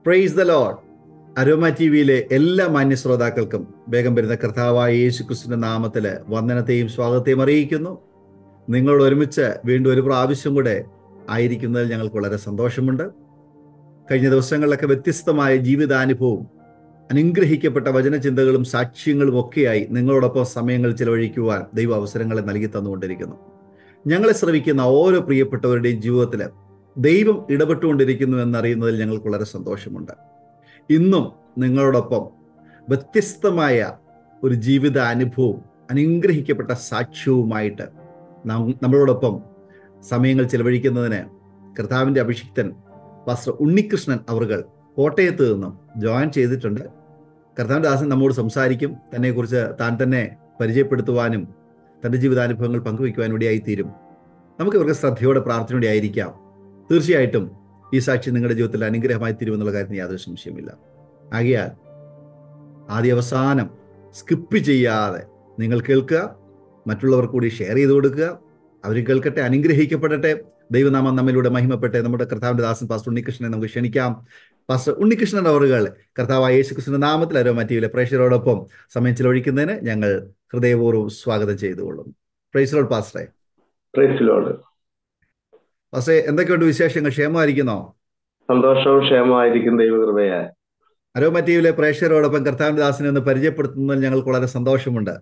Price the lord Aroma T വിയിലെ എല്ലാ മാന്യ ശ്രോതാക്കൾക്കും വേഗം വരുന്ന കർത്താവായ യേശു ക്രിസ്തുവിന്റെ നാമത്തില് വന്ദനത്തെയും സ്വാഗതത്തെയും അറിയിക്കുന്നു നിങ്ങളോട് ഒരുമിച്ച് വീണ്ടും ഒരു പ്രാവശ്യം കൂടെ ആയിരിക്കുന്നതിൽ ഞങ്ങൾക്ക് വളരെ സന്തോഷമുണ്ട് കഴിഞ്ഞ ദിവസങ്ങളിലൊക്കെ വ്യത്യസ്തമായ ജീവിതാനുഭവവും അനുഗ്രഹിക്കപ്പെട്ട വചനചിന്തകളും സാക്ഷ്യങ്ങളും ഒക്കെയായി നിങ്ങളോടൊപ്പം സമയങ്ങൾ ചിലവഴിക്കുവാൻ ദൈവ അവസരങ്ങളെ നൽകി തന്നുകൊണ്ടിരിക്കുന്നു ഞങ്ങളെ ശ്രവിക്കുന്ന ഓരോ പ്രിയപ്പെട്ടവരുടെയും ജീവിതത്തിൽ ദൈവം ഇടപെട്ടുകൊണ്ടിരിക്കുന്നു എന്നറിയുന്നതിൽ ഞങ്ങൾക്ക് വളരെ സന്തോഷമുണ്ട് ഇന്നും നിങ്ങളോടൊപ്പം വ്യത്യസ്തമായ ഒരു ജീവിത അനുഭവവും അനുഗ്രഹിക്കപ്പെട്ട സാക്ഷ്യവുമായിട്ട് നാം നമ്മളോടൊപ്പം സമയങ്ങൾ ചെലവഴിക്കുന്നതിന് കർത്താവിൻ്റെ അഭിഷിക്തൻ പാസ്റ്റർ ഉണ്ണികൃഷ്ണൻ അവർകൾ കോട്ടയത്ത് നിന്നും ജോയിൻ ചെയ്തിട്ടുണ്ട് കർത്താവിൻ്റെ ദാസൻ നമ്മോട് സംസാരിക്കും തന്നെക്കുറിച്ച് താൻ തന്നെ പരിചയപ്പെടുത്തുവാനും തൻ്റെ ജീവിതാനുഭവങ്ങൾ പങ്കുവയ്ക്കുവാനും ഇടയായി തീരും നമുക്ക് ഇവർക്ക് ശ്രദ്ധയോടെ പ്രാർത്ഥനയോടെ ആയിരിക്കാം തീർച്ചയായിട്ടും ഈ സാക്ഷി നിങ്ങളുടെ ജീവിതത്തിൽ അനുഗ്രഹമായി തീരുമെന്നുള്ള കാര്യത്തിന് യാതൊരു സംശയമില്ല ആകയാൽ ആദ്യ അവസാനം സ്കിപ്പ് ചെയ്യാതെ നിങ്ങൾ കേൾക്കുക മറ്റുള്ളവർ കൂടി ഷെയർ ചെയ്ത് കൊടുക്കുക അവർ കേൾക്കട്ടെ അനുഗ്രഹിക്കപ്പെടട്ടെ ദൈവനാമം നമ്മിലൂടെ മഹിമപ്പെട്ടെ നമ്മുടെ കർത്താവിന്റെ ദാസൻ പാസ്റ്റർ ഉണ്ണികൃഷ്ണനെ നമുക്ക് ക്ഷണിക്കാം പാസ്റ്റർ ഉണ്ണികൃഷ്ണൻ അവറുകൾ കർത്താവായ യേശുക്രിസ്തുവിന്റെ നാമത്തിൽ അരോമാറ്റിയിലെ പ്രേക്ഷകരോടൊപ്പം സമയം ചിലവഴിക്കുന്നതിന് ഞങ്ങൾ ഹൃദയപൂർവ്വം സ്വാഗതം ചെയ്തുകൊള്ളുന്നു പ്രൈസലോട് പാസ്റ്ററെ പ്രൈസിലോട് പാസ്റ്ററെ എന്തൊക്കെയുണ്ട് വിശേഷങ്ങൾ ക്ഷേമമായിരിക്കുന്നോ സന്തോഷവും ക്ഷേമമായിരിക്കും ദൈവകൃപയാൽ അരോമാറ്റീവിലെ പ്രേക്ഷകരോടൊപ്പം കർത്താവിന്റെ ദാസിനെ ഒന്ന് പരിചയപ്പെടുത്തുന്നതിൽ ഞങ്ങൾക്ക് വളരെ സന്തോഷമുണ്ട്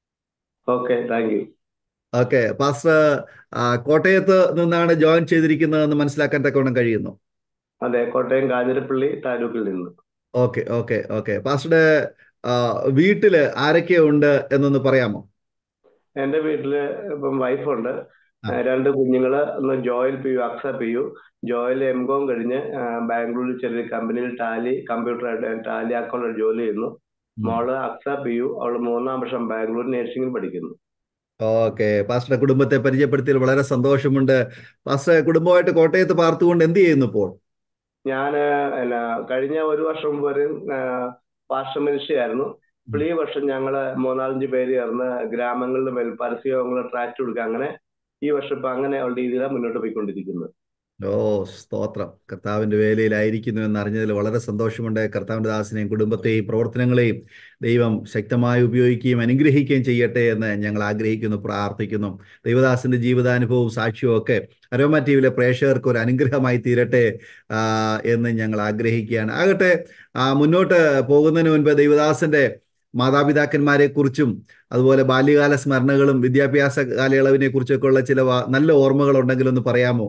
okay thank you okay pastor ആ, കോട്ടയത്ത് നിന്നാണ് ജോയിൻ ചെയ്തിരിക്കുന്നതെന്ന് മനസ്സിലാക്കാൻ തക്കവണ്ണം കഴിയുന്നു അതെ കോട്ടയം കാഞ്ഞിരപ്പള്ളി താലൂക്കിൽ നിന്ന് ഓക്കെ ഓക്കെ ഓക്കെ പാസ്റ്ററുടെ ആ, വീട്ടില് ആരൊക്കെ ഉണ്ട് എന്നൊന്ന് പറയാമോ എന്റെ വീട്ടില് ഇപ്പം വൈഫുണ്ട് ആ. രണ്ട് കുഞ്ഞുങ്ങള് ഒന്ന് Joel P U Aksa P U Joel M com കഴിഞ്ഞ് ആ, ബാംഗ്ലൂരിൽ ചെറിയ കമ്പനിയിൽ ടാലി കമ്പ്യൂട്ടർ ടാലി അക്കൗണ്ട് ജോലി ചെയ്യുന്നു മോള് അക്സ പി യു അവള് മൂന്നാം വർഷം ബാംഗ്ലൂർ നഴ്സിംഗിൽ പഠിക്കുന്നു ഓക്കെ പാസ്റ്ററുടെ കുടുംബത്തെ പരിചയപ്പെടുത്തിയതിൽ വളരെ സന്തോഷമുണ്ട് പാസ്റ്റർ കുടുംബമായിട്ട് കോട്ടയത്ത് പാർത്തുകൊണ്ട് എന്ത് ചെയ്യുന്നു ഇപ്പോൾ ഞാന് എന്നാ കഴിഞ്ഞ ഒരു വർഷം മുമ്പ് വരെ പാർശ്വ മനുഷ്യയായിരുന്നു ഇപ്പോൾ ഈ വർഷം ഞങ്ങള് മൂന്നാലഞ്ച് പേര് ചേർന്ന് ഗ്രാമങ്ങളിൽ വെൽ പരസ്യങ്ങൾ ട്രാക്ട് കൊടുക്കുക അങ്ങനെ ഈ വർഷം ഇപ്പൊ അങ്ങനെ ഉള്ള രീതിയിലാണ് മുന്നോട്ട് പോയിക്കൊണ്ടിരിക്കുന്നത് ഓ സ്തോത്രം കർത്താവിന്റെ വേലയിലായിരിക്കുന്നു എന്ന് അറിഞ്ഞതിൽ വളരെ സന്തോഷമുണ്ട് കർത്താവിന്റെ ദാസിനെയും കുടുംബത്തെയും പ്രവർത്തനങ്ങളെയും ദൈവം ശക്തമായി ഉപയോഗിക്കുകയും അനുഗ്രഹിക്കുകയും ചെയ്യട്ടെ എന്ന് ഞങ്ങൾ ആഗ്രഹിക്കുന്നു പ്രാർത്ഥിക്കുന്നു ദൈവദാസിന്റെ ജീവിതാനുഭവവും സാക്ഷ്യവും ഒക്കെ അരോമ ടി വിയിലെ പ്രേക്ഷകർക്ക് ഒരു അനുഗ്രഹമായി തീരട്ടെ ആ, എന്ന് ഞങ്ങൾ ആഗ്രഹിക്കുകയാണ് ആകട്ടെ ആ, മുന്നോട്ട് പോകുന്നതിന് മുൻപ് ദൈവദാസന്റെ മാതാപിതാക്കന്മാരെ കുറിച്ചും അതുപോലെ ബാല്യകാല സ്മരണകളും വിദ്യാഭ്യാസ കാലയളവിനെ കുറിച്ചൊക്കെ ഉള്ള ചില വാ- നല്ല ഓർമ്മകൾ ഉണ്ടെങ്കിൽ ഒന്ന് പറയാമോ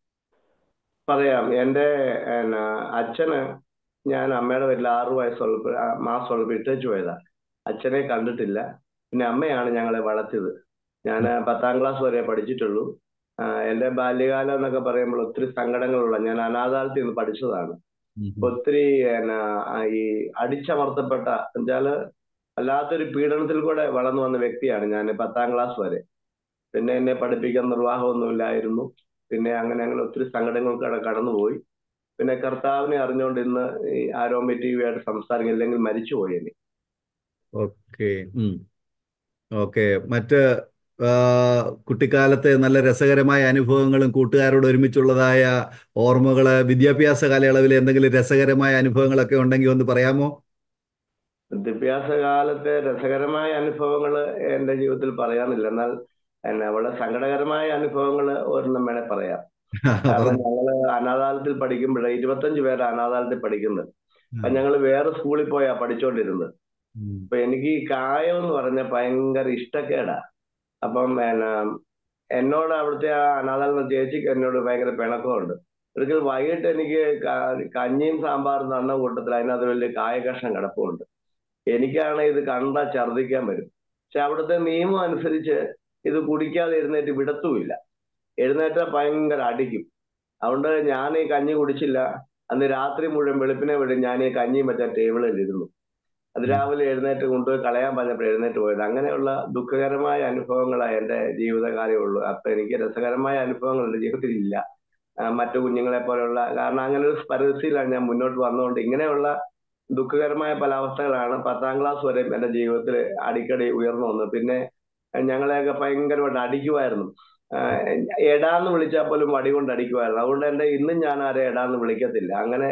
പറയാം എന്റെ എന്നാ അച്ഛന് ഞാൻ അമ്മയുടെ വീട്ടിൽ ആറു വയസ്സുള്ളപ്പോൾ മാസമുള്ളപ്പോൾ ഇട്ടേച്ചു പോയതാ അച്ഛനെ കണ്ടിട്ടില്ല പിന്നെ അമ്മയാണ് ഞങ്ങളെ വളർത്തിയത് ഞാൻ പത്താം ക്ലാസ് വരെ പഠിച്ചിട്ടുള്ളൂ ആ, എന്റെ ബാല്യകാലം എന്നൊക്കെ പറയുമ്പോൾ ഒത്തിരി സങ്കടങ്ങളുള്ള ഞാൻ അനാഥാലയത്തിൽ നിന്ന് പഠിച്ചതാണ് ഒത്തിരി എന്നാ ആ, ഈ അടിച്ചമർത്തപ്പെട്ട എന്നുവെച്ചാല് വല്ലാത്തൊരു പീഡനത്തിൽ കൂടെ വളർന്നു വന്ന വ്യക്തിയാണ് ഞാൻ പത്താം ക്ലാസ് വരെ പിന്നെ എന്നെ പഠിപ്പിക്കാൻ നിർവാഹമൊന്നുമില്ലായിരുന്നു പിന്നെ അങ്ങനെ അങ്ങനെ ഒത്തിരി സങ്കടങ്ങൾക്കൂടെ കടന്നുപോയി പിന്നെ കർത്താവിനെ അറിഞ്ഞുകൊണ്ട് ഇന്ന് ഈ ആരോമേറ്റീവായിട്ട് സംസാരിക്കും അല്ലെങ്കിൽ മരിച്ചുപോയി എന്നെ ഓക്കെ ഓക്കെ മറ്റ് ആ, കുട്ടിക്കാലത്തെ നല്ല രസകരമായ അനുഭവങ്ങളും കൂട്ടുകാരോട് ഒരുമിച്ചുള്ളതായ ഓർമ്മകള് വിദ്യാഭ്യാസ കാലയളവിൽ എന്തെങ്കിലും രസകരമായ അനുഭവങ്ങളൊക്കെ ഉണ്ടെങ്കിൽ ഒന്ന് പറയാമോ വിദ്യാഭ്യാസ കാലത്തെ രസകരമായ അനുഭവങ്ങൾ എന്റെ ജീവിതത്തിൽ പറയാനില്ല എന്നാൽ എന്നാ വളരെ സങ്കടകരമായ അനുഭവങ്ങൾ ഒരെണ്ണം വേണേ പറയാം കാരണം ഞങ്ങള് അനാഥാലയത്തിൽ പഠിക്കുമ്പോഴേ ഇരുപത്തഞ്ച് പേര് അനാഥാലയത്തിൽ പഠിക്കുന്നത് അപ്പൊ ഞങ്ങൾ വേറെ സ്കൂളിൽ പോയാ പഠിച്ചോണ്ടിരുന്നത് ഉം. അപ്പൊ എനിക്ക് ഈ കായം എന്ന് പറഞ്ഞ ഭയങ്കര ഇഷ്ടക്കേടാ അപ്പം എന്നാ എന്നോട് അവിടുത്തെ ആ അനാഥാലയ ചേച്ചിക്ക് എന്നോട് ഭയങ്കര പിണക്കമുണ്ട് ഒരിക്കൽ വൈകിട്ട് എനിക്ക് ക- കഞ്ഞിയും സാമ്പാറും തന്ന കൂട്ടത്തിൽ അതിനകത്ത് വലിയ കായ കഷ്ണം കിടപ്പുണ്ട് എനിക്കാണ് ഇത് കണ്ടാ ഛർദ്ദിക്കാൻ വരും പക്ഷെ അവിടുത്തെ നിയമം അനുസരിച്ച് ഇത് കുടിക്കാതെ എഴുന്നേറ്റ് വിടത്തുമില്ല എഴുന്നേറ്റ ഭയങ്കര അടിക്കും അതുകൊണ്ട് ഞാൻ ഈ കഞ്ഞി കുടിച്ചില്ല അന്ന് രാത്രി മുഴുവൻ വെളുപ്പിനെ വിടും ഞാൻ ഈ കഞ്ഞിയും വെച്ച ടേബിളിൽ ഇരുന്നു അത് രാവിലെ എഴുന്നേറ്റ് കൊണ്ടുപോയി കളയാൻ പറഞ്ഞപ്പോൾ എഴുന്നേറ്റ് പോയത് അങ്ങനെയുള്ള ദുഃഖകരമായ അനുഭവങ്ങളാണ് എൻ്റെ ജീവിതകാലമുള്ളൂ അപ്പൊ എനിക്ക് രസകരമായ അനുഭവങ്ങൾ എൻ്റെ ജീവിതത്തിൽ ഇല്ല ആ, മറ്റു കുഞ്ഞുങ്ങളെ പോലെയുള്ള കാരണം അങ്ങനെ ഒരു പരിസ്ഥിതിയിലാണ് ഞാൻ മുന്നോട്ട് വന്നുകൊണ്ട് ഇങ്ങനെയുള്ള ദുഃഖകരമായ പല അവസ്ഥകളാണ് പത്താം ക്ലാസ് വരെ എൻ്റെ ജീവിതത്തിൽ അടിക്കടി ഉയർന്നു വന്നത് പിന്നെ ഞങ്ങളെയൊക്കെ ഭയങ്കരമായിട്ട് അടിക്കുമായിരുന്നു ആഹ് എടാന്ന് വിളിച്ചാൽ പോലും വടി കൊണ്ട് അടിക്കുമായിരുന്നു അതുകൊണ്ട് എന്റെ ഇന്നും ഞാൻ ആരെ എടാന്ന് വിളിക്കത്തില്ല അങ്ങനെ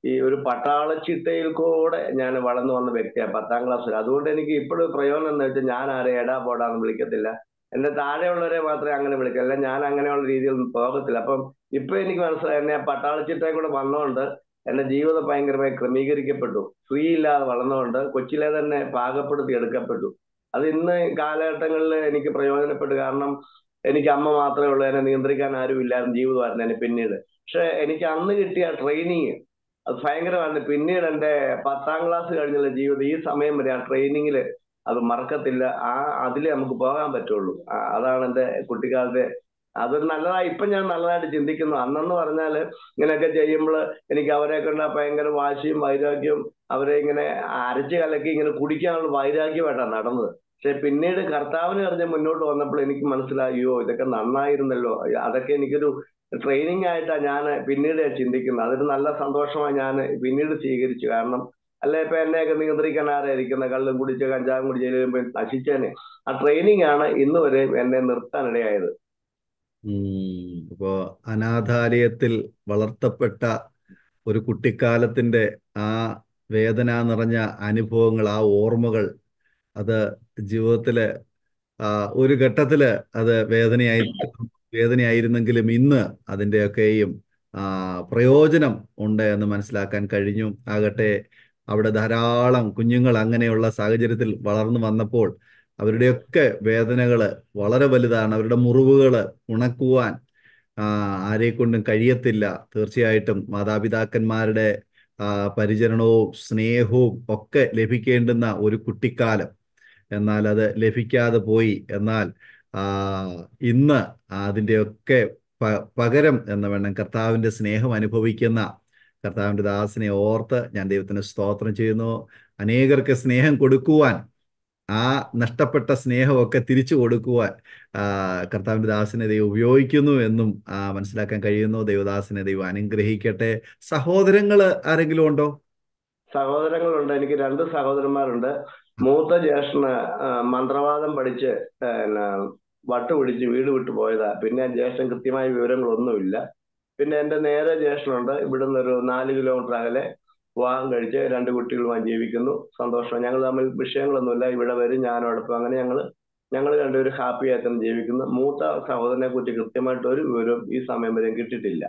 ഈ ഒരു പട്ടാള ചിട്ടയിൽ കൂടെ ഞാൻ വളർന്നു വന്ന വ്യക്തിയാണ് പത്താം ക്ലാസ്സിൽ അതുകൊണ്ട് എനിക്ക് ഇപ്പോഴും പ്രയോജനം എന്ന് വെച്ചാൽ ഞാൻ ആരെ എടാ പോടാന്ന് വിളിക്കത്തില്ല എന്റെ താഴെയുള്ളവരെ മാത്രമേ അങ്ങനെ വിളിക്കല്ല ഞാൻ അങ്ങനെയുള്ള രീതിയിൽ പോകത്തില്ല അപ്പം ഇപ്പൊ എനിക്ക് മനസ്സിലായി എന്നെ പട്ടാള ചിട്ടയിൽ കൂടെ വന്നതുകൊണ്ട് എന്റെ ജീവിതം ഭയങ്കരമായി ക്രമീകരിക്കപ്പെട്ടു ഫ്രീ ഇല്ലാതെ വളർന്നുകൊണ്ട് കൊച്ചിലെ തന്നെ പാകപ്പെടുത്തി എടുക്കപ്പെട്ടു അത് ഇന്ന് കാലഘട്ടങ്ങളിൽ എനിക്ക് പ്രയോജനപ്പെട്ടു കാരണം എനിക്ക് അമ്മ മാത്രമേ ഉള്ളൂ എന്നെ നിയന്ത്രിക്കാൻ ആരും ഇല്ലായിരുന്നു ജീവിതമായിരുന്നു എന്നെ പിന്നീട് പക്ഷെ എനിക്ക് അന്ന് കിട്ടിയ ട്രെയിനിങ് അത് ഭയങ്കരമായിരുന്നു പിന്നീട് എന്റെ പത്താം ക്ലാസ് കഴിഞ്ഞുള്ള ജീവിതം ഈ സമയം വരെ ആ ട്രെയിനിങ്ങിൽ അത് മറക്കത്തില്ല ആ അതിലേ നമുക്ക് പോകാൻ പറ്റുള്ളൂ അതാണ് എന്റെ കുട്ടിക്കാലത്തെ അത് നല്ലതായി ഇപ്പൊ ഞാൻ നല്ലതായിട്ട് ചിന്തിക്കുന്നു അന്നെന്ന് പറഞ്ഞാല് ഇങ്ങനെയൊക്കെ ചെയ്യുമ്പോൾ എനിക്ക് അവരെ കണ്ട ഭയങ്കര വാശിയും വൈരാഗ്യവും അവരെ ഇങ്ങനെ അരച്ച് കലക്കി ഇങ്ങനെ കുടിക്കാനുള്ള വൈരാഗ്യമായിട്ടാണ് നടന്നത് പക്ഷെ പിന്നീട് കർത്താവിനെ അറിഞ്ഞ് മുന്നോട്ട് വന്നപ്പോൾ എനിക്ക് മനസ്സിലായി അയ്യോ ഇതൊക്കെ നന്നായിരുന്നല്ലോ അതൊക്കെ എനിക്കൊരു ട്രെയിനിങ് ആയിട്ടാണ് ഞാൻ പിന്നീട് ചിന്തിക്കുന്നത് അതൊരു നല്ല സന്തോഷമായി ഞാൻ പിന്നീട് സ്വീകരിച്ചു കാരണം അല്ലെ ഇപ്പൊ എന്നെയൊക്കെ നിയന്ത്രിക്കാൻ ആരായിരിക്കുന്ന കള്ളും കുടിച്ച് കഞ്ചാവും കുടിച്ച് ചെല്ലുമ്പോൾ നശിച്ചേനെ ആ ട്രെയിനിങ് ആണ് ഇന്ന് വരെ എന്നെ നിർത്താനിടയായത് ഇപ്പോ അനാഥാലയത്തിൽ വളർത്തപ്പെട്ട ഒരു കുട്ടിക്കാലത്തിന്റെ ആ വേദന നിറഞ്ഞ അനുഭവങ്ങൾ ആ ഓർമ്മകൾ അത് ജീവിതത്തില് ഒരു ഘട്ടത്തില് അത് വേദനയായി വേദനയായിരുന്നെങ്കിലും ഇന്ന് അതിൻ്റെയൊക്കെയും പ്രയോജനം ഉണ്ട് എന്ന് മനസ്സിലാക്കാൻ കഴിഞ്ഞു ആകട്ടെ അവിടെ ധാരാളം കുഞ്ഞുങ്ങൾ അങ്ങനെയുള്ള സാഹചര്യത്തിൽ വളർന്നു വന്നപ്പോൾ അവരുടെയൊക്കെ വേദനകൾ വളരെ വലുതാണ് അവരുടെ മുറിവുകൾ ഉണക്കുവാൻ ആരെ കൊണ്ടും കഴിയത്തില്ല തീർച്ചയായിട്ടും മാതാപിതാക്കന്മാരുടെ പരിചരണവും സ്നേഹവും ഒക്കെ ലഭിക്കേണ്ടുന്ന ഒരു കുട്ടിക്കാലം എന്നാൽ അത് ലഭിക്കാതെ പോയി എന്നാൽ ഇന്ന് അതിൻ്റെയൊക്കെ പകരം എന്ന വേണം കർത്താവിൻ്റെ സ്നേഹം അനുഭവിക്കുന്ന കർത്താവിൻ്റെ ദാസിനെ ഓർത്ത് ഞാൻ ദൈവത്തിന് സ്തോത്രം ചെയ്യുന്നു അനേകർക്ക് സ്നേഹം കൊടുക്കുവാൻ ആ നഷ്ടപ്പെട്ട സ്നേഹമൊക്കെ തിരിച്ചു കൊടുക്കുവാൻ കർത്താവിൻ്റെ ദാസിനെ ദൈവം ഉപയോഗിക്കുന്നു എന്നും മനസ്സിലാക്കാൻ കഴിയുന്നു ദൈവദാസിനെ ദൈവം അനുഗ്രഹിക്കട്ടെ സഹോദരങ്ങൾ ആരെങ്കിലും ഉണ്ടോ സഹോദരങ്ങളുണ്ട് എനിക്ക് രണ്ട് സഹോദരന്മാരുണ്ട് മൂത്ത ജ്യേഷ്ഠന് മന്ത്രവാദം പഠിച്ച് വട്ട് പിടിച്ച് വീട് വിട്ടു പോയതാ പിന്നെ ജ്യേഷ്ഠൻ കൃത്യമായ വിവരങ്ങളൊന്നുമില്ല പിന്നെ എന്റെ നേരെ ജ്യേഷ്ഠനുണ്ട് ഇവിടുന്ന് ഒരു നാല് കിലോമീറ്റർ അകലെ വിവാഹം കഴിച്ച് രണ്ട് കുട്ടികളുമായി ജീവിക്കുന്നു സന്തോഷം ഞങ്ങൾ തമ്മിൽ വിഷയങ്ങളൊന്നുമില്ല ഇവിടെ വരും ഞാനോടൊപ്പം അങ്ങനെ ഞങ്ങൾ ഞങ്ങൾ രണ്ടുപേരും ഹാപ്പി ആയിട്ട് തന്നെ ജീവിക്കുന്നു മൂത്ത സഹോദരനെ കുറിച്ച് കൃത്യമായിട്ട് ഒരു വിവരവും ഈ സമയം വരെ കിട്ടിയിട്ടില്ല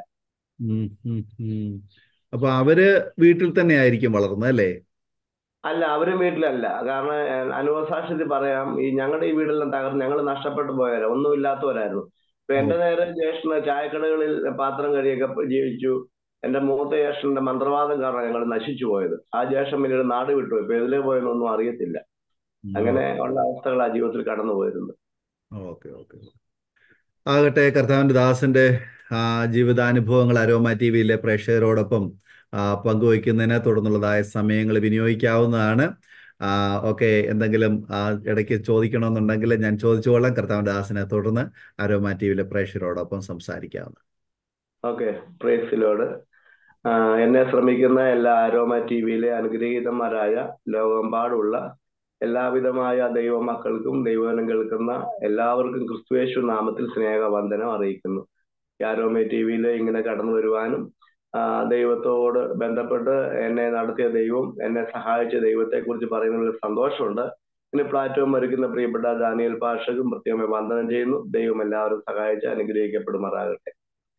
അപ്പൊ അവര് വീട്ടിൽ തന്നെ ആയിരിക്കും വളർന്നത് അല്ലേ അല്ല അവരും വീട്ടിലല്ല കാരണം അനുവസാക്ഷ്യത്തിൽ പറയാം ഈ ഞങ്ങളുടെ ഈ വീടെല്ലാം തകർന്ന് ഞങ്ങൾ നഷ്ടപ്പെട്ടു പോയവരാ ഒന്നും ഇല്ലാത്തവരായിരുന്നു ഇപ്പൊ എന്റെ നേരെ ജ്യേഷ്ഠന് ചായക്കടകളിൽ പാത്രം കഴിയൊക്കെ ജീവിച്ചു എന്റെ മൂത്ത ജ്യേഷ്ഠന്റെ മന്ത്രവാദം കാരണം ഞങ്ങൾ നശിച്ചു പോയത് ആ ജ്യേഷ്ഠൻ പിന്നീട് നാട് വിട്ടു ഇപ്പൊ എതിലേ പോയെന്നൊന്നും അറിയത്തില്ല അങ്ങനെ ഉള്ള അവസ്ഥകൾ ആ ജീവിതത്തിൽ കടന്നു പോയിരുന്നു ഓക്കെ ഓക്കെ ആകട്ടെ കർത്താവിന്റെ ദാസന്റെ ആ ജീവിതാനുഭവങ്ങൾ അരോമ ടി വിയിലെ പ്രേക്ഷകരോടൊപ്പം പങ്കുവയ്ക്കുന്നതിനെ തുടർന്നുള്ളതായ സമയങ്ങൾ വിനിയോഗിക്കാവുന്നതാണ് ഓക്കെ എന്തെങ്കിലും ഇടയ്ക്ക് ചോദിക്കണമെന്നുണ്ടെങ്കിൽ ഞാൻ ചോദിച്ചുകൊള്ളാം കർത്താവിന്റെ ദാസിനെ തുടർന്ന് അരോമ ടി വിയിലെ പ്രേക്ഷകരോടൊപ്പം സംസാരിക്കാവുന്ന ഓക്കെ പ്രേസിലോട് എന്നെ ശ്രമിക്കുന്ന എല്ലാ അരോമ ടി വിയിലെ അനുഗ്രഹീതന്മാരായ ലോകമെമ്പാടുള്ള എല്ലാവിധമായ ദൈവമക്കൾക്കും ദൈവനം കേൾക്കുന്ന എല്ലാവർക്കും ക്രിസ്തുവേശു നാമത്തിൽ സ്നേഹവന്ദനം അറിയിക്കുന്നു ആരോമ ടി വിയിൽ ഇങ്ങനെ കടന്നു വരുവാനും ദൈവത്തോട് ബന്ധപ്പെട്ട് എന്നെ നടത്തിയ ദൈവം എന്നെ സഹായിച്ച ദൈവത്തെ കുറിച്ച് പറയുന്നതിൽ സന്തോഷമുണ്ട് ഇനി പ്ലാറ്റ്ഫോം ഒരുക്കുന്ന പ്രിയപ്പെട്ട ദാനിയൽ പാഷക്കും പ്രത്യേകമായി വന്ദനം ചെയ്യുന്നു ദൈവം എല്ലാവരും സഹായിച്ച് അനുഗ്രഹിക്കപ്പെടുമാറാകട്ടെ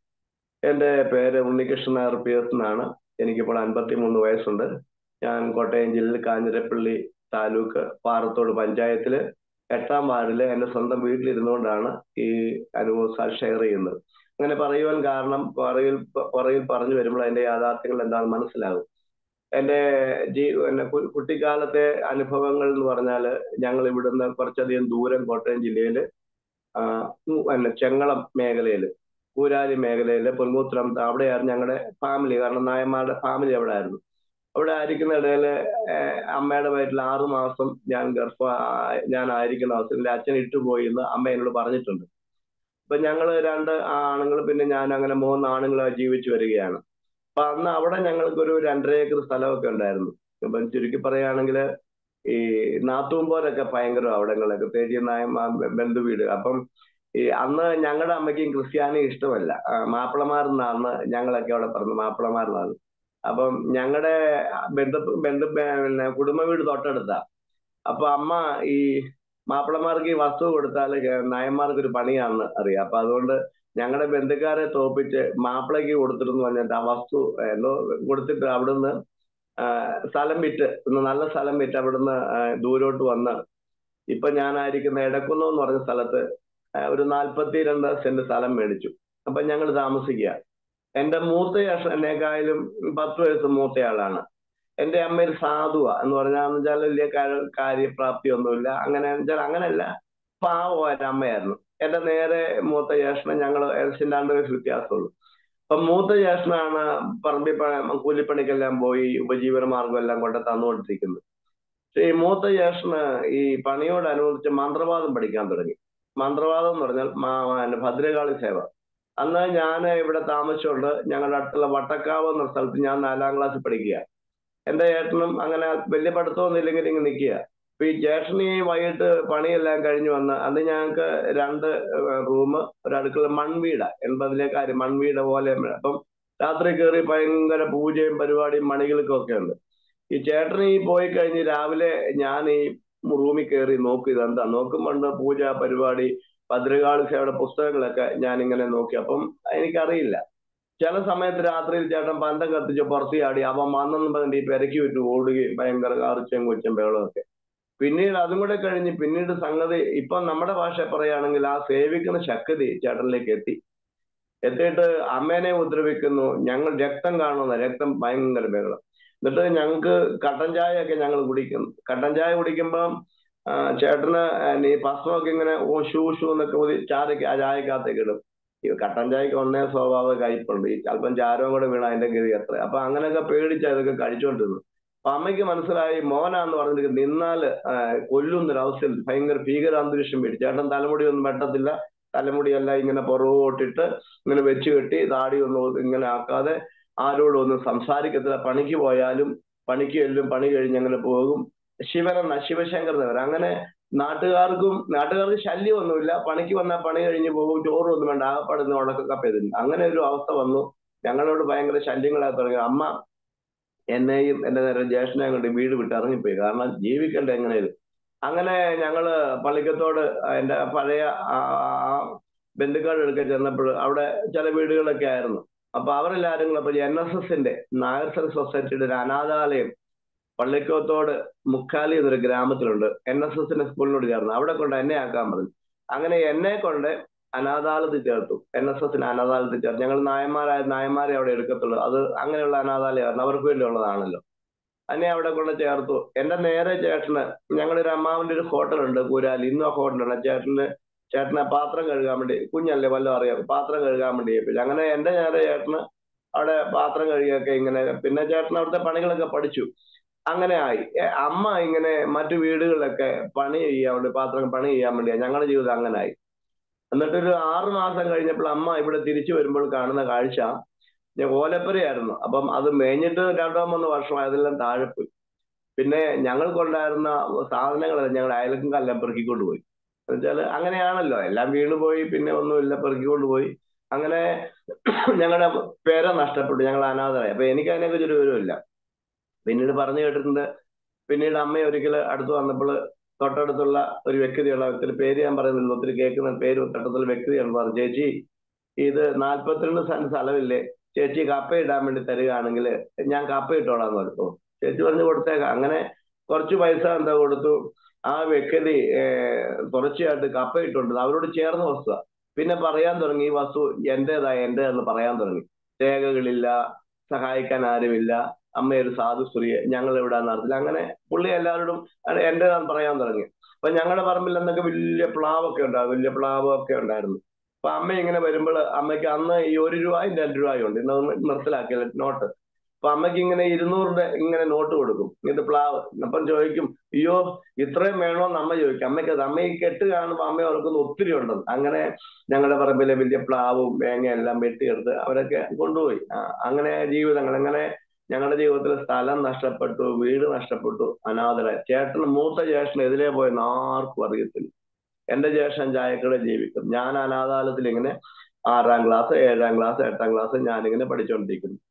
എന്റെ പേര് ഉണ്ണികൃഷ്ണൻ നായർ പി എസ് എന്നാണ് എനിക്കിപ്പോൾ അൻപത്തി മൂന്ന് വയസ്സുണ്ട് ഞാൻ കോട്ടയം ജില്ലയിൽ കാഞ്ഞിരപ്പള്ളി താലൂക്ക് പാറത്തോട് പഞ്ചായത്തില് എട്ടാം വാർഡില് എന്റെ സ്വന്തം വീട്ടിലിരുന്നുകൊണ്ടാണ് ഈ അനുഭവം ഷെയർ ചെയ്യുന്നത് അങ്ങനെ പറയുവാൻ കാരണം പുറകിൽ പുറകിൽ പറഞ്ഞു വരുമ്പോൾ അതിന്റെ യാഥാർത്ഥ്യങ്ങൾ എന്താണെന്ന് മനസ്സിലാകും എന്റെ ജീ എന്നെ കുട്ടിക്കാലത്തെ അനുഭവങ്ങൾ എന്ന് പറഞ്ഞാൽ ഞങ്ങൾ ഇവിടുന്ന് കുറച്ചധികം ദൂരം കോട്ടയം ജില്ലയിൽ പിന്നെ ചെങ്ങളം മേഖലയിൽ കൂരാലി മേഖലയിൽ പൊൻകൂത്രം അവിടെയായിരുന്നു ഞങ്ങളുടെ ഫാമിലി കാരണം നായന്മാരുടെ ഫാമിലി അവിടെ ആയിരുന്നു അവിടെ ആയിരിക്കുന്ന ഇടയിൽ അമ്മയുടെ വയറ്റിൽ ആറു മാസം ഞാൻ ഗർഭ ഞാൻ ആയിരിക്കുന്ന അവസ്ഥയിൽ എൻ്റെ അച്ഛൻ ഇട്ടുപോയി എന്ന് അമ്മ എന്നോട് പറഞ്ഞിട്ടുണ്ട് അപ്പൊ ഞങ്ങൾ രണ്ട് ആണുങ്ങൾ പിന്നെ ഞാൻ അങ്ങനെ മൂന്ന് ആണുങ്ങളായി ജീവിച്ചു വരികയാണ് അപ്പൊ അന്ന് അവിടെ ഞങ്ങൾക്ക് ഒരു രണ്ടര ഏക്കർ സ്ഥലമൊക്കെ ഉണ്ടായിരുന്നു ഇപ്പം ചുരുക്കി പറയുകയാണെങ്കിൽ ഈ നാത്തൂമ്പോരൊക്കെ ഭയങ്കര അവിടങ്ങളൊക്കെ പ്രത്യേകിച്ച് നായ ബന്ധു വീട് അപ്പം ഈ അന്ന് ഞങ്ങളുടെ അമ്മയ്ക്കും ക്രിസ്ത്യാനി ഇഷ്ടമല്ല മാപ്പിളമാരെന്നാണ് ഞങ്ങളൊക്കെ അവിടെ പറഞ്ഞു മാപ്പിളമാരെന്നാണ് അപ്പം ഞങ്ങളുടെ ബന്ധു ബന്ധു പിന്നെ കുടുംബ വീട് തൊട്ടടുത്താ അപ്പൊ അമ്മ ഈ മാപ്പിളമാർക്ക് ഈ വസ്തു കൊടുത്താൽ നായന്മാർക്ക് ഒരു പണിയാണെന്ന് അറിയാം അപ്പൊ അതുകൊണ്ട് ഞങ്ങളുടെ ബന്ധുക്കാരെ തോപ്പിച്ച് മാപ്പിളയ്ക്ക് കൊടുത്തിട്ടെന്ന് പറഞ്ഞിട്ട് ആ വസ്തു എന്തോ കൊടുത്തിട്ട് അവിടുന്ന് ആ, സ്ഥലം വിറ്റ് ഒന്ന് നല്ല സ്ഥലം വിറ്റ് അവിടുന്ന് ആ, ദൂരോട്ട് വന്ന് ഇപ്പൊ ഞാനായിരിക്കുന്ന എടക്കുന്നോ എന്ന് പറഞ്ഞ സ്ഥലത്ത് ആ, ഒരു നാൽപ്പത്തി രണ്ട് സെന്റ് സ്ഥലം മേടിച്ചു അപ്പൊ ഞങ്ങൾ താമസിക്കുക എന്റെ മൂത്ത ജ്യേഷ്ഠൻ എന്നെക്കാളും പത്ത് വയസ്സ് മൂത്തയാളാണ് എന്റെ അമ്മ ഒരു സാധുവ എന്ന് പറഞ്ഞാൽ വെച്ചാൽ വലിയ കാര്യ- കാര്യപ്രാപ്തി ഒന്നുമില്ല അങ്ങനെ വെച്ചാൽ അങ്ങനെയല്ല പാവമായ അമ്മയായിരുന്നു എന്റെ നേരെ മൂത്ത ജ്യേഷ്ഠൻ ഞങ്ങൾ ഏകദേശം രണ്ട് വയസ്സ് വ്യത്യാസമുള്ളൂ അപ്പൊ മൂത്ത ജ്യേഷ്ഠനാണ് പറമ്പിൽ പ- കൂലിപ്പണിക്കെല്ലാം പോയി ഉപജീവന മാർഗം എല്ലാം കൊണ്ട് തന്നുകൊണ്ടിരിക്കുന്നത് പക്ഷേ ഈ മൂത്ത ജ്യേഷ്ഠന് ഈ പണിയോടനുബന്ധിച്ച് മന്ത്രവാദം പഠിക്കാൻ തുടങ്ങി മന്ത്രവാദം എന്ന് പറഞ്ഞാൽ മാ- പിന്നെ ഭദ്രകാളി സേവ അന്ന് ഞാൻ ഇവിടെ താമസിച്ചുകൊണ്ട് ഞങ്ങളുടെ അടുത്തുള്ള വട്ടക്കാവ് എന്ന സ്ഥലത്ത് ഞാൻ നാലാം ക്ലാസ്സിൽ പഠിക്കുക എന്റെ ചേട്ടനും അങ്ങനെ വലിയ പഠിത്തമൊന്നും ഇല്ലെങ്കിൽ ഇങ്ങനെ നിൽക്കുക അപ്പൊ ഈ ചേട്ടന് ഈ വൈകിട്ട് പണിയെല്ലാം കഴിഞ്ഞ് വന്ന് അന്ന് ഞങ്ങൾക്ക് രണ്ട് റൂം ഒരു അടുക്കള മൺവീട എൺപതിലേക്കാര് മൺവീട പോലെ അപ്പം രാത്രി കയറി ഭയങ്കര പൂജയും പരിപാടിയും മണികൾക്കും ഒക്കെ ഉണ്ട് ഈ ചേട്ടൻ ഈ പോയി കഴിഞ്ഞ് രാവിലെ ഞാൻ ഈ റൂമിൽ കയറി നോക്കി ഇതെന്താ നോക്കുമ്പോണ്ട് പൂജ പരിപാടി ഭദ്രകാളി സേവയുടെ പുസ്തകങ്ങളൊക്കെ ഞാൻ ഇങ്ങനെ നോക്കി അപ്പം എനിക്കറിയില്ല ചില സമയത്ത് രാത്രിയിൽ ചേട്ടൻ പന്തം കത്തിച്ച് പുറത്ത് ചാടി അവൻ വന്നെന്ന് പറഞ്ഞിട്ട് ഈ പെരക്കി വിട്ട് ഓടുകയും ഭയങ്കര കാർച്ചയും കൊച്ചും ബഹളമൊക്കെ പിന്നീട് അതും കൂടെ കഴിഞ്ഞ് പിന്നീട് സംഗതി ഇപ്പം നമ്മുടെ ഭാഷ പറയുകയാണെങ്കിൽ ആ സേവിക്കുന്ന ശക്തി ചേട്ടനിലേക്ക് എത്തി എത്തിയിട്ട് അമ്മേനെ ഉപദ്രവിക്കുന്നു ഞങ്ങൾ രക്തം കാണുന്ന രക്തം ഭയങ്കര ബഹളം എന്നിട്ട് ഞങ്ങൾക്ക് കട്ടൻ ചായ ഒക്കെ ഞങ്ങൾ കുടിക്കുന്നു കട്ടൻ ചായ കുടിക്കുമ്പം ആ, ചേട്ടന് ഈ ഭസ്മമൊക്കെ ഇങ്ങനെ ഓ ഷൂ ഷൂ എന്നൊക്കെ ഊതി ചാരക്ക് ആ ചായക്കകത്തേക്ക് ഇടും ഈ കട്ടൻ ചായക്ക് ഒന്നേ സ്വഭാവ കയ്പുണ്ട് ഈ അല്പം ചാരവും കൂടെ വീണ അതിന്റെ ഗതി എത്ര അപ്പൊ അങ്ങനെയൊക്കെ പേടിച്ച് അതൊക്കെ കഴിച്ചുകൊണ്ടിരുന്നു അപ്പൊ അമ്മയ്ക്ക് മനസ്സിലായി മോനാന്ന് പറഞ്ഞിട്ട് നിന്നാല് ആ, കൊല്ലുന്നൊരവസ്ഥയിൽ ഭയങ്കര ഭീകര അന്തരീക്ഷം വരും ചേട്ടൻ തലമുടി ഒന്നും വെട്ടത്തില്ല തലമുടിയെല്ലാം ഇങ്ങനെ പുറകോട്ടിട്ട് ഇങ്ങനെ വെച്ച് കെട്ടി താടി ഒന്നും ഇങ്ങനെ ആക്കാതെ ആരോടും ഒന്നും സംസാരിക്കത്തില്ല പണിക്ക് പോയാലും പണിക്ക് ചെല്ലും പണി കഴിഞ്ഞ് അങ്ങനെ പോകും ശിവനെന്ന ശിവശങ്കർ എന്നവർ അങ്ങനെ നാട്ടുകാർക്കും നാട്ടുകാർക്ക് ശല്യമൊന്നുമില്ല പണിക്ക് വന്നാൽ പണി കഴിഞ്ഞ് പോകും ചോറും ഒന്നും വേണ്ട ആകപ്പാടുന്ന ഉണക്കൊക്കെ പെരുന്നു അങ്ങനെ ഒരു അവസ്ഥ വന്നു ഞങ്ങളോട് ഭയങ്കര ശല്യങ്ങളായി തുടങ്ങി അമ്മ എന്നെയും എന്റെ നേരെ ജ്യേഷ്ഠനെയും കൊണ്ട് വീട് വിട്ട് ഇറങ്ങിപ്പോയി കാരണം ജീവിക്കണ്ട എങ്ങനെയും അങ്ങനെ ഞങ്ങള് പള്ളിക്കത്തോട് എന്റെ പഴയ ആ ആ ബന്ധുക്കളുടെ അടുക്ക ചെന്നപ്പോൾ അവിടെ ചില വീടുകളൊക്കെ ആയിരുന്നു അപ്പൊ അവരെല്ലാരും കൂടെ അപ്പൊ എൻ എസ് എസിന്റെ നായർസർ സൊസൈറ്റിയുടെ ഒരു അനാഥാലയം പള്ളിക്കത്തോട് മുക്കാലി എന്നൊരു ഗ്രാമത്തിലുണ്ട് എൻ എസ് എസിന്റെ സ്കൂളിനോട് ചേർന്ന് അവിടെ കൊണ്ട് എന്നെ ആക്കാൻ പറഞ്ഞു അങ്ങനെ എന്നെ കൊണ്ട് അനാഥാലയത്തിൽ ചേർത്തു എൻ എസ് എസിന് അനാഥാലയത്തിൽ ചേർത്തു ഞങ്ങൾ നായന്മാരായ നായന്മാരെ അവിടെ എടുക്കത്തുള്ളൂ അത് അങ്ങനെയുള്ള അനാഥാലയമായിരുന്നു അവർക്ക് വേണ്ടിയുള്ളതാണല്ലോ എന്നെ അവിടെ കൊണ്ട് ചേർത്തു എന്റെ നേരെ ചേട്ടന് ഞങ്ങളുടെ ഒരു അമ്മാവിന്റെ ഒരു ഹോട്ടലുണ്ട് കൂരാലി ഇന്നും ആ ഹോട്ടലുണ്ട് ചേട്ടന് ചേട്ടനെ പാത്രം കഴുകാൻ വേണ്ടി കുഞ്ഞല്ലേ വല്ലതും അറിയാം പാത്രം കഴുകാൻ വേണ്ടി ഏൽപ്പിച്ചു അങ്ങനെ എന്റെ നേരെ ചേട്ടന് അവിടെ പാത്രം കഴുകിയൊക്കെ ഇങ്ങനെ പിന്നെ ചേട്ടൻ അവിടുത്തെ പണികളൊക്കെ പഠിച്ചു അങ്ങനെ ആയി ഏ, അമ്മ ഇങ്ങനെ മറ്റു വീടുകളിലൊക്കെ പണി ചെയ്യാൻ വേണ്ടി പാത്രം പണി ചെയ്യാൻ വേണ്ടി ഞങ്ങളുടെ ജീവിതം അങ്ങനെ ആയി എന്നിട്ടൊരു ആറു മാസം കഴിഞ്ഞപ്പോൾ അമ്മ ഇവിടെ തിരിച്ചു വരുമ്പോൾ കാണുന്ന കാഴ്ച ഞാൻ ഓലപ്പുരയായിരുന്നു അപ്പം അത് മേഞ്ഞിട്ട് രണ്ടോ മൂന്നോ വർഷം അതെല്ലാം താഴെ പോയി പിന്നെ ഞങ്ങൾക്കുണ്ടായിരുന്ന സാധനങ്ങളെല്ലാം ഞങ്ങൾ അയലക്കും കല്ലം പെറുക്കിക്കൊണ്ട് പോയി എന്നുവെച്ചാൽ അങ്ങനെയാണല്ലോ എല്ലാം വീണുപോയി പിന്നെ ഒന്നുമില്ല പെറുക്കിക്കൊണ്ട് പോയി അങ്ങനെ ഞങ്ങളുടെ പേര നഷ്ടപ്പെട്ടു ഞങ്ങൾ അനാഥരായി അപ്പൊ എനിക്ക് അതിനെക്കുറിച്ച് ഒരു വിവരമില്ല പിന്നീട് പറഞ്ഞു കേട്ടിട്ടുണ്ട് പിന്നീട് അമ്മ ഒരിക്കൽ അടുത്ത് വന്നപ്പോൾ തൊട്ടടുത്തുള്ള ഒരു വ്യക്തിയുള്ള ഒത്തിരി പേര് ഞാൻ പറയുന്നില്ല ഒത്തിരി കേൾക്കുന്ന പേര് തൊട്ടടുത്തുള്ള വ്യക്തിയാണ് പറഞ്ഞു ചേച്ചി ഇത് നാല്പത്തിരണ്ട് സെന്റ് സ്ഥലമില്ലേ ചേച്ചി കപ്പ ഇടാൻ വേണ്ടി തരികയാണെങ്കിൽ ഞാൻ കപ്പ ഇട്ടോളാന്ന് പറഞ്ഞു ചേച്ചി പറഞ്ഞു കൊടുത്തേക്കാം അങ്ങനെ കുറച്ച് പൈസ എന്താ കൊടുത്തു ആ വ്യക്തി ഏർ, തുടർച്ചയായിട്ട് കപ്പ ഇട്ടുണ്ട് അവരോട് ചേർന്ന് വസ്തുവ പിന്നെ പറയാൻ തുടങ്ങി ഈ വസ്തു എന്റേതാ എന്റേതെന്ന് പറയാൻ തുടങ്ങി രേഖകളില്ല സഹായിക്കാൻ ആരുമില്ല അമ്മ ഒരു സാധു സ്ത്രീ ഞങ്ങൾ ഇവിടെ നടത്തില്ല അങ്ങനെ പുള്ളി എല്ലാവരോടും അത് എന്റേതാന്ന് പറയാൻ തുടങ്ങി അപ്പൊ ഞങ്ങളുടെ പറമ്പിൽ എന്നൊക്കെ വലിയ പ്ലാവൊക്കെ ഉണ്ടാവും വലിയ പ്ലാവൊക്കെ ഉണ്ടായിരുന്നു അപ്പൊ അമ്മ ഇങ്ങനെ വരുമ്പോൾ അമ്മയ്ക്ക് അന്ന് ഈ ഒരു രൂപയും രണ്ട് രൂപയും ഉണ്ട് ഇന്ന് നിർത്തലാക്കിയ നോട്ട് അപ്പൊ അമ്മയ്ക്ക് ഇങ്ങനെ ഇരുന്നൂറിന്റെ ഇങ്ങനെ നോട്ട് കൊടുക്കും ഇത് പ്ലാവ് അപ്പം ചോദിക്കും അയ്യോ ഇത്രയും വേണോന്ന് അമ്മ ചോദിക്കും അമ്മയ്ക്ക് അത് അമ്മ ഈ കെട്ട് കാണുമ്പോൾ അമ്മ ഓർക്കുന്ന ഒത്തിരി ഉണ്ടെന്ന് അങ്ങനെ ഞങ്ങളുടെ പറമ്പിലെ വലിയ പ്ലാവും വേങ്ങ എല്ലാം വെട്ടിയെടുത്ത് അവരൊക്കെ കൊണ്ടുപോയി ആ, അങ്ങനെ ജീവിതങ്ങൾ അങ്ങനെ ഞങ്ങളുടെ ജീവിതത്തിൽ സ്ഥലം നഷ്ടപ്പെട്ടു വീട് നഷ്ടപ്പെട്ടു അനാഥരായി ചേട്ടന് മൂത്ത ചേട്ടൻ എതിരെ പോയെന്ന് ആർക്കും അറിയത്തില്ല എന്റെ ജ്യേഷ്ഠൻ ചായക്കട ജീവിക്കും ഞാൻ അനാഥാലയത്തിൽ ഇങ്ങനെ ആറാം ക്ലാസ് ഏഴാം ക്ലാസ് എട്ടാം ക്ലാസ് ഞാനിങ്ങനെ പഠിച്ചുകൊണ്ടിരിക്കുന്നു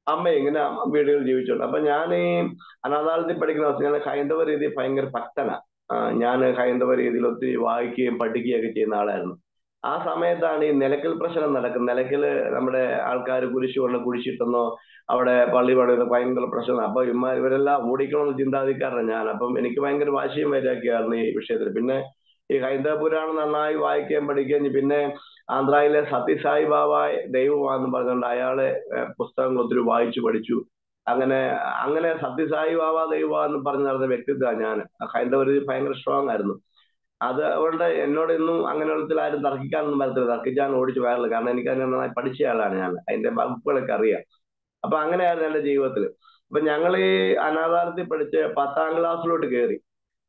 അമ്മ ഇങ്ങനെ വീടുകളിൽ ജീവിച്ചോണ്ട് അപ്പൊ ഞാൻ ഈ അനാഥാലയത്തിൽ പഠിക്കുന്ന അവസ്ഥ ഞാൻ ഹൈന്ദവ രീതി ഭയങ്കര ഭക്തനാ ഞാൻ ഹൈന്ദവ രീതിയിൽ ഒത്തിരി വായിക്കുകയും പഠിക്കുകയും ഒക്കെ ചെയ്യുന്ന ആളായിരുന്നു ആ സമയത്താണ് ഈ നിലക്കൽ പ്രശ്നം നടക്കുന്നത് നിലക്കല് നമ്മുടെ ആൾക്കാർ കുരിശ് കൊണ്ട് കുഴിച്ചിട്ടെന്നോ അവിടെ പള്ളി പണിയുന്ന ഭയങ്കര പ്രശ്നം അപ്പൊ ഇമ്മ ഇവരെല്ലാം ഓടിക്കണമെന്ന് ചിന്താധിക്കാരനാണ് ഞാൻ അപ്പം എനിക്ക് ഭയങ്കര വാശിയും വൈരാഗ്യമായിരുന്നു ഈ വിഷയത്തിൽ പിന്നെ ഈ ഹൈന്ദവ പുരാണം നന്നായി വായിക്കുകയും പഠിക്കുകയും പിന്നെ ആന്ധ്രയിലെ സത്യസായി ബാബ ദൈവമാണെന്ന് പറഞ്ഞുകൊണ്ട് അയാളെ പുസ്തകങ്ങൾ ഒത്തിരി വായിച്ചു പഠിച്ചു അങ്ങനെ അങ്ങനെ സത്യസായി ബാബ ദൈവ എന്ന് പറഞ്ഞു നടന്ന വ്യക്തിത്വമാണ് ഞാൻ ഹൈന്ദവ ഭയങ്കര സ്ട്രോങ് ആയിരുന്നു അത് അതുകൊണ്ട് എന്നോട് ഇന്നും അങ്ങനെയുള്ളതിൽ ആരും തർക്കിക്കാനൊന്നും പറ്റത്തില്ല തർക്കിച്ചാൻ ഓടിച്ചു വയറില്ല കാരണം എനിക്ക് അതിനെ നന്നായി പഠിച്ച ആളാണ് ഞാൻ അതിന്റെ വകുപ്പുകളൊക്കെ അറിയാം അപ്പൊ അങ്ങനെയായിരുന്നു എന്റെ ജീവിതത്തിൽ അപ്പൊ ഞങ്ങൾ ഈ അനാഥാലയത്തിൽ പഠിച്ച് പത്താം ക്ലാസ്സിലോട്ട് കയറി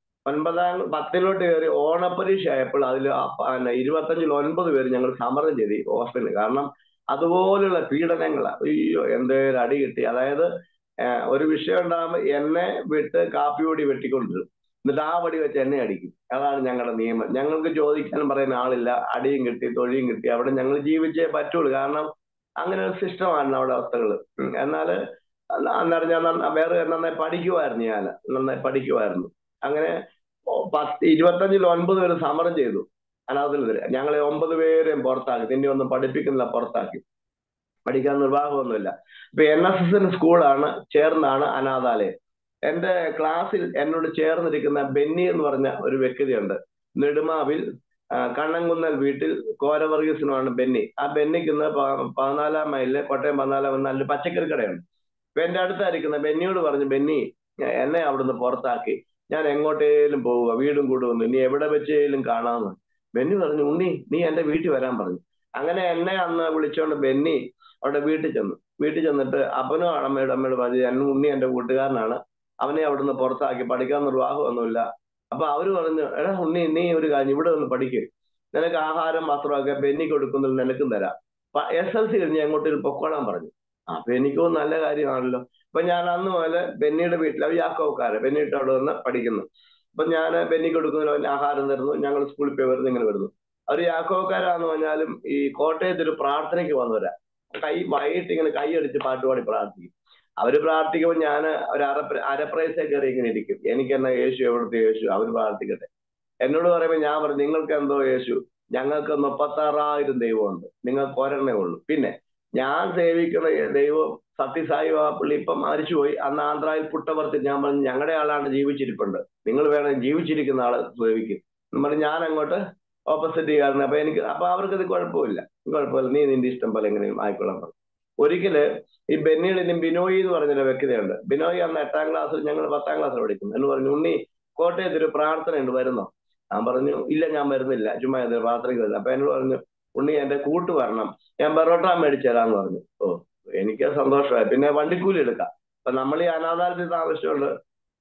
ഒൻപതാം പത്തിലോട്ട് കയറി ഓണപ്പരീക്ഷ ആയപ്പോൾ അതിൽ ഇരുപത്തഞ്ചിൽ ഒൻപത് പേര് ഞങ്ങൾ സമരം ചെയ്തു ഈ ഹോസ്റ്റലിൽ കാരണം അതുപോലുള്ള പീഡനങ്ങളാ അയ്യോ എന്തേലും അടി കിട്ടി അതായത് ഒരു വിഷയം ഉണ്ടാകുമ്പോൾ എന്നെ വിട്ട് കാപ്പിയോടി വെട്ടിക്കൊണ്ടിരും എന്നിട്ട് ആ വടി വെച്ച് എന്നെ അടിക്കും അതാണ് ഞങ്ങളുടെ നിയമം ഞങ്ങൾക്ക് ചോദിക്കാനും പറയുന്ന ആളില്ല അടിയും കിട്ടി തൊഴിയും കിട്ടി അവിടെ ഞങ്ങൾ ജീവിച്ചേ പറ്റുള്ളൂ കാരണം അങ്ങനെ ഒരു സിസ്റ്റമാണ് അവിടെ അവസ്ഥകൾ എന്നാൽ അന്നേരം ഞാൻ വേറെ നന്നായി പഠിക്കുമായിരുന്നു ഞാൻ നന്നായി പഠിക്കുമായിരുന്നു അങ്ങനെ പത്ത് ഇരുപത്തഞ്ചിൽ ഒൻപത് പേര് സമരം ചെയ്തു അനാഥനെതിരെ ഞങ്ങളെ ഒമ്പത് പേരെയും പുറത്താക്കി നിന്നെ ഒന്നും പഠിപ്പിക്കുന്നില്ല പുറത്താക്കി പഠിക്കാൻ നിർവാഹമൊന്നുമില്ല ഇപ്പൊ എൻ എസ് എസിന് സ്കൂളാണ് ചേർന്നാണ് അനാഥാലയം എന്റെ ക്ലാസ്സിൽ എന്നോട് ചേർന്നിരിക്കുന്ന ബെന്നി എന്ന് പറഞ്ഞ ഒരു വ്യക്തിയുണ്ട് നെടുമാവിൽ കണ്ണൻകുന്നൽ വീട്ടിൽ കോരവർഗീസിനുമാണ് ബെന്നി ആ ബെന്നിക്ക് ഇന്ന് പതിനാലാം മൈലില് കോട്ടയം പതിനാലാം മൈലിൽ പച്ചക്കറി കടയുണ്ട് അപ്പൊ എന്റെ അടുത്തായിരിക്കുന്ന ബെന്നിയോട് പറഞ്ഞു ബെന്നി എന്നെ അവിടുന്ന് പുറത്താക്കി ഞാൻ എങ്ങോട്ടേലും പോവുക വീടും കൂടുമെന്ന് ഇനി എവിടെ വെച്ചേലും കാണാമെന്ന് ബെന്നി പറഞ്ഞു ഉണ്ണി നീ എന്റെ വീട്ടിൽ വരാൻ പറഞ്ഞു അങ്ങനെ എന്നെ അന്ന് വിളിച്ചോണ്ട് ബെന്നി അവിടെ വീട്ടിൽ ചെന്നു വീട്ടിൽ ചെന്നിട്ട് അപ്പനും അമ്മയുടെ അമ്മയോട് പറഞ്ഞു എന്നെ ഉണ്ണി എന്റെ കൂട്ടുകാരനാണ് അവനെ അവിടുന്ന് പുറത്താക്കി പഠിക്കാൻ നിർവാഹമൊന്നുമില്ല അപ്പൊ അവര് പറഞ്ഞു എടാ ഉണ്ണി നീ ഒരു കാര്യം ഇവിടെ ഒന്ന് പഠിക്കും നിനക്ക് ആഹാരം വസ്ത്രമൊക്കെ ബെന്നി കൊടുക്കുന്നത് നിനക്കും തരാം എസ് എൽ സി കഴിഞ്ഞ് എങ്ങോട്ടേലും പൊക്കോളാൻ പറഞ്ഞു അപ്പൊ എനിക്കും നല്ല കാര്യമാണല്ലോ അപ്പൊ ഞാൻ അന്ന് മുതൽ ബെന്നിയുടെ വീട്ടിൽ അവർ യാക്കോക്കാര് ബെന്നിട്ട് അവിടെ വന്ന് പഠിക്കുന്നു അപ്പൊ ഞാൻ ബെന്നി കൊടുക്കുന്നതിന് ആഹാരം തരുന്നു ഞങ്ങൾ സ്കൂളിൽ പോയി വരുന്നു ഇങ്ങനെ വരുന്നു അവർ യാക്കോക്കാരാന്ന് പറഞ്ഞാലും ഈ കോട്ടയത്ത് ഒരു പ്രാർത്ഥനയ്ക്ക് വന്നവരാ കൈ വൈകിട്ട് ഇങ്ങനെ കൈയടിച്ച് പാട്ടുപാടി പ്രാർത്ഥിക്കും അവര് പ്രാർത്ഥിക്കുമ്പോൾ ഞാൻ ഒരു അര അരപ്രൈസേ കയറി ഇങ്ങനെ ഇരിക്കും എനിക്ക് എന്നാ യേശു എവിടുത്തെ യേശു അവർ പ്രാർത്ഥിക്കട്ടെ എന്നോട് പറയുമ്പോൾ ഞാൻ പറഞ്ഞു നിങ്ങൾക്ക് എന്തോ യേശു ഞങ്ങൾക്ക് മുപ്പത്താറായിരം ദൈവമുണ്ട് നിങ്ങൾക്ക് ഒരെണ്ണേ ഉള്ളൂ പിന്നെ ഞാൻ സേവിക്കുന്ന ദൈവം സത്യസായി പുള്ളി ഇപ്പം മരിച്ചുപോയി അന്ന് ആന്ധ്രയിൽ പുട്ടവർത്തി ഞാൻ പറഞ്ഞു ഞങ്ങളുടെ ആളാണ് ജീവിച്ചിരിപ്പുണ്ട് നിങ്ങൾ വേണം ജീവിച്ചിരിക്കുന്ന ആളെ സേവിക്കും എന്ന് പറഞ്ഞ് ഞാൻ അങ്ങോട്ട് ഓപ്പോസിറ്റ് ചെയ്യാറുണ്ട് അപ്പൊ എനിക്ക് അപ്പൊ അവർക്ക് ഇത് കുഴപ്പമില്ല കുഴപ്പമില്ല നീ നിന്റെ ഇഷ്ടം പോലെ എങ്ങനെയും ആയിക്കൊള്ളാൻ പറഞ്ഞു ഒരിക്കല് ഈ ബെന്നിയുടെ ബിനോയി എന്ന് പറഞ്ഞൊരു വ്യക്തിയുണ്ട് ബിനോയി അന്ന് എട്ടാം ക്ലാസ്സിൽ ഞങ്ങൾ പത്താം ക്ലാസ്സിൽ പഠിക്കും എന്ന് പറഞ്ഞു ഉണ്ണി കോട്ടയത്ത് ഒരു പ്രാർത്ഥന ഉണ്ട് വരുന്നോ ഞാൻ പറഞ്ഞു ഇല്ല ഞാൻ വരുന്നില്ല ചുമ്മാ ഇത് പ്രാർത്ഥനയ്ക്ക് വരുന്നത് അപ്പൊ എന്നോട് പറഞ്ഞു ഉണ്ണി എന്റെ കൂട്ട് വരണം ഞാൻ പെറോട്ട മേടിച്ചു തരാന്ന് പറഞ്ഞു ഓ എനിക്ക് സന്തോഷമായി പിന്നെ വണ്ടിക്കൂലി എടുക്കാം അപ്പൊ നമ്മൾ ഈ അനാഥാലയത്തിൽ താമസിച്ചുകൊണ്ട്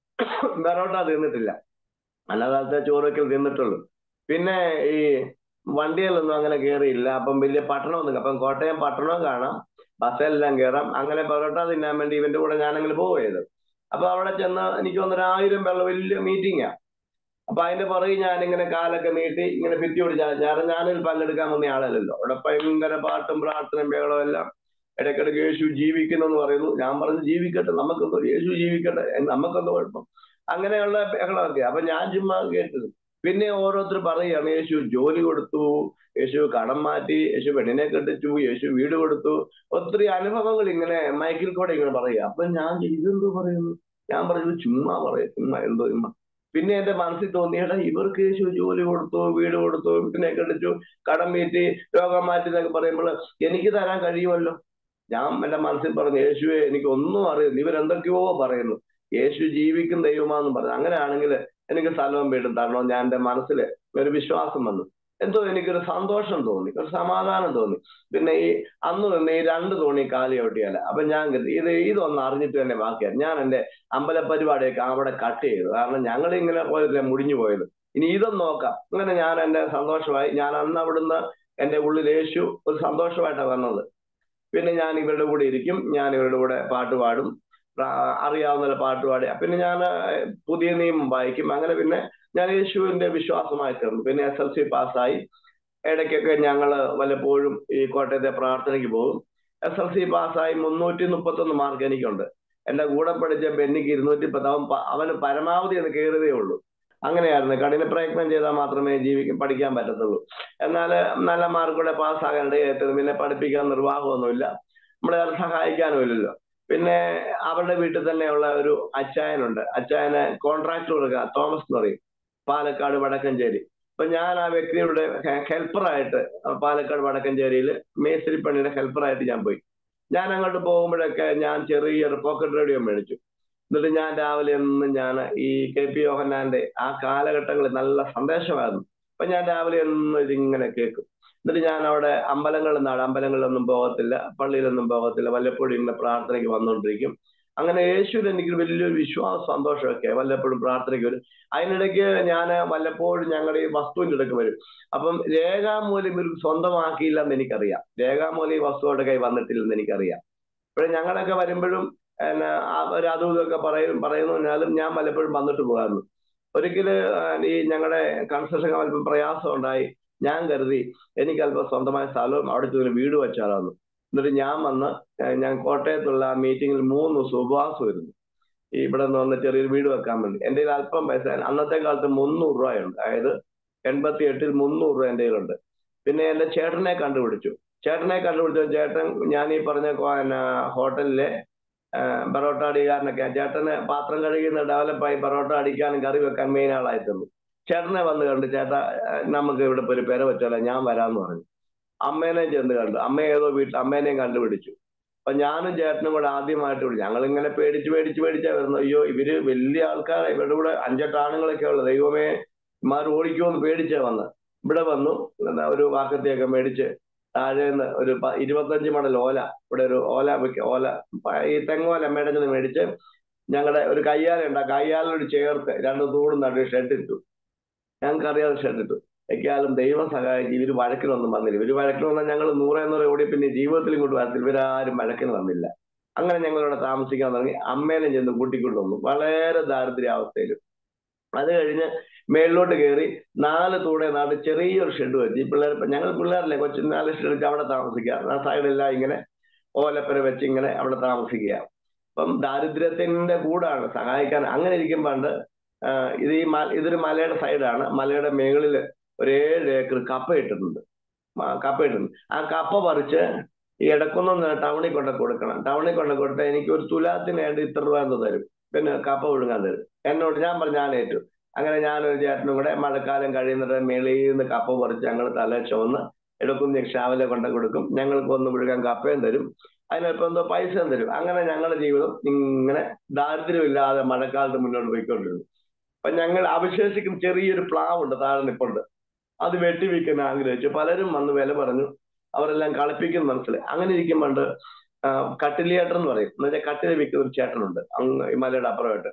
പെറോട്ട തിന്നിട്ടില്ല അനാഥാലയത്തെ ചോറൊക്കെ തിന്നിട്ടുള്ളൂ പിന്നെ ഈ വണ്ടികളൊന്നും അങ്ങനെ കയറിയില്ല അപ്പം വലിയ പട്ടണമൊന്നും അപ്പം കോട്ടയം പട്ടണവും കാണാം ബസ്സെല്ലാം കയറാം അങ്ങനെ പൊറോട്ട തിന്നാൻ വേണ്ടി ഇവന്റെ കൂടെ ഞാനങ്ങനെ പോവുകയത് അപ്പൊ അവിടെ ചെന്ന് എനിക്ക് തോന്നുന്നു ആയിരം പേരുടെ വലിയ മീറ്റിംഗാ അപ്പൊ അതിന്റെ പുറകെ ഞാനിങ്ങനെ കാലൊക്കെ നീട്ടി ഇങ്ങനെ ഭിത്തി പിടിച്ചാൽ ഞാൻ ഞാനിൽ പങ്കെടുക്കാൻ വന്ന ആളല്ലല്ലോ അവിടെ ഭയങ്കര പാട്ടും പ്രാർത്ഥനയും ബഹളവും എല്ലാം ഇടയ്ക്കിടയ്ക്ക് യേശു ജീവിക്കുന്നു എന്ന് പറയുന്നു ഞാൻ പറഞ്ഞു ജീവിക്കട്ടെ നമുക്കെന്തോ യേശു ജീവിക്കട്ടെ നമുക്കെന്തോ കുഴപ്പം അങ്ങനെയുള്ള ബഹളമൊക്കെ അപ്പൊ ഞാൻ ചുമ്മാ കേട്ടത് പിന്നെ ഓരോരുത്തർ പറയുകയാണ് യേശു ജോലി കൊടുത്തു യേശു കടം മാറ്റി യേശു പെണ്ണിനെ കെട്ടിച്ചു യേശു വീട് കൊടുത്തു ഒത്തിരി അനുഭവങ്ങൾ ഇങ്ങനെ മൈക്കിൽ കൂടെ ഇങ്ങനെ പറയുക അപ്പൊ ഞാൻ ഇതെന്തോ പറയുന്നു ഞാൻ പറഞ്ഞു ചുമ്മാ പറയും ചുമ്മാ എന്തോ ചുമ്മാ പിന്നെ എന്റെ മനസ്സിൽ തോന്നിയടാ ഇവർക്ക് യേശു ജോലി കൊടുത്തു വീട് കൊടുത്തു വീട്ടിനെ കെട്ടിച്ചു കടം വീട്ടി രോഗം മാറ്റി എന്നൊക്കെ പറയുമ്പോൾ എനിക്ക് തരാൻ കഴിയുമല്ലോ ഞാൻ എന്റെ മനസ്സിൽ പറഞ്ഞു യേശുവെ എനിക്ക് ഒന്നും അറിയുന്നു ഇവരെന്തൊക്കെയോ പറയുന്നു യേശു ജീവിക്കും ദൈവമാണെന്ന് പറഞ്ഞു അങ്ങനെയാണെങ്കിൽ എനിക്ക് സ്ഥലവും വീടും തരണം ഞാൻ എന്റെ മനസ്സിൽ ഒരു വിശ്വാസം വന്നു എന്തോ എനിക്കൊരു സന്തോഷം തോന്നി ഒരു സമാധാനം തോന്നി പിന്നെ ഈ അന്ന് നിന്ന് ഈ രണ്ട് തോണി കാലി ഔട്ടിയല്ല അപ്പൊ ഞാൻ കരുതി ഇത് ഇതൊന്ന് അറിഞ്ഞിട്ട് തന്നെ ബാക്കിയാണ് ഞാൻ എന്റെ അമ്പലപരിപാടിയൊക്കെ അവിടെ കട്ട് ചെയ്തു കാരണം ഞങ്ങൾ ഇങ്ങനെ പോയതില്ല മുടിഞ്ഞു പോയത് ഇനി ഇതൊന്ന് നോക്കാം അങ്ങനെ ഞാൻ എന്റെ സന്തോഷമായി ഞാൻ അന്ന് അവിടുന്ന് എന്റെ ഉള്ളിൽ യേശു ഒരു സന്തോഷമായിട്ടാണ് വന്നത് പിന്നെ ഞാൻ ഇവരുടെ കൂടെ ഇരിക്കും ഞാൻ ഇവരുടെ കൂടെ പാട്ട് പാടും അറിയാവുന്ന പാട്ട് പാടി പിന്നെ ഞാൻ പുതിയ നിയമം വായിക്കും അങ്ങനെ പിന്നെ ഞാൻ യേശുവിന്റെ വിശ്വാസമായി തീർന്നു പിന്നെ എസ് എൽ സി പാസ്സായി ഇടയ്ക്കൊക്കെ ഞങ്ങൾ വല്ലപ്പോഴും ഈ കോട്ടയത്തെ പ്രാർത്ഥനയ്ക്ക് പോകും എസ് എൽ സി പാസ്സായി മുന്നൂറ്റി മുപ്പത്തൊന്ന് മാർക്ക് എനിക്കുണ്ട് എന്റെ കൂടെ പഠിച്ച ബെന്നിക്ക് ഇരുന്നൂറ്റി പത്ത് അവൻ പ- അവന് പരമാവധി ഒന്ന് കയറുകയേ ഉള്ളൂ അങ്ങനെയായിരുന്നു കഠിന പ്രയത്നം ചെയ്താൽ മാത്രമേ ജീവിക്കാൻ പഠിക്കാൻ പറ്റത്തുള്ളൂ എന്നാൽ നല്ല മാർക്കോടെ പാസ്സാകാനിടയായിട്ട് പിന്നെ പഠിപ്പിക്കാൻ നിർവാഹമൊന്നുമില്ല നമ്മളെ അത് സഹായിക്കാനും ഇല്ലല്ലോ പിന്നെ അവരുടെ വീട്ടിൽ തന്നെയുള്ള ഒരു അച്ചായനുണ്ട് അച്ചായന് കോൺട്രാക്ട് കൊടുക്കുക തോമസ് എന്ന് പറയും പാലക്കാട് വടക്കഞ്ചേരി അപ്പൊ ഞാൻ ആ വ്യക്തിയുടെ ഹെൽപ്പറായിട്ട് പാലക്കാട് വടക്കഞ്ചേരിയിൽ മേസ്തിരിപ്പണിയുടെ ഹെൽപ്പറായിട്ട് ഞാൻ പോയി ഞാൻ അങ്ങോട്ട് പോകുമ്പോഴൊക്കെ ഞാൻ ചെറിയൊരു പോക്കറ്റ് റേഡിയോ മേടിച്ചു എന്നിട്ട് ഞാൻ രാവിലെ എന്നും ഞാൻ ഈ കെ പി യോഹന്നാന്റെ ആ കാലഘട്ടങ്ങളിൽ നല്ല സന്ദേശമായിരുന്നു അപ്പൊ ഞാൻ രാവിലെ എന്നും ഇതിങ്ങനെ കേൾക്കും എന്നിട്ട് ഞാൻ അവിടെ അമ്പലങ്ങളിൽ നിന്നാണ് അമ്പലങ്ങളിലൊന്നും പോകത്തില്ല പള്ളിയിലൊന്നും പോകത്തില്ല വല്ലപ്പോഴും ഇങ്ങനെ പ്രാർത്ഥനയ്ക്ക് വന്നുകൊണ്ടിരിക്കും അങ്ങനെ യേശുവിൽ എനിക്ക് വലിയൊരു വിശ്വാസ സന്തോഷമൊക്കെ വല്ലപ്പോഴും പ്രാർത്ഥനയ്ക്ക് വരും അതിനിടയ്ക്ക് ഞാൻ വല്ലപ്പോഴും ഞങ്ങളുടെ ഈ വസ്തുവിന്റെ ഇടയ്ക്ക് വരും അപ്പം രേഖാമൂലം ഇവർ സ്വന്തമാക്കിയില്ല എന്ന് എനിക്കറിയാം രേഖാമൂലം ഈ വസ്തുവിടെ കൈ വന്നിട്ടില്ലെന്ന് എനിക്കറിയാം ഇപ്പോഴും ഞങ്ങളൊക്കെ വരുമ്പോഴും എന്നാ അവർ അതും ഇതൊക്കെ പറയും പറയുന്നു പറഞ്ഞാലും ഞാൻ പലപ്പോഴും വന്നിട്ട് പോകാറുണ്ട് ഒരിക്കല് ഈ ഞങ്ങളുടെ കൺസ്ട്രക്ഷൻ അല്പം പ്രയാസം ഉണ്ടായി ഞാൻ കരുതി എനിക്ക് അല്പം സ്വന്തമായ സ്ഥലവും അവിടെ ചെന്ന് വീട് വെച്ചാലാന്ന് എന്നിട്ട് ഞാൻ വന്ന് ഏഹ് ഞാൻ കോട്ടയത്തുള്ള ആ മീറ്റിംഗിൽ മൂന്ന് ദിവസം ഉപവാസം വരുന്നു ഈ ഇവിടെ നിന്ന് വന്ന് ചെറിയൊരു വീട് വെക്കാൻ വേണ്ടി എൻ്റെ കയ്യിൽ അല്പം പൈസ അന്നത്തെ കാലത്ത് മുന്നൂറ് രൂപയുണ്ട് അതായത് എൺപത്തി എട്ടിൽ മുന്നൂറ് രൂപ എൻ്റെ കയ്യിലുണ്ട് പിന്നെ എൻ്റെ ചേട്ടനെ കണ്ടുപിടിച്ചു ചേട്ടനെ കണ്ടുപിടിച്ച ചേട്ടൻ ഞാൻ ഈ പറഞ്ഞ കോ- എന്നാ ഹോട്ടലിലെ ബറോട്ട അടിക്കാരനൊക്കെ ചേട്ടന് പാത്രം കഴുകുന്ന ഡെവലപ്പായി ബറോട്ട അടിക്കാനും കറി വെക്കാൻ മെയിൻ ആളായി തന്നു ചേട്ടനെ വന്ന് കണ്ട് ചേട്ടാ ഏഹ് നമുക്ക് ഇവിടെ ഇപ്പൊ ഒരു പെര വെച്ചാലോ ഞാൻ വരാന്ന് പറഞ്ഞു അമ്മേനെ ചെന്ന് കണ്ടു അമ്മ ഏതോ വീട്ടിൽ അമ്മേനെയും കണ്ടുപിടിച്ചു അപ്പൊ ഞാനും ചേട്ടനും കൂടെ ആദ്യമായിട്ട് വിളിച്ചു ഞങ്ങൾ ഇങ്ങനെ പേടിച്ച് പേടിച്ച് പേടിച്ചാ വരുന്നത് അയ്യോ ഇവര് വലിയ ആൾക്കാരാ ഇവരുടെ കൂടെ അഞ്ചെട്ട് ആണുങ്ങളൊക്കെ ഉള്ളത് ദൈവമേ ഇമാർ ഓടിക്കുമെന്ന് പേടിച്ചാ വന്ന് ഇവിടെ വന്നു എന്താ ഒരു വാക്കത്തിയൊക്കെ മേടിച്ച് താഴേന്ന് ഒരു പ- ഇരുപത്തഞ്ച് മടൽ ഓല ഇവിടെ ഒരു ഓല വെക്ക- ഓല പ- ഈ തെങ്ങോല മേടഞ്ഞത് മേടിച്ച് ഞങ്ങളുടെ ഒരു കയ്യാല ഉണ്ട് ആ കയ്യാലോട് ചേർത്ത് രണ്ട് തൂടും നട്ട് ഷെഡ് ഇട്ടു ഞങ്ങൾക്ക് അറിയാതെ ഷെഡ് ഇട്ടു എക്കാലം ദൈവം സഹായിച്ച് ഇവര് വഴക്കിനൊന്നും വന്നില്ല ഇവര് വഴക്കിന് വന്നാൽ ഞങ്ങൾ നൂറേ നൂറ് ഓടി പിന്നെ ജീവിതത്തിൽ ഇങ്ങോട്ട് വരത്തില്ല ഇവരാരും വഴക്കിന് വന്നില്ല അങ്ങനെ ഞങ്ങൾ ഇവിടെ താമസിക്കാൻ തുടങ്ങി അമ്മേനെ ചെന്ന് കൂട്ടിക്കൊണ്ട് വന്നു വളരെ ദാരിദ്ര്യാവസ്ഥയിൽ അത് കഴിഞ്ഞ് മേളിലോട്ട് കയറി നാല് തൂടെ നാട്ട് ചെറിയൊരു ഷെഡ് വെച്ച് ഈ പിള്ളേർ ഞങ്ങൾ പിള്ളേരല്ലേ കൊച്ചു നാല് ഷെഡ് വെച്ച് അവിടെ താമസിക്കുക ആ സൈഡെല്ലാം ഇങ്ങനെ ഓലപ്പര വെച്ച് ഇങ്ങനെ അവിടെ താമസിക്കുക അപ്പം ദാരിദ്ര്യത്തിന്റെ കൂടാണ് സഹായിക്കാൻ അങ്ങനെ ഇരിക്കുമ്പോണ്ട് ഇത് ഈ മ- ഇതൊരു മലയുടെ സൈഡാണ് മലയുടെ മുകളിൽ ഒരു ഏഴ് ഏക്കർ കപ്പ ഇട്ടിട്ടുണ്ട് ആ, കപ്പ ഇട്ടിട്ടുണ്ട് ആ കപ്പ പറിച്ച് ഈ ഇടക്കൊന്നും ടൗണിൽ കൊണ്ട് കൊടുക്കണം ടൗണിൽ കൊണ്ട് കൊടുത്താൽ എനിക്ക് ഒരു തുലാത്തിന് വേണ്ടി ഇത്ര രൂപ എന്ന് തരും പിന്നെ കപ്പ വിഴുങ്ങാൻ തരും എന്നോട് ഞാൻ പറഞ്ഞു ഞാൻ ഏറ്റു അങ്ങനെ ഞാനൊരു ചേട്ടനും കൂടെ മഴക്കാലം കഴിയുന്നിട്ട് മേളിൽ നിന്ന് കപ്പ പറിച്ച് ഞങ്ങൾ തല ചുവന്ന് എടുക്കും രാവിലെ കൊണ്ട് കൊടുക്കും ഞങ്ങൾക്ക് ഒന്ന് വിഴുകാൻ കപ്പയും തരും അതിനൊപ്പം എന്തോ പൈസയും തരും അങ്ങനെ ഞങ്ങളുടെ ജീവിതം ഇങ്ങനെ ദാരിദ്ര്യമില്ലാതെ മഴക്കാലത്ത് മുന്നോട്ട് പോയിക്കൊണ്ടിരുന്നു അപ്പൊ ഞങ്ങൾ അവശേഷിക്കുന്ന ചെറിയൊരു പ്ലാവുണ്ട് താഴെ നിപ്പുണ്ട് അത് വെട്ടിവിൽക്കാൻ ആഗ്രഹിച്ചു പലരും വന്ന് വില പറഞ്ഞു അവരെല്ലാം കളിപ്പിക്കുന്ന മനസ്സിലായി അങ്ങനെ ഇരിക്കുമ്പോണ്ട് കട്ടിലിയേട്ടൻ എന്ന് പറയും എന്ന് വെച്ചാൽ കട്ടില വിൽക്കുന്ന ഒരു ചേട്ടനുണ്ട് അങ്ങ് ഈ മലയുടെ അപ്പുറമായിട്ട്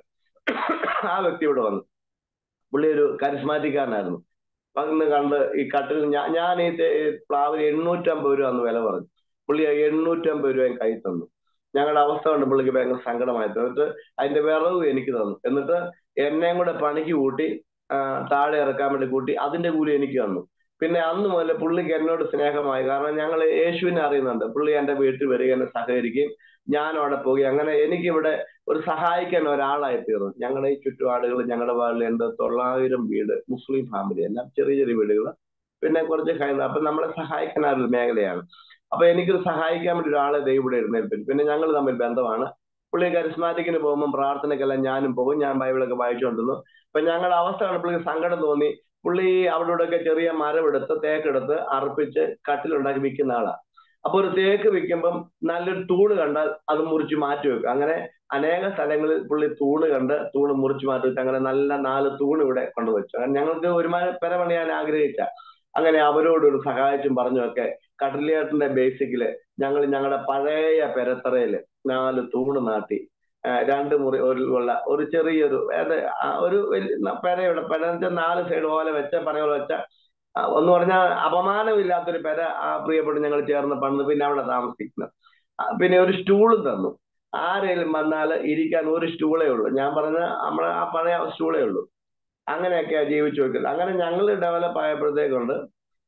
ആ വ്യക്തി ഇവിടെ വന്നു പുള്ളി ഒരു കരിസ്മാറ്റിക്കാരനായിരുന്നു വന്ന് കണ്ട് ഈ കട്ടിൽ ഞാൻ ഞാൻ ഈ തേ- ഈ പ്ലാവിന് എണ്ണൂറ്റമ്പത് രൂപ എന്ന് വില പറഞ്ഞു പുള്ളി ആ എണ്ണൂറ്റമ്പത് രൂപയും കൈ തന്നു ഞങ്ങളുടെ അവസ്ഥ കൊണ്ട് പുള്ളിക്ക് ഭയങ്കര സങ്കടമായി എന്നിട്ട് അതിന്റെ വിറവ് എനിക്ക് തന്നു എന്നിട്ട് എന്നെയും കൂടെ പണിക്ക് കൂട്ടി ആ, താഴെ ഇറക്കാൻ വേണ്ടി കൂട്ടി അതിന്റെ കൂലി എനിക്ക് തന്നു പിന്നെ അന്ന് മുതൽ പുള്ളിക്ക് എന്നോട് സ്നേഹമായി കാരണം ഞങ്ങൾ യേശുവിനെ അറിയുന്നുണ്ട് പുള്ളി എന്റെ വീട്ടിൽ വരിക എന്നെ സഹകരിക്കുകയും ഞാൻ അവിടെ പോവുകയും അങ്ങനെ എനിക്കിവിടെ ഒരു സഹായിക്കാൻ ഒരാളായി തീർന്നു ഞങ്ങളുടെ ഈ ചുറ്റുപാടുകൾ ഞങ്ങളുടെ വാർഡിൽ എന്റെ തൊള്ളായിരം വീട് മുസ്ലിം ഫാമിലി എല്ലാം ചെറിയ ചെറിയ വീടുകൾ പിന്നെ കുറച്ച് ഹൈന്ദ അപ്പൊ നമ്മളെ സഹായിക്കുന്ന ഒരു മേഖലയാണ് അപ്പൊ എനിക്ക് സഹായിക്കാൻ വേണ്ടി ഒരാളെ ദൈവം ഇവിടെ എഴുന്നേൽപ്പിച്ചു പിന്നെ ഞങ്ങൾ തമ്മിൽ ബന്ധമാണ് പുള്ളി കരിസ്മാറ്റിക്കിന് പോകുമ്പോൾ പ്രാർത്ഥനയ്ക്കെല്ലാം ഞാനും പോകും ഞാൻ ബൈബിളൊക്കെ വായിച്ചുകൊണ്ടിരുന്നു അപ്പൊ ഞങ്ങളുടെ അവസ്ഥ കണ്ട് പുള്ളിക്ക് സങ്കടം തോന്നി പുള്ളി അവിടെ ഇവിടെയൊക്കെ ചെറിയ മരം എടുത്ത് തേക്കെടുത്ത് അർപ്പിച്ച് കട്ടിലുണ്ടാക്കി വിൽക്കുന്ന ആളാണ് അപ്പൊ ഒരു തേക്ക് വിൽക്കുമ്പം നല്ലൊരു തൂണ് കണ്ടാൽ അത് മുറിച്ച് മാറ്റി വെക്കും അങ്ങനെ അനേക സ്ഥലങ്ങളിൽ പുള്ളി തൂണ് കണ്ട് തൂണ് മുറിച്ച് മാറ്റി വെച്ച് അങ്ങനെ നല്ല നാല് തൂണ് ഇവിടെ കൊണ്ടുവച്ചു അങ്ങനെ ഞങ്ങൾക്ക് ഒരുമാതിരി പെര പണിയാൻ ആഗ്രഹിച്ച അങ്ങനെ അവരോട് ഒരു സഹായിച്ചും പറഞ്ഞുമൊക്കെ കടലിയാട്ടിന്റെ ബേസിക്കില് ഞങ്ങൾ ഞങ്ങളുടെ പഴയ പെരത്തറയില് നാല് തൂണ് നാട്ടി ആ, രണ്ട് മുറി ഒരു ഉള്ള ഒരു ചെറിയൊരു അത് ആ ഒരു വലിയ പെരയുടെ പെര എന്ന് വെച്ചാൽ നാല് സൈഡ് പോലെ വെച്ച പറയോലെ വെച്ച ആ, ഒന്ന് പറഞ്ഞാൽ അപമാനമില്ലാത്തൊരു പെര ആ പ്രിയപ്പെട്ട് ഞങ്ങൾ ചേർന്ന് പണിത് പിന്നെ അവിടെ താമസിക്കുന്നത് ആ, പിന്നെ ഒരു സ്റ്റൂളും തന്നു ആരെങ്കിലും വന്നാൽ ഇരിക്കാൻ ഒരു സ്റ്റൂളേ ഉള്ളൂ ഞാൻ പറഞ്ഞ നമ്മളെ ആ പഴയ സ്റ്റൂളേ ഉള്ളൂ അങ്ങനെയൊക്കെയാ ജീവിച്ചു വെക്കുന്നത് അങ്ങനെ ഞങ്ങൾ ഡെവലപ്പ് ആയപ്പോഴത്തേക്കുണ്ട്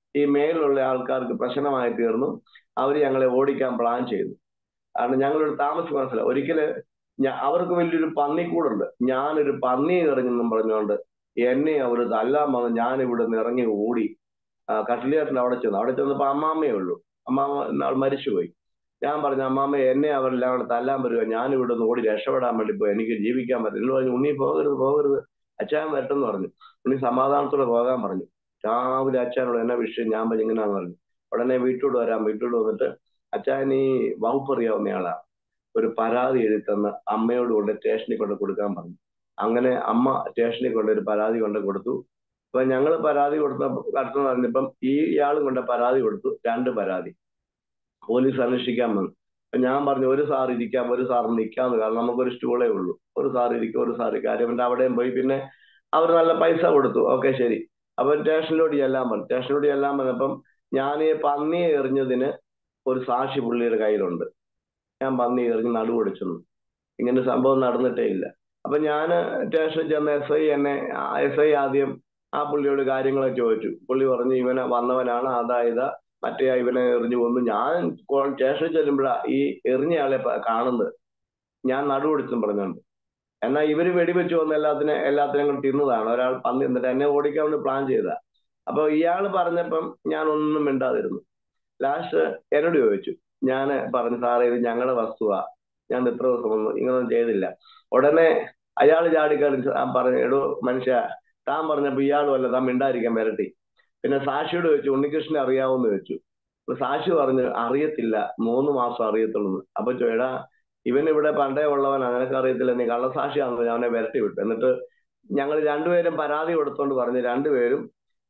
ഈ മേലുള്ള ആൾക്കാർക്ക് പ്രശ്നമായി തീർന്നു അവർ ഞങ്ങളെ ഓടിക്കാൻ പ്ലാൻ ചെയ്തു കാരണം ഞങ്ങളൊരു താമസം മനസ്സിലായി ഒരിക്കല് ഞാ- അവർക്ക് വലിയൊരു പന്നിക്കൂടുണ്ട് ഞാനൊരു പന്നി എറിഞ്ഞെന്നും പറഞ്ഞുകൊണ്ട് എന്നെ അവർ തല്ലാൻ വന്ന് ഞാൻ ഇവിടെ നിന്ന് ഇറങ്ങി ഓടി ആ, കട്ടിലേറ്റിൽ അവിടെ ചെന്നു അവിടെ ചെന്നപ്പോ അമ്മാമ്മയേ ഉള്ളൂ അമ്മാമ്മ നാൾ മരിച്ചുപോയി ഞാൻ പറഞ്ഞു അമ്മാമ്മ എന്നെ അവരെല്ലാം കൂടെ തല്ലാൻ വരിക ഞാൻ ഇവിടെ നിന്ന് ഓടി രക്ഷപ്പെടാൻ വേണ്ടി പോയി എനിക്ക് ജീവിക്കാൻ പറ്റില്ല പറഞ്ഞു ഉണ്ണി പോകരുത് പോകരുത് അച്ഛൻ വരട്ടെന്ന് പറഞ്ഞു ഉണ്ണി സമാധാനത്തോടെ പോകാൻ പറഞ്ഞു രാവിലെ അച്ഛനോട് എന്നെ വിഷയം ഞാൻ പറഞ്ഞു ഇങ്ങനെയാന്ന് പറഞ്ഞു ഉടനെ വീട്ടോട് വരാം വീട്ടോട് വന്നിട്ട് അച്ഛൻ ഈ വകുപ്പ് അറിയാവുന്നയാളാ ഒരു പരാതി എഴുതി തന്ന് അമ്മയോട് കൊണ്ട് സ്റ്റേഷനിൽ കൊണ്ട് കൊടുക്കാൻ പറഞ്ഞു അങ്ങനെ അമ്മ സ്റ്റേഷനിൽ കൊണ്ട് ഒരു പരാതി കൊണ്ട് കൊടുത്തു അപ്പൊ ഞങ്ങൾ പരാതി കൊടുത്ത അടുത്ത് പറഞ്ഞപ്പം ഈ ഇയാളും കൊണ്ട് പരാതി കൊടുത്തു രണ്ട് പരാതി പോലീസ് അന്വേഷിക്കാൻ വന്നു അപ്പൊ ഞാൻ പറഞ്ഞു ഒരു സാർ ഇരിക്കാം ഒരു സാർ നിൽക്കാന്ന് കാരണം നമുക്കൊരു സ്റ്റൂളേ ഉള്ളൂ ഒരു സാർ ഇരിക്കും ഒരു സാർ കാര്യം പിന്നെ അവിടെയും പോയി പിന്നെ അവർ നല്ല പൈസ കൊടുത്തു ഓക്കെ ശരി അപ്പൊ സ്റ്റേഷനിലോട് ചെല്ലാൻ പറഞ്ഞു സ്റ്റേഷനിലോട് ചെല്ലാൻ പറഞ്ഞപ്പം ഞാൻ ഈ പന്നിയെ എറിഞ്ഞതിന് ഒരു സാക്ഷി പുള്ളിയുടെ കയ്യിലുണ്ട് ഞാൻ പന്നി എറിഞ്ഞ് നടുവൊടിച്ചെന്നു ഇങ്ങനെ സംഭവം നടന്നിട്ടേ ഇല്ല അപ്പൊ ഞാൻ സ്റ്റേഷനിൽ ചെന്ന എസ് ഐ എന്നെ എസ് ഐ ആദ്യം ആ പുള്ളിയോട് കാര്യങ്ങളൊക്കെ ചോദിച്ചു പുള്ളി പറഞ്ഞു ഇവനെ വന്നവനാണ് അതായത് മറ്റേ ഇവനെ എറിഞ്ഞു കൊന്നു ഞാൻ കോ- സ്റ്റേഷനിൽ ചെല്ലുമ്പോഴാ ഈ എറിഞ്ഞയാളെ പ- കാണുന്നത് ഞാൻ നടുവൊടിച്ചും പറഞ്ഞുകൊണ്ട് എന്നാൽ ഇവര് വെടിവെച്ച് വന്ന് എല്ലാത്തിനെ എല്ലാത്തിനും കൂടി തിന്നതാണ് ഒരാൾ പന്നി എന്നിട്ട് എന്നെ ഓടിക്കാൻ വേണ്ടി പ്ലാൻ ചെയ്ത അപ്പൊ ഇയാൾ പറഞ്ഞപ്പം ഞാൻ ഒന്നും മിണ്ടാതിരുന്നു ലാസ്റ്റ് എന്നോട് ചോദിച്ചു ഞാൻ പറഞ്ഞു സാറേ ഇത് ഞങ്ങളുടെ വസ്തുവാ ഞാൻ ഇത്ര ദിവസം ഒന്നും ഇങ്ങനൊന്നും ചെയ്തില്ല ഉടനെ അയാൾ ചാടിക്കാരി പറഞ്ഞു എടോ മനുഷ്യ താൻ പറഞ്ഞപ്പോ ഇയാളും അല്ല താൻ മിണ്ടായിരിക്കാൻ വരട്ടി പിന്നെ സാക്ഷിയോട് ചോദിച്ചു ഉണ്ണികൃഷ്ണനെ അറിയാവോന്ന് ചോദിച്ചു അപ്പൊ സാക്ഷി പറഞ്ഞു അറിയത്തില്ല മൂന്ന് മാസം അറിയത്തുള്ളൂ എന്ന്. അപ്പൊ ചോടാ ഇവൻ ഇവിടെ പണ്ടേ ഉള്ളവനാ നിനക്ക് അറിയത്തില്ല നീ കള്ളസാക്ഷിയാണെന്ന് ഞാൻ അവനെ വരട്ടി വിട്ടു എന്നിട്ട് ഞങ്ങൾ രണ്ടുപേരും പരാതി കൊടുത്തോണ്ട് പറഞ്ഞു രണ്ടുപേരും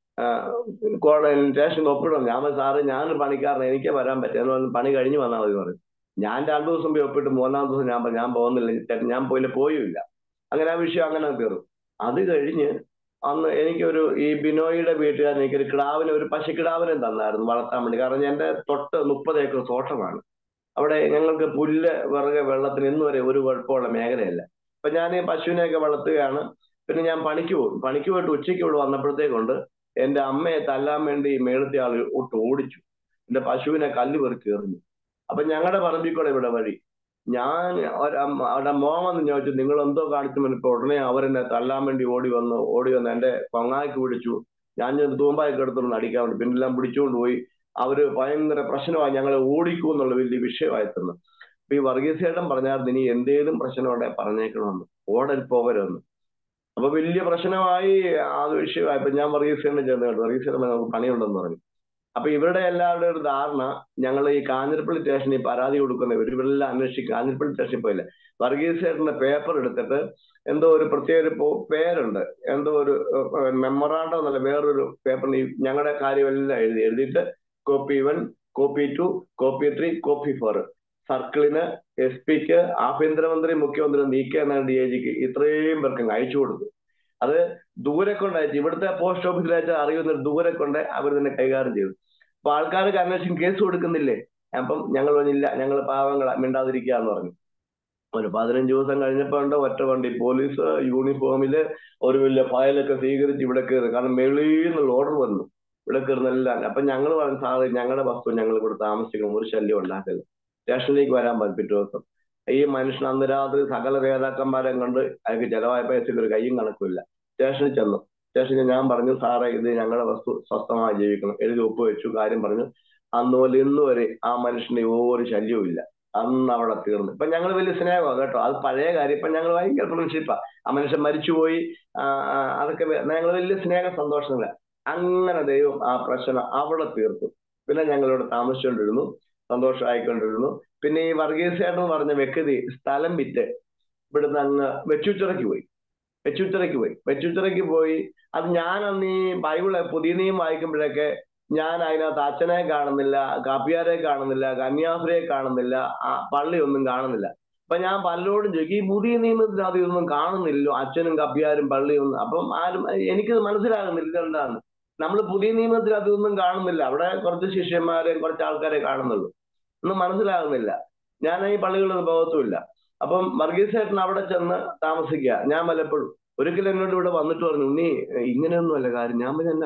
സ്റ്റേഷനിൽ ഒപ്പിടണം ഞാൻ പറഞ്ഞു, സാറ് ഞാനൊരു പണിക്കാരൻ എനിക്ക് വരാൻ പറ്റും എന്ന് പറഞ്ഞു പണി കഴിഞ്ഞ് വന്നാൽ മതി പറഞ്ഞു ഞാൻ രണ്ടു ദിവസം പോയി ഒപ്പിട്ട് മൂന്നാം ദിവസം ഞാൻ പറഞ്ഞു, ഞാൻ പോകുന്നില്ല ചേട്ടൻ ഞാൻ പോയില്ല പോയുമില്ല അങ്ങനെ ആ വിഷയം അങ്ങനെ തീർന്നു അത് കഴിഞ്ഞ് അന്ന് എനിക്കൊരു ഈ ബിനോയിയുടെ വീട്ടുകാരൻ എനിക്കൊരു കിടാവിനെ ഒരു പശുക്കിടാവിനെ തന്നായിരുന്നു വളർത്താൻ വേണ്ടി കാരണം എന്റെ തൊട്ട് മുപ്പത് ഏക്കർ തോട്ടമാണ് അവിടെ ഞങ്ങൾക്ക് പുല്ല് വിറക് വെള്ളത്തിന് ഇന്ന് വരെ ഒരു കുഴപ്പമുള്ള മേഖലയല്ല അപ്പൊ ഞാൻ ഈ പശുവിനെയൊക്കെ വളർത്തുകയാണ് പിന്നെ ഞാൻ പണിക്ക് പോകും പണിക്ക് പോയിട്ട് ഉച്ചയ്ക്ക് ഇവിടെ വന്നപ്പോഴത്തേക്കുണ്ട് എന്റെ അമ്മയെ തല്ലാൻ വേണ്ടി മേളത്തെ ആൾ ഒട്ട് ഓടിച്ചു എന്റെ പശുവിനെ കല്ല് പെറുക്കി എറിഞ്ഞു അപ്പൊ ഞങ്ങളുടെ പറമ്പിൽ കൂടെ ഇവിടെ വഴി ഞാൻ ഒരു- അവിടെ മോൻ വന്ന് ചോദിച്ചു നിങ്ങൾ എന്തോ കാണിച്ചു ഇപ്പൊ ഉടനെ അവരെന്നെ തല്ലാൻ വേണ്ടി ഓടി വന്നു ഓടി വന്ന് എന്റെ കൊങ്ങായ്ക്ക് പിടിച്ചു ഞാൻ ചെന്ന് തൂമ്പായൊക്കെ എടുത്തോണ്ട് അടിക്കാൻ വേണ്ടി പിന്നെ എല്ലാം പിടിച്ചുകൊണ്ട് പോയി അവര് ഭയങ്കര പ്രശ്നമായി ഞങ്ങളെ ഓടിക്കൂ എന്നുള്ള വലിയ വിഷയമായി തന്നു അപ്പൊ ഈ വർഗീസേട്ടൻ പറഞ്ഞായിരുന്നു ഇനി എന്തേലും പ്രശ്നം ഉണ്ടെ പറഞ്ഞേക്കണമെന്ന് ഓടൽ പോകരുതെന്ന് അപ്പൊ വലിയ പ്രശ്നമായി ആ വിഷയമായി ഇപ്പൊ ഞാൻ വർഗീസേട്ടനെ ചെന്ന് കേട്ടു വർഗീസേട്ടൻ നമുക്ക് പണിയുണ്ടെന്ന് പറഞ്ഞു അപ്പൊ ഇവരുടെ എല്ലാവരുടെ ഒരു ധാരണ ഞങ്ങൾ ഈ കാഞ്ഞിരപ്പള്ളി സ്റ്റേഷനിൽ പരാതി കൊടുക്കുന്ന ഇവരെല്ലാം അന്വേഷിക്കും കാഞ്ഞിരപ്പള്ളി സ്റ്റേഷനിൽ പോയില്ല വർഗീസ് ചേട്ടന്റെ പേപ്പർ എടുത്തിട്ട് എന്തോ ഒരു പ്രത്യേക ഒരു പോ- പേരുണ്ട് എന്തോ ഒരു മെമ്മറാണ്ടം എന്നല്ല വേറൊരു പേപ്പറിൽ ഞങ്ങളുടെ കാര്യമെല്ലാം എഴുതി എഴുതിയിട്ട് copy one copy two copy three copy four സർക്കിളിന് എസ് പിക്ക് ആഭ്യന്തരമന്ത്രി മുഖ്യമന്ത്രി നീക്കുക എന്ന ഡി ഐ ജിക്ക് ഇത്രയും പേർക്ക് അങ്ങ് അയച്ചു കൊടുത്തു അത് ദൂരെ കൊണ്ട് അയച്ചു ഇവിടുത്തെ പോസ്റ്റ് ഓഫീസിൽ അയച്ച അറിയുന്ന ദൂരെ കൊണ്ട് അവർ തന്നെ കൈകാര്യം ചെയ്തു അപ്പൊ ആൾക്കാർക്ക് അന്വേഷണം കേസ് കൊടുക്കുന്നില്ലേ അപ്പം ഞങ്ങൾ പറഞ്ഞില്ല ഞങ്ങൾ പാവങ്ങളാ മിണ്ടാതിരിക്കുക എന്ന് പറഞ്ഞു ഒരു പതിനഞ്ച് ദിവസം കഴിഞ്ഞപ്പോ ഉണ്ട് ഒറ്റ വണ്ടി പോലീസ് യൂണിഫോമില് ഒരു വലിയ ഫയലൊക്കെ സ്വീകരിച്ച് ഇവിടെ കയറി കാരണം വെളിയിൽ നിന്നുള്ള ഓർഡർ വന്നു ഇവിടെ കയറുന്നെല്ലാം അപ്പൊ ഞങ്ങൾ പറഞ്ഞു സാറ് ഞങ്ങളുടെ വസ്തു ഞങ്ങൾ ഇവിടെ താമസിക്കണം ഒരു ശല്യം ഉണ്ടാക്കരുത് സ്റ്റേഷനിലേക്ക് വരാൻ പറഞ്ഞു പിറ്റേ ദിവസം ഈ മനുഷ്യൻ അന്ന് രാത്രി സകല നേതാക്കന്മാരെ കൊണ്ട് അയാൾക്ക് ചെലവായ പൈസക്ക് ഒരു കയ്യും കണക്കുമില്ല സ്റ്റേഷനിൽ ചെന്നു സ്റ്റേഷനിൽ ഞാൻ പറഞ്ഞു സാറേ ഇത് ഞങ്ങളുടെ വസ്തു സ്വസ്ഥമായി ജീവിക്കണം എഴുതി ഒപ്പുവെച്ചു കാര്യം പറഞ്ഞു അന്ന് പോലെ ഇന്ന് വരെ ആ മനുഷ്യന്റെ ഒരു ശല്യവും ഇല്ല അന്ന് അവിടെ തീർന്നു ഇപ്പൊ ഞങ്ങൾ വലിയ സ്നേഹമാണ് കേട്ടോ അത് പഴയ കാര്യം ഇപ്പൊ ഞങ്ങൾ ഭയങ്കര ഫ്രണ്ട്ഷിപ്പാ ആ മനുഷ്യൻ മരിച്ചുപോയി ആ, ആ, അതൊക്കെ ഞങ്ങൾ വലിയ സ്നേഹ സന്തോഷമില്ല അങ്ങനെ ദൈവം ആ പ്രശ്നം അവിടെ തീർത്തു പിന്നെ ഞങ്ങളിവിടെ താമസിച്ചുകൊണ്ടിരുന്നു സന്തോഷമായിക്കൊണ്ടിരുന്നു പിന്നെ ഈ വർഗീസേട്ടൻ പറഞ്ഞ വ്യക്തി സ്ഥലം വിറ്റ് ഇവിടുന്ന് അങ്ങ് വെച്ചുച്ചിറയ്ക്ക് പോയി വെച്ചുച്ചിറയ്ക്ക് പോയി വെച്ചുച്ചിറയ്ക്ക് പോയി അത് ഞാൻ അന്ന് ഈ ബൈബിള് പുതിയ നിയമം വായിക്കുമ്പോഴൊക്കെ ഞാൻ അതിനകത്ത് അച്ഛനെ കാണുന്നില്ല കപ്പിയാരെ കാണുന്നില്ല കന്യാസ്ത്രീയെ കാണുന്നില്ല ആ പള്ളിയൊന്നും കാണുന്നില്ല അപ്പൊ ഞാൻ പലരോടും ചോദിക്കും ഈ പുതിയ നിയമത്തിൽ അത് ഇതൊന്നും കാണുന്നില്ലല്ലോ അച്ഛനും കപ്പിയാരും പള്ളിയൊന്നും അപ്പം ആരും എനിക്കത് മനസ്സിലാകുന്നില്ല ഇതെന്താണ് നമ്മൾ പുതിയ നിയമത്തിൽ അതൊന്നും കാണുന്നില്ല അവിടെ കുറച്ച് ശിഷ്യന്മാരെ കുറച്ച് ആൾക്കാരെ കാണുന്നുള്ളൂ ഒന്നും മനസ്സിലാകുന്നില്ല ഞാൻ ഈ പള്ളികളൊന്നും പോകത്തുമില്ല അപ്പം വർഗീസ് ചേട്ടൻ അവിടെ ചെന്ന് താമസിക്കുക ഞാൻ പലപ്പോഴും ഒരിക്കലും എന്നോട് ഇവിടെ വന്നിട്ട് പറഞ്ഞു ഉണ്ണി ഇങ്ങനെയൊന്നുമല്ല കാര്യം ഞാൻ പറഞ്ഞ എന്നാ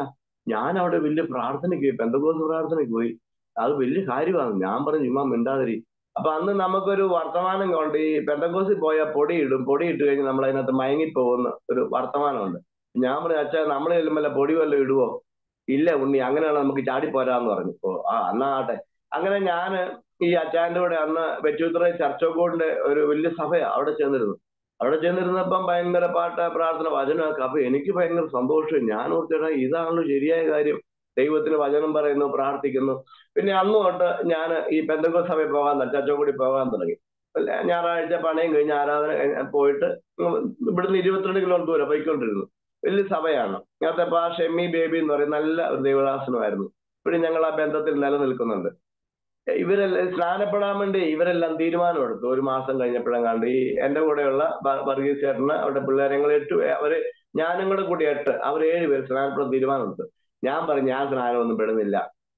ഞാൻ അവിടെ വലിയ പ്രാർത്ഥനയ്ക്ക് പോയി പെന്തകോസ് പ്രാർത്ഥനയ്ക്ക് പോയി അത് വലിയ കാര്യമാണ് ഞാൻ പറഞ്ഞു ചുമ്മാ മിണ്ടാതിരി അപ്പൊ അന്ന് നമുക്കൊരു വർത്തമാനം കൊണ്ട് ഈ പെന്തകോസിൽ പോയാൽ പൊടി ഇടും പൊടി ഇട്ട് കഴിഞ്ഞ് നമ്മൾ അതിനകത്ത് മയങ്ങിപ്പോകുന്ന ഒരു വർത്തമാനമുണ്ട് ഞാൻ പറഞ്ഞു അച്ഛാ നമ്മൾ ചെല്ലുമ്പോൾ പൊടി വല്ലതും ഇടുവോ ഇല്ല ഉണ്ണി അങ്ങനെയാണ് നമുക്ക് ചാടിപ്പോരാന്ന് പറഞ്ഞു ഓ ആ എന്നാ ആട്ടെ അങ്ങനെ ഞാൻ ഈ അച്ചാന്റെ കൂടെ അന്ന് വെച്ചൂത്ര ചർച്ചോക്കോടിന്റെ ഒരു വലിയ സഭയാ അവിടെ ചെന്നിരുന്നു അവിടെ ചെന്നിരുന്നപ്പം ഭയങ്കര പാട്ട് പ്രാർത്ഥന വചനമൊക്കെ അപ്പൊ എനിക്ക് ഭയങ്കര സന്തോഷം ഞാൻ ഓർത്തേടാ ഇതാണല്ലോ ശരിയായ കാര്യം ദൈവത്തിന് വചനം പറയുന്നു പ്രാർത്ഥിക്കുന്നു പിന്നെ അന്ന് തൊട്ട് ഞാൻ ഈ പെന്തകോ സഭയിൽ പോകാൻ ചർച്ചോക്കൂടി പോകാൻ തുടങ്ങി ഞായറാഴ്ച പണയം കഴിഞ്ഞ് ആരാധന കഴിഞ്ഞ് പോയിട്ട് ഇവിടുന്ന് ഇരുപത്തിരണ്ട് കിലോമീറ്റർ ദൂരം പോയിക്കൊണ്ടിരുന്നു വലിയ സഭയാണ് നേരത്തെ ഇപ്പൊ ആ ഷെമ്മി ബേബി എന്ന് പറയും നല്ല ഒരു ദൈവദാസനമായിരുന്നു ഇപ്പോഴും ഞങ്ങൾ ആ ബന്ധത്തിൽ നിലനിൽക്കുന്നുണ്ട് ഇവരെല്ലാം സ്നാനപ്പെടാൻ വേണ്ടി ഇവരെല്ലാം തീരുമാനമെടുത്തു ഒരു മാസം കഴിഞ്ഞപ്പോഴെങ്ങാണ്ട് ഈ എന്റെ കൂടെയുള്ള വർഗീസ് ചേട്ടന് അവരുടെ പിള്ളേരെ ഞങ്ങൾ എട്ട് അവര് ഞാനും കൂടെ കൂടി എട്ട് അവർ ഏഴ് പേര് സ്നാനപ്പെടാൻ തീരുമാനമെടുത്തു ഞാൻ പറഞ്ഞു ഞാൻ സ്നാനമൊന്നും പെടുന്നില്ല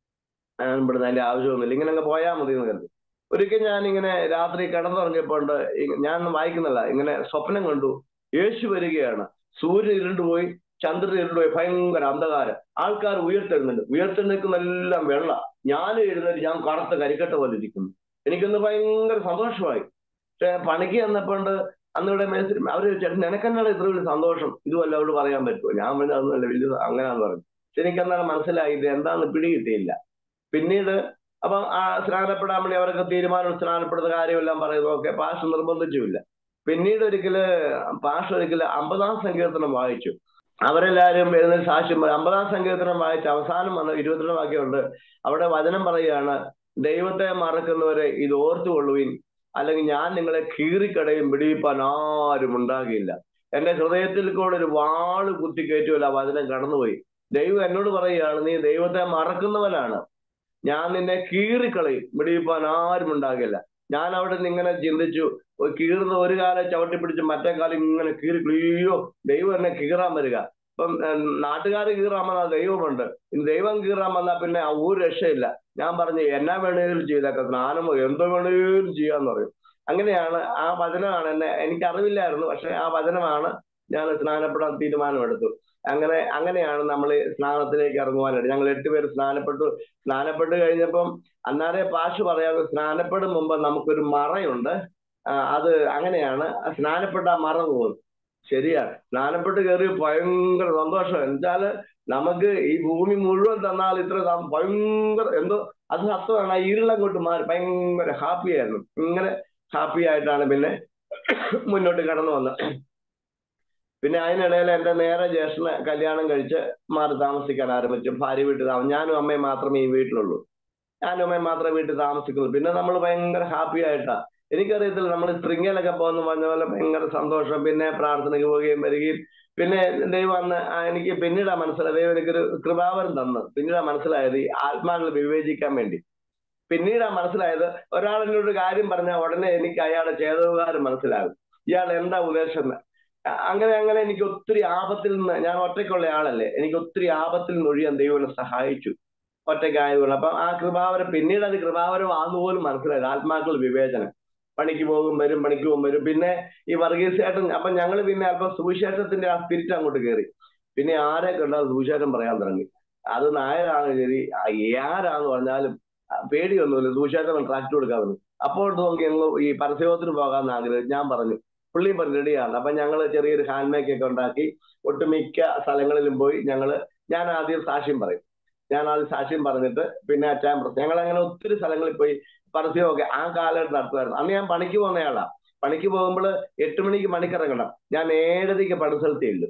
ഞാൻ പെടുന്ന അതിന്റെ ആവശ്യമൊന്നുമില്ല ഇങ്ങനെ അങ്ങ് പോയാൽ മതി എന്ന് കരുതി ഒരിക്കൽ ഞാൻ ഇങ്ങനെ രാത്രി കിടന്നുറങ്ങിയപ്പോൾ ഞാൻ വായിക്കുന്നില്ല ഇങ്ങനെ സ്വപ്നം കണ്ടു യേശു വരികയാണ് സൂര്യൻ ഇരുണ്ടുപോയി ചന്ദ്രൻ ഇരുണ്ടുപോയി ഭയങ്കര അന്ധകാരം ആൾക്കാർ ഉയർത്തെഴുന്നുണ്ട് ഉയർത്തെഴുന്നേക്കുന്നെല്ലാം വെള്ള ഞാൻ എഴുന്നേറ്റ് ഞാൻ കറുത്ത കരിക്കട്ട പോലെ ഇരിക്കുന്നു എനിക്കൊന്ന് ഭയങ്കര സന്തോഷമായി പക്ഷെ പണിക്ക് ചെന്നപ്പോണ്ട് അന്ന് ഇവിടെ മേസ്ത്രി അവര് ചേട്ടൻ നിനക്കെന്നാണ് ഇത്ര വലിയ സന്തോഷം ഇതുമല്ല അവരോട് പറയാൻ പറ്റുമോ ഞാൻ പറഞ്ഞു അതൊന്നുമല്ല വലിയ അങ്ങനെയാന്ന് പറഞ്ഞു പക്ഷെ എനിക്കെന്നാണ് മനസ്സിലായി ഇത് എന്താന്ന് പിടികിട്ടിയില്ല പിന്നീട് അപ്പം ആ സ്നാനപ്പെടാൻ വേണ്ടി അവരൊക്കെ തീരുമാനം സ്നാനപ്പെടുന്ന കാര്യമെല്ലാം പറയുന്നു ഓക്കെ പാഷ നിർബന്ധിച്ചുമില്ല പിന്നീട് ഒരിക്കല് പാഷ ഒരിക്കല് അമ്പതാം സങ്കീർത്തനം വായിച്ചു അവരെല്ലാവരും വരുന്ന സാക്ഷ്യം അമ്പതാം സങ്കീർത്തനം വായിച്ച് അവസാനം വന്ന ഇരുപത്തിരണ്ട് വാക്യമുണ്ട് അവിടെ വചനം പറയുകയാണ് ദൈവത്തെ മറക്കുന്നവരെ ഇത് ഓർത്തുകൊള്ളുവിൻ അല്ലെങ്കിൽ ഞാൻ നിങ്ങളെ കീറിക്കടയും പിടിയിപ്പാൻ ആരും ഉണ്ടാകില്ല എന്റെ ഹൃദയത്തിൽ കൂടെ ഒരു വാള് കുത്തിക്കയറ്റുമല്ല വചനം കടന്നുപോയി ദൈവം എന്നോട് പറയുകയാണ് നീ ദൈവത്തെ മറക്കുന്നവനാണ് ഞാൻ നിന്നെ കീറിക്കളയും പിടിയിപ്പാൻ ആരും ഉണ്ടാകില്ല ഞാൻ അവിടെ നിന്ന് ഇങ്ങനെ ചിന്തിച്ചു കീറുന്ന ഒരു കാലം ചവിട്ടി പിടിച്ച് മറ്റേ കാലം ഇങ്ങനെ കീറി ക്ലീയോ ദൈവം എന്നെ കീറാൻ വരിക ഇപ്പം നാട്ടുകാർ കീറാൻ വന്നാൽ ദൈവമുണ്ട് ദൈവം കീറാൻ വന്നാൽ പിന്നെ ഒരു രക്ഷയില്ല ഞാൻ പറഞ്ഞു എന്നാ വേണേലും ചെയ്തേക്കാം സ്നാനമോ എന്തോ വേണേലും ചെയ്യാന്ന് പറയും അങ്ങനെയാണ് ആ വചനമാണ് എന്നെ എനിക്ക് അറിവില്ലായിരുന്നു പക്ഷെ ആ വചനമാണ് ഞാൻ സ്നാനപ്പെടാൻ തീരുമാനമെടുത്തു അങ്ങനെ അങ്ങനെയാണ് നമ്മൾ സ്നാനത്തിലേക്ക് ഇറങ്ങുവാനായിട്ട് ഞങ്ങൾ എട്ടുപേര് സ്നാനപ്പെട്ടു സ്നാനപ്പെട്ട് കഴിഞ്ഞപ്പം അന്നാരെ പാഷ് പറയാതെ സ്നാനപ്പെടും മുമ്പ് നമുക്കൊരു മറയുണ്ട് അത് അങ്ങനെയാണ് സ്നാനപ്പെട്ട ആ മറ പോകും ശരിയാണ് സ്നാനപ്പെട്ട് കയറി ഭയങ്കര സന്തോഷം എന്നുവെച്ചാല് നമുക്ക് ഈ ഭൂമി മുഴുവൻ തന്നാൽ ഇത്ര ഭയങ്കര എന്തോ അത് സത്യമാണ് ആ ഇരുളങ്ങോട്ട് മാറി ഭയങ്കര ഹാപ്പി ആയിരുന്നു ഇങ്ങനെ ഹാപ്പി ആയിട്ടാണ് പിന്നെ മുന്നോട്ട് കടന്നു വന്നത് പിന്നെ അതിനിടയിൽ എന്റെ നേരെ ജ്യേഷ്ഠന് കല്യാണം കഴിച്ച് മാറി താമസിക്കാൻ ആരംഭിച്ചു ഭാര്യ വീട്ടിൽ താമസം ഞാനും അമ്മയും മാത്രമേ ഈ വീട്ടിലുള്ളൂ ഞാനും അമ്മയും മാത്രമേ വീട്ടിൽ താമസിക്കുള്ളൂ പിന്നെ നമ്മൾ ഭയങ്കര ഹാപ്പി ആയിട്ടാ എനിക്കറിയത്തില്ല നമ്മൾ സ്പ്രിങ്ങിലൊക്കെ പോകുന്ന പറഞ്ഞ പോലെ ഭയങ്കര സന്തോഷം പിന്നെ പ്രാർത്ഥനയ്ക്ക് പോവുകയും വരികയും പിന്നെ ദൈവം അന്ന് എനിക്ക് പിന്നീടാ മനസ്സിലായത് ദൈവം എനിക്കൊരു കൃപാവരം തന്നു പിന്നീടാ മനസ്സിലായത് ഈ ആത്മാക്കൾ വിവേചിക്കാൻ വേണ്ടി പിന്നീടാ മനസ്സിലായത് ഒരാൾ എന്നോട് കാര്യം പറഞ്ഞാൽ ഉടനെ എനിക്ക് അയാളുടെ ചേതവുകാരൻ മനസ്സിലാകും ഇയാൾ എന്താ ഉദ്ദേശം അങ്ങനെ അങ്ങനെ എനിക്ക് ഒത്തിരി ആപത്തിൽ നിന്ന് ഞാൻ ഒറ്റയ്ക്കുള്ള ആളല്ലേ എനിക്ക് ഒത്തിരി ആപത്തിൽ നിന്ന് ഒഴിയാൻ ദൈവം എന്നെ സഹായിച്ചു ഒറ്റയ്ക്കായതുകൊണ്ട് അപ്പൊ ആ കൃപാവരം പിന്നീട് അത് കൃപാവരം ആകുപോലും മനസ്സിലായത് ആത്മാക്കൾ വിവേചനം പണിക്ക് പോകും വരും പണിക്ക് പോകും വരും പിന്നെ ഈ വർഗീസേട്ടൻ അപ്പൊ ഞങ്ങൾ പിന്നെ അല്പം സുവിശേഷത്തിന്റെ ആ സ്പിരിറ്റ് അങ്ങോട്ട് കയറി പിന്നെ ആരെ കണ്ടാൽ സുവിശേഷം പറയാൻ തുടങ്ങി അത് നായരാണ് ശരി ആരാന്ന് പറഞ്ഞാലും പേടിയൊന്നുമില്ല സുവിശേഷം ട്രാക്ട് കൊടുക്കാൻ തുടങ്ങി അപ്പോൾ നോക്കി ഞങ്ങൾ ഈ പരസ്യത്തിന് പോകാൻ ആഗ്രഹം ഞാൻ പറഞ്ഞു പുള്ളി പറഞ്ഞു റെഡിയാണ് അപ്പൊ ഞങ്ങൾ ചെറിയൊരു ഹാൻഡ് മേക്ക് ഒക്കെ ഉണ്ടാക്കി ഒട്ടുമിക്ക സ്ഥലങ്ങളിലും പോയി ഞങ്ങള് ഞാൻ ആദ്യം സാക്ഷ്യം പറയും ഞാൻ ആദ്യം സാക്ഷ്യം പറഞ്ഞിട്ട് പിന്നെ അച്ചാൻ പ്രശ്നം ഞങ്ങൾ അങ്ങനെ ഒത്തിരി സ്ഥലങ്ങളിൽ പോയി പരസ്യമൊക്കെ ആ കാലഘട്ടം നടത്തുമായിരുന്നു അന്ന് ഞാൻ പണിക്ക് പോകുന്നയാളാ പണിക്ക് പോകുമ്പോൾ എട്ട് മണിക്ക് മണിക്കിറങ്ങണം ഞാൻ ഏഴരയ്ക്ക് പണി സ്ഥലത്തേ ഉള്ളൂ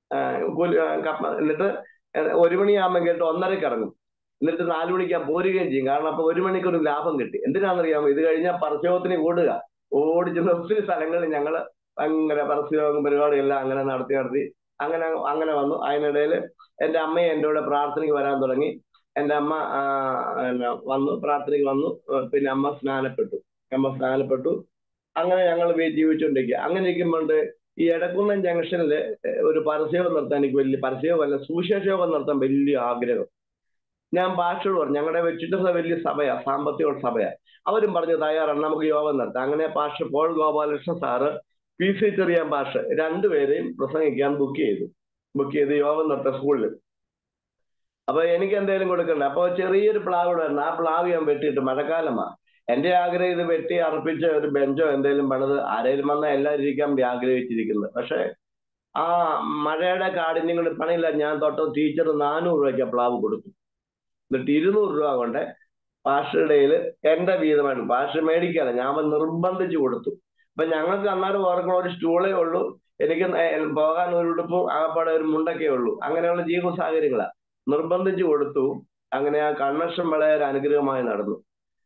എന്നിട്ട് ഒരു മണിയാകുമ്പോൾ കേട്ട് ഒന്നരക്ക് ഇറങ്ങും എന്നിട്ട് നാലു മണിക്ക് ഞാൻ പോരുകയും ചെയ്യും കാരണം അപ്പൊ ഒരു മണിക്കൂർ ലാഭം കിട്ടി എന്തിനാണെന്നറിയാമോ ഇത് കഴിഞ്ഞാൽ പരസ്യത്തിന് കൂടുക ഓടിച്ചെന്ന് ഒത്തിരി സ്ഥലങ്ങളിൽ ഞങ്ങൾ ഭയങ്കര പരസ്യവും പരിപാടിയെല്ലാം അങ്ങനെ നടത്തി നടത്തി അങ്ങനെ അങ്ങനെ വന്നു അതിനിടയിൽ എൻ്റെ അമ്മയെ എൻ്റെ കൂടെ പ്രാർത്ഥനയ്ക്ക് വരാൻ തുടങ്ങി എൻ്റെ അമ്മ വന്നു പ്രാർത്ഥനയ്ക്ക് വന്നു പിന്നെ അമ്മ സ്നാനപ്പെട്ടു അമ്മ സ്നാനപ്പെട്ടു അങ്ങനെ ഞങ്ങൾ ജീവിച്ചുകൊണ്ടിരിക്കുക അങ്ങനെ ഇരിക്കുമ്പോണ്ട് ഈ എടക്കുന്നം ജംഗ്ഷനിൽ ഒരു പരസ്യവും നിർത്താൻ എനിക്ക് വലിയ പരസ്യമല്ല സുവിശേഷയോഗം നിർത്താൻ വലിയ ആഗ്രഹം ഞാൻ ഭാഷയോട് പറഞ്ഞു ഞങ്ങളുടെ വെച്ചിട്ട് വലിയ സഭയാ സാമ്പത്തിക സഭയാ അവരും പറഞ്ഞു തയ്യാറാണ് നമുക്ക് യോഗം നടത്താം അങ്ങനെ pastor Paul Gopalakrishnan sir P C Cherian pastor രണ്ടുപേരെയും പ്രസംഗിക്കാൻ ബുക്ക് ചെയ്തു ബുക്ക് ചെയ്ത് യോഗം നടത്താം സ്കൂളിൽ അപ്പൊ എനിക്ക് എന്തെങ്കിലും കൊടുക്കണ്ട അപ്പൊ ചെറിയൊരു പ്ലാവ് ഉണ്ടായിരുന്നു ആ പ്ലാവ് ഞാൻ വെട്ടിയിട്ട് മഴക്കാലമാ എന്റെ ആഗ്രഹം ഇത് വെട്ടി അർപ്പിച്ച ഒരു ബെഞ്ചോ എന്തെങ്കിലും പണിത് ആരെങ്കിലും വന്നാൽ എല്ലാവരും ഇരിക്കാൻ വേണ്ടി ആഗ്രഹിച്ചിരിക്കുന്നത് പക്ഷെ ആ മഴയുടെ കാഠിന്യം കൊണ്ട് പണിയില്ല ഞാൻ തൊട്ട് ടീച്ചർ നാനൂറ് രൂപയ്ക്ക് പ്ലാവ് കൊടുത്തു എന്നിട്ട് ഇരുന്നൂറ് രൂപ കൊണ്ട് പാഷയുടെയിൽ എന്റെ വീതമാണ് പാഷ മേടിക്കാതെ ഞാൻ അവൻ നിർബന്ധിച്ചു കൊടുത്തു അപ്പൊ ഞങ്ങൾക്ക് അന്നേരം ഓർക്കണ ഒരു സ്റ്റൂളേ ഉള്ളൂ എനിക്ക് ന- പോകാൻ ഒരു ഉടുപ്പും ആകപ്പാടെ ഒരു മുണ്ടൊക്കെ ഉള്ളൂ അങ്ങനെയുള്ള ജീവിത സാഹചര്യങ്ങളാ നിർബന്ധിച്ചു കൊടുത്തു അങ്ങനെ ആ കൺവെൻഷൻ വളരെ അനുഗ്രഹമായി നടന്നു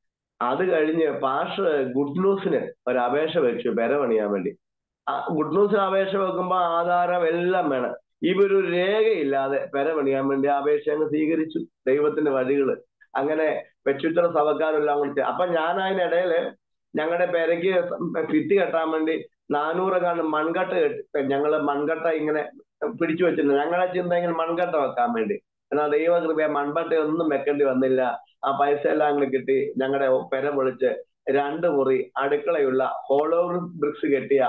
അത് കഴിഞ്ഞ് പാഷ് ഗുഡ് ന്യൂസിന് ഒരു അപേക്ഷ വെച്ചു പെര പണിയാൻ വേണ്ടി ആ ഗുഡ് ന്യൂസിന് അപേക്ഷ വെക്കുമ്പോ ആധാരം എല്ലാം വേണം ഇവരൊരു രേഖയില്ലാതെ പെര പണിയാൻ വേണ്ടി ആ അപേക്ഷ അങ്ങ് സ്വീകരിച്ചു ദൈവത്തിന്റെ വഴികള് അങ്ങനെ വെച്ചുത്തര സഭക്കാരെല്ലാം കൂടി ചേ- അപ്പൊ ഞാൻ അതിനിടയില് ഞങ്ങളുടെ പെരയ്ക്ക് ഭിത്തി കെട്ടാൻ വേണ്ടി നാനൂറ് കണ്ട് മൺകട്ട കെട്ടി ഞങ്ങള് മൺകട്ട ഇങ്ങനെ പിടിച്ചു വെച്ചിട്ടുണ്ട് ഞങ്ങളെ ചിന്ത ഇങ്ങനെ മൺകട്ട വെക്കാൻ വേണ്ടി എന്നാൽ ദൈവകൃപയ മൺപട്ട ഒന്നും വെക്കേണ്ടി വന്നില്ല ആ പൈസ എല്ലാം അങ്ങ് കിട്ടി ഞങ്ങളുടെ പെര പൊളിച്ച് രണ്ട് മുറി അടുക്കളയുള്ള ഹോളോ ബ്രിക്സ് കെട്ടിയ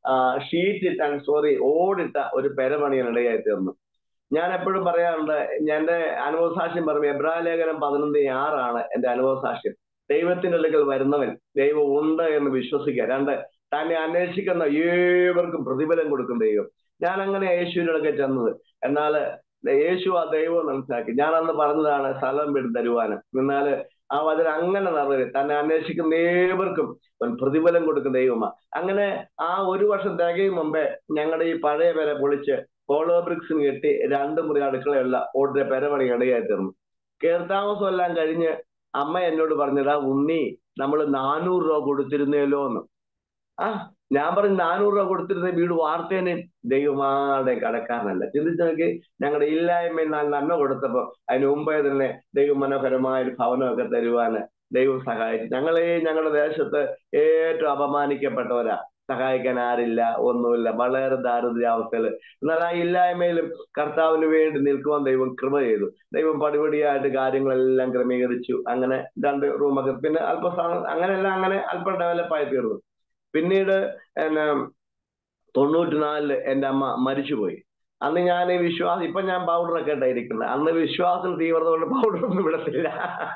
ഷീറ്റ് ഇട്ട സോറി ഓടിട്ട ഒരു പെര പണിയാൻ ഇടയായി തീർന്നു ഞാൻ എപ്പോഴും പറയാറുണ്ട് എന്റെ അനുഭവസാക്ഷ്യം പറഞ്ഞു എബ്രാ ലേഖനം പതിനൊന്ന് ആറാണ് എന്റെ അനുഭവസാക്ഷ്യം ദൈവത്തിന്റെ അടുക്കൽ വരുന്നവൻ ദൈവം ഉണ്ട് എന്ന് വിശ്വസിക്കുക രണ്ട് തന്നെ അന്വേഷിക്കുന്ന ഏവർക്കും പ്രതിഫലം കൊടുക്കും ദൈവം ഞാൻ അങ്ങനെ യേശുവിന്റെ അടുക്കൽ ചെന്നത് എന്നാൽ യേശു ആ ദൈവം മനസ്സിലാക്കി ഞാൻ അന്ന് പറഞ്ഞതാണ് സ്ഥലം വിട്ട് തരുവാന് എന്നാല് ആ വചനം അങ്ങനെ നിറവേറി തന്നെ അന്വേഷിക്കുന്ന ഏവർക്കും ഒരു പ്രതിഫലം കൊടുക്കുന്ന ദൈവമാ അങ്ങനെ ആ ഒരു വർഷം തികയും മുമ്പേ ഞങ്ങളുടെ ഈ പഴയ പെര പൊളിച്ച് ഹോളോ ബ്രിക്സിന് കെട്ടി രണ്ട് മുറി അടുക്കളയുള്ള ഓടിന്റെ പെരപണി ഇടയായി തീർന്നു കേർത്താമസം എല്ലാം കഴിഞ്ഞ് അമ്മ എന്നോട് പറഞ്ഞതാ ഉണ്ണി നമ്മൾ നാനൂറ് രൂപ കൊടുത്തിരുന്നേലോ എന്ന് ആ ഞാൻ പറഞ്ഞു നാനൂറ് രൂപ കൊടുത്തിരുന്ന വീട് വാർത്തേനെ ദൈവമാരുടെ കടക്കാരനല്ല ചിന്തിച്ചു നോക്കി ഞങ്ങളുടെ ഇല്ലായ്മ ഞാൻ നന്മ കൊടുത്തപ്പോ അതിന് മുമ്പേ തന്നെ ദൈവം മനോഹരമായ ഒരു ഭവനമൊക്കെ തരുവാന് ദൈവം സഹായിച്ചു ഞങ്ങളെ ഞങ്ങളുടെ ദേശത്ത് ഏറ്റവും അപമാനിക്കപ്പെട്ടവരാ സഹായിക്കാൻ ആരില്ല ഒന്നുമില്ല വളരെ ദാരിദ്ര്യാവസ്ഥയിൽ എന്നാൽ ആ ഇല്ലായ്മയിലും കർത്താവിന് വേണ്ടി നിൽക്കുവാൻ ദൈവം കൃപ ചെയ്തു ദൈവം പടിപടിയായിട്ട് കാര്യങ്ങളെല്ലാം ക്രമീകരിച്ചു അങ്ങനെ രണ്ട് റൂമൊക്കെ പിന്നെ അല്പ അങ്ങനെയെല്ലാം അങ്ങനെ അല്പം ഡെവലപ്പായി തീർന്നു പിന്നീട് എന്നാ തൊണ്ണൂറ്റിനാലില് എൻ്റെ അമ്മ മരിച്ചുപോയി അന്ന് ഞാൻ ഈ വിശ്വാസം ഇപ്പൊ ഞാൻ പൗഡറൊക്കെ ഇട്ടായിരിക്കുന്നത് അന്ന് വിശ്വാസം തീവ്രത കൊണ്ട് പൗഡർ ഒന്നും വിടത്തില്ല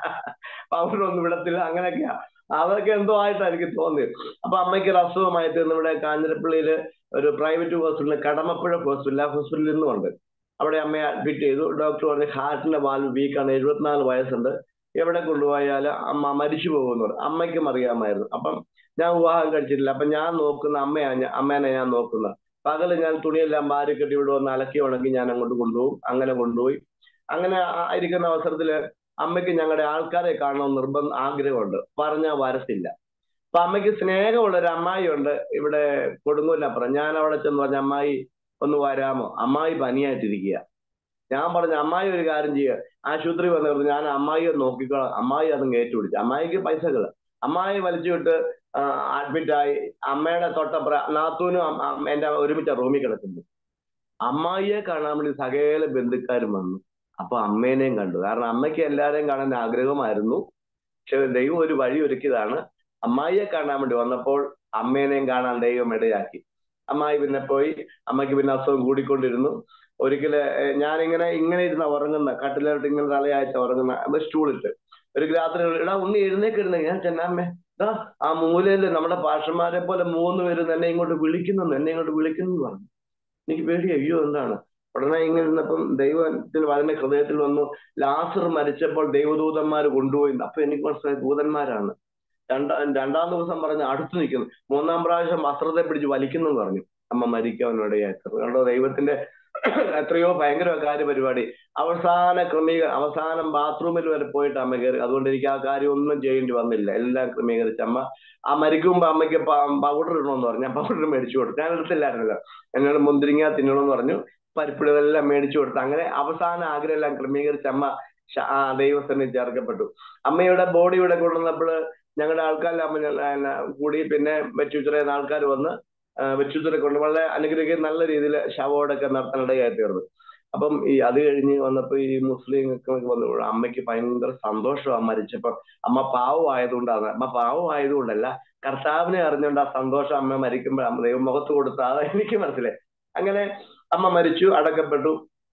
പൗഡർ ഒന്നും വിടത്തില്ല അങ്ങനെയൊക്കെയാ അതൊക്കെ എന്തോ ആയിട്ടാണ് എനിക്ക് തോന്നിയത് അപ്പൊ അമ്മയ്ക്ക് ഒരു അസുഖമായി തീർന്നു ഇവിടെ കാഞ്ഞിരപ്പള്ളിയില് ഒരു പ്രൈവറ്റ് ഹോസ്പിറ്റലിൽ കടമപ്പുഴ ഹോസ്പിറ്റൽ ആ ഹോസ്പിറ്റലിൽ നിന്നുണ്ട് അവിടെ അമ്മയെ അഡ്മിറ്റ് ചെയ്തു ഡോക്ടർ പറഞ്ഞു ഹാർട്ടിന്റെ വാൽവ് വീക്കാണ് എഴുപത്തിനാല് വയസ്സുണ്ട് എവിടെ കൊണ്ടുപോയാലും അമ്മ മരിച്ചു പോകുന്നു പറഞ്ഞു. അമ്മയ്ക്കും അറിയാമായിരുന്നു അപ്പം ഞാൻ വിവാഹം കഴിച്ചിട്ടില്ല അപ്പൊ ഞാൻ നോക്കുന്ന അമ്മയാണ് ഞാൻ- അമ്മേനെ ഞാൻ നോക്കുന്നത് പകല് ഞാൻ തുണിയെല്ലാം വാരി കെട്ടി ഇവിടെ വന്ന് അലക്കി ഉണക്കി ഞാൻ അങ്ങോട്ട് കൊണ്ടുപോകും അങ്ങനെ കൊണ്ടുപോയി അങ്ങനെ ആ- ഇരിക്കുന്ന അവസരത്തില് അമ്മയ്ക്ക് ഞങ്ങളുടെ ആൾക്കാരെ കാണണമെന്ന് നിർബന്ധ ആഗ്രഹമുണ്ട് പറഞ്ഞാൽ വരത്തില്ല അപ്പൊ അമ്മയ്ക്ക് സ്നേഹമുള്ള ഒരു അമ്മായി ഉണ്ട് ഇവിടെ കൊടുങ്ങൂലപ്പുറം ഞാൻ അവിടെ ചെന്ന് പറഞ്ഞ അമ്മായി ഒന്ന് വരാമോ അമ്മായി പനിയായിട്ടിരിക്കുക ഞാൻ പറഞ്ഞു അമ്മായി ഒരു കാര്യം ചെയ്യുക ആശുപത്രി വന്നു ഞാൻ അമ്മായിയെ നോക്കിക്കോളാം അമ്മായി അതും കയറ്റുപിടിച്ചു അമ്മായിക്ക് പൈസകള് അമ്മായി വലിച്ചു വിട്ട് അഡ്മിറ്റ് ആയി അമ്മയുടെ തൊട്ടപ്പുറ നാത്തൂനും അമ്മ- അമ്മ- എന്റെ ഒരുമിച്ച റൂമിൽ കിടക്കുന്നു അമ്മായിയെ കാണാൻ വേണ്ടി സകല ബന്ധുക്കാരും വന്നു അപ്പൊ അമ്മേനെയും കണ്ടു കാരണം അമ്മയ്ക്ക് എല്ലാരെയും കാണാൻ ആഗ്രഹമായിരുന്നു പക്ഷെ ദൈവം ഒരു വഴി ഒരുക്കിയതാണ് അമ്മായിയെ കാണാൻ വേണ്ടി വന്നപ്പോൾ അമ്മേനെയും കാണാൻ ദൈവം ഇടയാക്കി അമ്മായി പിന്നെ പോയി അമ്മയ്ക്ക് പിന്നെ അസുഖം കൂടിക്കൊണ്ടിരുന്നു ഒരിക്കല് ഏഹ്, ഞാനിങ്ങനെ ഇങ്ങനെ ഇരുന്ന ഉറങ്ങുന്ന കട്ടിലോട്ട് ഇങ്ങനെ തലയാഴ്ച ഉറങ്ങുന്ന അത് സ്റ്റൂളിട്ട് ഒരു രാത്രി എടാ ഉണ്ണി എഴുന്നേക്ക് എഴുന്നേക്ക് ഞാൻ ചെന്നാമ്മേ ദാ ആ മൂലയില് നമ്മുടെ പാഷന്മാരെ പോലെ മൂന്ന് പേര് എന്നെ ഇങ്ങോട്ട് വിളിക്കുന്നു എന്നെ ഇങ്ങോട്ട് വിളിക്കുന്നു എന്ന് പറഞ്ഞു എനിക്ക് പേടി അയ്യോ എന്താണ് ഉടനെ ഇങ്ങനെ ഇരുന്നപ്പം ദൈവത്തിൽ അതിന്റെ ഹൃദയത്തിൽ വന്നു ലാസർ മരിച്ചപ്പോൾ ദൈവദൂതന്മാർ കൊണ്ടുപോയി അപ്പൊ എനിക്ക് മനസ്സിലായി ദൂതന്മാരാണ് രണ്ടാം രണ്ടാം ദിവസം പറഞ്ഞ് അടുത്ത് നിൽക്കുന്നു മൂന്നാം പ്രാവശ്യം വസ്ത്രത്തെ പിടിച്ച് വലിക്കുന്നു എന്ന് പറഞ്ഞു അമ്മ മരിക്കാനിടയായി കണ്ടോ ദൈവത്തിന്റെ എത്രയോ ഭയങ്കര കാര്യപരിപാടി അവസാന ക്രമീക അവസാനം ബാത്റൂമിൽ വരെ പോയിട്ട് അമ്മ കയറി അതുകൊണ്ട് എനിക്ക് ആ കാര്യം ഒന്നും ചെയ്യേണ്ടി വന്നില്ല എല്ലാം ക്രമീകരിച്ച് അമ്മ ആ മരിക്കുമ്പോ അമ്മയ്ക്ക് പൗഡർ ഇടണമെന്ന് പറഞ്ഞു ഞാൻ പൗഡർ മേടിച്ചു കൊടുത്തു ഞാൻ എടുത്തില്ലായിരുന്നല്ലോ എന്നോട് മുന്തിരിങ്ങ തിന്നണമെന്ന് പറഞ്ഞു പരിപ്പിടുകളെല്ലാം മേടിച്ചു കൊടുത്തു അങ്ങനെ അവസാന ആഗ്രഹം എല്ലാം ക്രമീകരിച്ച് അമ്മ ശ- ആ ദൈവസ്ഥനെ ചേർക്കപ്പെട്ടു അമ്മയുടെ ബോഡി ഇവിടെ കൊണ്ടുവന്നപ്പോൾ ഞങ്ങളുടെ ആൾക്കാരെല്ലാം പിന്നെ കൂടി പിന്നെ വെച്ചുച്ചിറയുന്ന ആൾക്കാർ വന്ന് വെച്ചുച്ചിറ കൊണ്ട് വളരെ അനുഗ്രഹിക്കുന്ന നല്ല രീതിയിൽ ശവോടൊക്കെ നടത്താനിടയായി തീർന്നു അപ്പം ഈ അത് കഴിഞ്ഞ് വന്നപ്പോ ഈ മുസ്ലിങ്ങൾക്ക് വന്നു അമ്മയ്ക്ക് ഭയങ്കര സന്തോഷമാണ് മരിച്ചപ്പോ അമ്മ പാവമായതുകൊണ്ടാണ് അമ്മ പാവമായതുകൊണ്ടല്ല കർത്താവിനെ അറിഞ്ഞുകൊണ്ട് ആ സന്തോഷം അമ്മ മരിക്കുമ്പോൾ അമ്മ ദൈവം മുഖത്ത് കൊടുത്ത അത് എനിക്ക് മനസ്സിലായി അങ്ങനെ അമ്മ മരിച്ചു അടക്കപ്പെട്ടു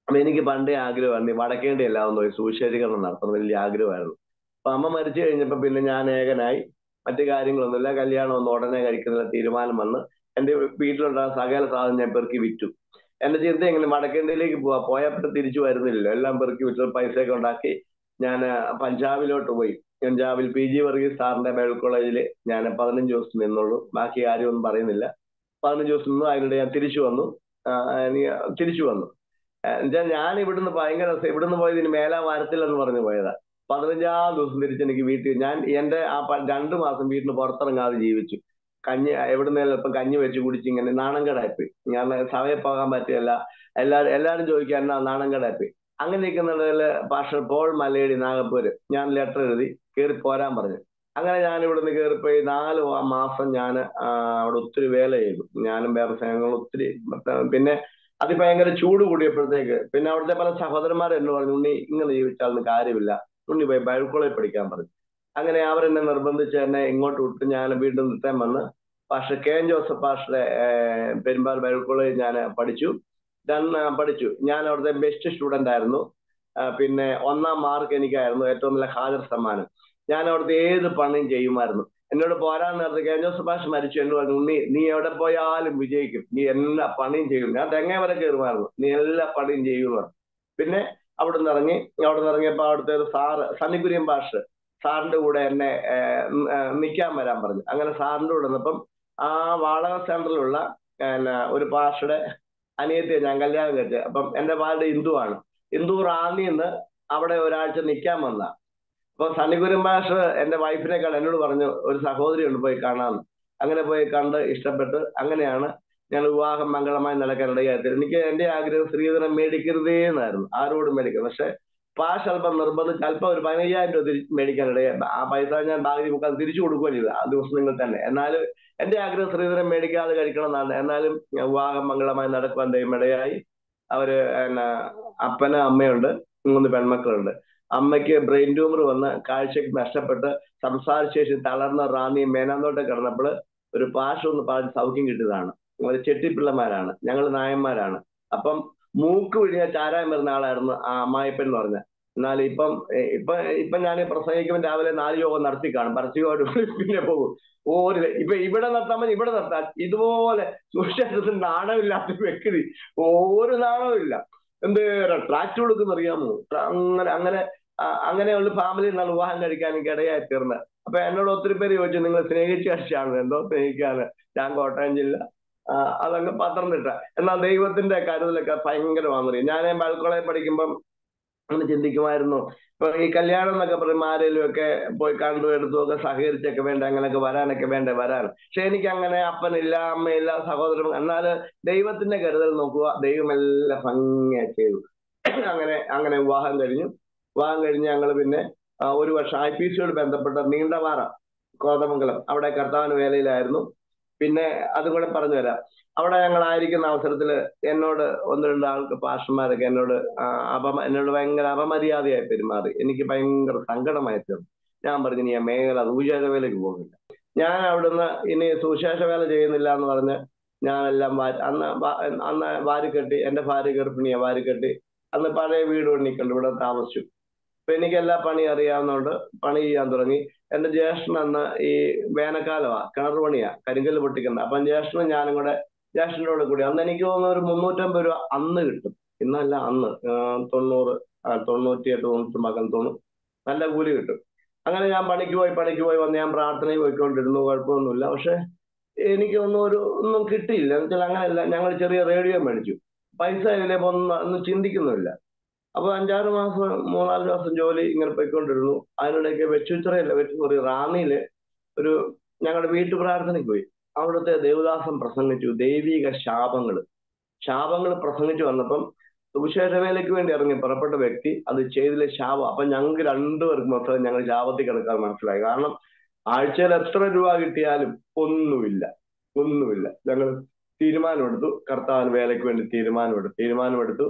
അപ്പൊ എനിക്ക് പണ്ടേ ആഗ്രഹമാണ് ഈ വടക്കേണ്ടി എല്ലാം ഒന്ന് പോയി സുവിശേഷീകരണം നടത്തണം വലിയ ആഗ്രഹമായിരുന്നു അപ്പൊ അമ്മ മരിച്ചു കഴിഞ്ഞപ്പോ പിന്നെ ഞാൻ ഏകനായി മറ്റു കാര്യങ്ങളൊന്നുമില്ല കല്യാണം ഒന്നും ഉടനെ കഴിക്കുന്നില്ല തീരുമാനം വന്ന് എന്റെ വീട്ടിലുണ്ടാകുന്ന സകല സാധനം ഞാൻ പെറുക്കി വിറ്റു എന്റെ ചിന്ത എങ്ങനെ വടക്കേണ്ടിയിലേക്ക് പോവാ പോയപ്പോൾ തിരിച്ചു വരുന്നില്ലല്ലോ എല്ലാം പെറുക്കി വിറ്റ് പൈസയൊക്കെ ഉണ്ടാക്കി ഞാൻ പഞ്ചാബിലോട്ട് പോയി പഞ്ചാബിൽ പി ജി വർഗീസ് സാറിന്റെ ബൈബിൾ കോളേജിൽ ഞാൻ പതിനഞ്ച് ദിവസം നിന്നുള്ളൂ ബാക്കി ആരും ഒന്നും പറയുന്നില്ല പതിനഞ്ച് ദിവസം നിന്നു അതിനിടെ ഞാൻ തിരിച്ചു വന്നു ആ, എനിക്ക് തിരിച്ചു വന്നു എന്നുവെച്ചാൽ ഞാൻ ഇവിടുന്ന് ഭയങ്കര രസം. ഇവിടുന്ന് പോയത് ഇനി മേലാ വാരത്തില്ലെന്ന് പറഞ്ഞു പോയതാ പതിനഞ്ചാം ദിവസം തിരിച്ച് എനിക്ക് വീട്ടിൽ ഞാൻ എന്റെ ആ പ- രണ്ടു മാസം വീട്ടിന് പുറത്തിറങ്ങാതെ ജീവിച്ചു കഞ്ഞി എവിടുന്നേലും ഇപ്പം കഞ്ഞി വെച്ച് കുടിച്ച് ഇങ്ങനെ നാണം കടായിപ്പോയി ഞാൻ സഭയിൽ പോകാൻ പറ്റില്ല എല്ലാരും എല്ലാരും ചോദിക്കാൻ എന്നാ നാണം കടായിപ്പോയി അങ്ങനെ നിൽക്കുന്നിടയിൽ പാസ്റ്റർ പോൾ മലയടി നാഗപ്പൂര് ഞാൻ ലെറ്റർ എഴുതി കയറി പോരാൻ പറഞ്ഞു അങ്ങനെ ഞാൻ ഇവിടുന്ന് കയറിപ്പോയി നാല് മാ- മാസം ഞാൻ അവിടെ ഒത്തിരി വേല ചെയ്തു ഞാനും വേറെ സംഘങ്ങളും ഒത്തിരി പിന്നെ അതിഭയങ്കര ചൂട് കൂടിയപ്പോഴത്തേക്ക് പിന്നെ അവിടുത്തെ പല സഹോദരന്മാർ എന്ന് പറഞ്ഞു ഉണ്ണി ഇങ്ങനെ ജീവിച്ചാലൊന്നും കാര്യമില്ല ഉണ്ണി പോയി ബൈബിൾ കോളേജ് പഠിക്കാൻ പറഞ്ഞു അങ്ങനെ അവരെന്നെ നിർബന്ധിച്ച് എന്നെ ഇങ്ങോട്ട് വിട്ട് ഞാൻ വീണ്ടും നിർത്താൻ വന്ന് പാസ്റ്റർ കെ എൻ ജോസഫ് പാസ്റ്ററെ പെരുമ്പാൽ ബൈബിൾ കോളേജ് ഞാൻ പഠിച്ചു ഞാൻ ആ, പഠിച്ചു ഞാൻ അവിടുത്തെ ബെസ്റ്റ് സ്റ്റുഡന്റ് ആയിരുന്നു ആ, പിന്നെ ഒന്നാം മാർക്ക് എനിക്കായിരുന്നു ഏറ്റവും നല്ല ഹാജർ സമ്മാനം ഞാൻ അവിടുത്തെ ഏത് പണിയും ചെയ്യുമായിരുന്നു എന്നോട് പോരാൻ നേരത്തെ കെ എൻ ജോസഫ് പാസ്റ്റർ മരിച്ചു എന്ന് പറഞ്ഞു ഉണ്ണി നീ എവിടെ പോയാലും വിജയിക്കും നീ എല്ലാ പണിയും ചെയ്യും ഞാൻ തെങ്ങ വരെ കയറുമായിരുന്നു നീ എല്ലാ പണിയും ചെയ്യുമെന്ന് പറഞ്ഞു പിന്നെ അവിടെ നിന്ന് ഇറങ്ങി അവിടെ നിന്ന് ഇറങ്ങിയപ്പോൾ അവിടുത്തെ ഒരു സാറ് സണ്ണിക്കുര്യൻ പാഷ് സാറിന്റെ കൂടെ എന്നെ നിൽക്കാൻ വരാൻ പറഞ്ഞു അങ്ങനെ സാറിന്റെ കൂടെ നിന്നപ്പം ആ വാളക സെന്ററിലുള്ള പിന്നെ ഒരു പാഷയുടെ അനിയത്തിയെ ഞാൻ കല്യാണം കഴിച്ചത് അപ്പം എന്റെ ഭാര്യ ഹിന്ദുവാണ് ഹിന്ദു റാന്നിന്ന് അവിടെ ഒരാഴ്ച നിൽക്കാൻ വന്ന അപ്പൊ സണ്ണിക്കുര്യൻ പാഷ് എന്റെ വൈഫിനെ കാണാൻ എന്നോട് പറഞ്ഞു ഒരു സഹോദരി ഉണ്ട് പോയി കാണാമെന്ന് അങ്ങനെ പോയി കണ്ട് ഇഷ്ടപ്പെട്ട് അങ്ങനെയാണ് ഞങ്ങൾ വിവാഹം മംഗളമായി നടക്കാൻ ഇടയായത് എനിക്ക് എന്റെ ആഗ്രഹം സ്ത്രീധനം മേടിക്കരുതേ എന്നായിരുന്നു ആരോടും മേടിക്കണം പക്ഷെ പാഷ് അല്പം നിർബന്ധിച്ച് അല്പം ഒരു പതിനയ്യായിരം രൂപ തിരിച്ച് മേടിക്കാൻ ഇടയായി ആ പൈസ ഞാൻ ബാക്കി മുക്കാൽ തിരിച്ചു കൊടുക്കുകയും ചെയ്തു ആ ദിവസങ്ങളിൽ തന്നെ എന്നാലും എന്റെ ആഗ്രഹം സ്ത്രീധനം മേടിക്കാതെ കഴിക്കണം എന്നാണ് എന്നാലും ഞാൻ വിവാഹം മംഗളമായി നടക്കുവാൻ ദൈവം ഇടയായി അവര് എന്നാ അപ്പനും അമ്മയുണ്ട് മൂന്ന് പെൺമക്കളുണ്ട് അമ്മയ്ക്ക് ബ്രെയിൻ ട്യൂമർ വന്ന് കാഴ്ചയ്ക്ക് നഷ്ടപ്പെട്ട് സംസാരശേഷി തളർന്ന റാന്നി മേനാന്തോട്ട് കിടന്നപ്പോൾ ഒരു പാഷ ഒന്ന് പറഞ്ഞ് സൗഖ്യം കിട്ടിയതാണ് ഒരു ചെട്ടിപ്പിള്ളമാരാണ് ഞങ്ങൾ നായന്മാരാണ് അപ്പം മൂക്ക് വിഴിഞ്ഞ ചാരായം വരുന്ന ആളായിരുന്നു ആ അമ്മായിപ്പൻ എന്ന് പറഞ്ഞ എന്നാൽ ഇപ്പം എ- ഇപ്പൊ ഇപ്പൊ ഞാൻ പ്രസംഗിക്കുമ്പോൾ രാവിലെ നാല് യോഗം നടത്തി കാണും പരസ്യമായിട്ട് പിന്നെ പോകും ഒരു ഇപ്പൊ ഇവിടെ നിർത്താൻ മതി ഇവിടെ നിർത്താം ഇതുപോലെ സുശേഷത്തിന് നാണമില്ലാത്ത വ്യക്തി ഒരു നാണവും ഇല്ല എന്ത് ട്രാക്ട് കൊടുക്കുന്ന അറിയാമോ ട്രാ- അങ്ങനെ അങ്ങനെ ആ, അങ്ങനെയുള്ള ഫാമിലി നിന്നാണ് വിവാഹം കഴിക്കാൻ എനിക്ക് ഇടയായി തീർന്നത് അപ്പൊ എന്നോട് ഒത്തിരി പേര് ചോദിച്ചു നിങ്ങൾ സ്നേഹിച്ച് കഴിച്ചാണ് എന്തോ സ്നേഹിക്കാന് ഞാൻ കോട്ടയം ജില്ല ആ, അതങ്ങ് പത്തനംതിട്ട എന്നാൽ ദൈവത്തിന്റെ കരുതലൊക്കെ ഭയങ്കരമാണെന്ന് ഞാൻ ബൾക്കോളേജ് പഠിക്കുമ്പം അങ്ങനെ ചിന്തിക്കുമായിരുന്നു ഇപ്പൊ ഈ കല്യാണം എന്നൊക്കെ പറയുമ്പോൾ ആരെങ്കിലും ഒക്കെ പോയി കണ്ടു എടുത്തു ഒക്കെ സഹകരിച്ചൊക്കെ വേണ്ട അങ്ങനെയൊക്കെ വരാനൊക്കെ വേണ്ടേ വരാൻ പക്ഷെ എനിക്ക് അങ്ങനെ അപ്പനില്ല അമ്മയില്ല സഹോദരൻ എന്നാൽ ദൈവത്തിന്റെ കരുതൽ നോക്കുക ദൈവം എല്ലാം ഭംഗിയായി ചെയ്തു അങ്ങനെ അങ്ങനെ വിവാഹം കഴിഞ്ഞു വിവാഹം കഴിഞ്ഞ് ഞങ്ങൾ പിന്നെ ആ, ഒരു വർഷം ഐ പി സിയോട് ബന്ധപ്പെട്ട നീണ്ടപാറ കോതമംഗലം അവിടെ കർത്താവിന് വേലയിലായിരുന്നു പിന്നെ അതും കൂടെ പറഞ്ഞു തരാം അവിടെ ഞങ്ങൾ ആയിരിക്കുന്ന അവസരത്തിൽ എന്നോട് ഒന്ന് രണ്ട് ആൾക്ക് പാഷന്മാരൊക്കെ എന്നോട് ആ, അപമ എന്നോട് ഭയങ്കര അപമര്യാദയായി പെരുമാറി എനിക്ക് ഭയങ്കര സങ്കടമായി തീർന്നു ഞാൻ പറഞ്ഞു ഇനി ഞാൻ മേഖല സുവിശേഷ വേലയ്ക്ക് പോകുന്നില്ല ഞാൻ അവിടുന്ന് ഇനി സുവിശേഷ വേല ചെയ്യുന്നില്ല എന്ന് പറഞ്ഞ് ഞാനെല്ലാം വാരി അന്ന് വാ- അന്ന് വാരിക്കെട്ടി എന്റെ ഭാര്യ ഗർഭിണിയെ വാരിക്കെട്ടി അന്ന് പഴയ വീട് പണിക്കണ്ട് ഇവിടെ താമസിച്ചു അപ്പൊ എനിക്ക് എല്ലാ പണി അറിയാവുന്നതുകൊണ്ട് പണി ചെയ്യാൻ തുടങ്ങി എന്റെ ജ്യേഷ്ഠൻ അന്ന് ഈ വേനൽക്കാലമാ കിണർ പണിയാ കരിങ്കല്ല് പൊട്ടിക്കുന്നത് അപ്പം ജ്യേഷ്ഠനും ഞാനും കൂടെ ജ്യേഷ്ഠൻ്റെ കൂടെ കൂടി അന്ന് എനിക്ക് തോന്നുന്നു ഒരു മുന്നൂറ്റമ്പത് രൂപ അന്ന് കിട്ടും ഇന്നല്ല അന്ന് ആ, തൊണ്ണൂറ് ആ, തൊണ്ണൂറ്റിയെട്ട് തൊണ്ണൂറ്റൊമ്പത് തോന്നും നല്ല കൂലി കിട്ടും അങ്ങനെ ഞാൻ പണിക്ക് പോയി പണിക്ക് പോയി വന്ന് ഞാൻ പ്രാർത്ഥനയിൽ പോയിക്കൊണ്ടിരുന്നു കുഴപ്പമൊന്നുമില്ല പക്ഷെ എനിക്ക് ഒന്നും ഒരു ഒന്നും കിട്ടിയില്ല എന്ന് വെച്ചാൽ അങ്ങനെയല്ല ഞങ്ങൾ ചെറിയ റേഡിയോ മേടിച്ചു പൈസ ഇതിലേക്ക് ഒന്നും ഒന്നും ചിന്തിക്കുന്നില്ല അപ്പൊ അഞ്ചാറ് മാസം മൂന്നാല് മാസം ജോലി ഇങ്ങനെ പോയിക്കൊണ്ടിരുന്നു അതിനിടയ്ക്ക് വെച്ചുച്ചിറയല്ല വെച്ചു റാന്നിയില് ഒരു ഞങ്ങളുടെ വീട്ടു പ്രാർത്ഥനയ്ക്ക് പോയി അവിടുത്തെ ദേവദാസൻ പ്രസംഗിച്ചു ദൈവിക ശാപങ്ങൾ ശാപങ്ങൾ പ്രസംഗിച്ചു വന്നപ്പം സുവിശേഷവേലയ്ക്ക് വേണ്ടി ഇറങ്ങി പുറപ്പെട്ട വ്യക്തി അത് ചെയ്തിലെ ശാപം അപ്പൊ ഞങ്ങൾക്ക് രണ്ടുപേർക്കും മൊത്തം ഞങ്ങൾ ശാപത്തിൽ കിടക്കാൻ മനസ്സിലായി കാരണം ആഴ്ചയിൽ എത്ര രൂപ കിട്ടിയാലും ഒന്നുമില്ല ഒന്നുമില്ല ഞങ്ങൾ തീരുമാനമെടുത്തു കർത്താവിന് വേലയ്ക്ക് വേണ്ടി തീരുമാനമെടുത്തു തീരുമാനമെടുത്തു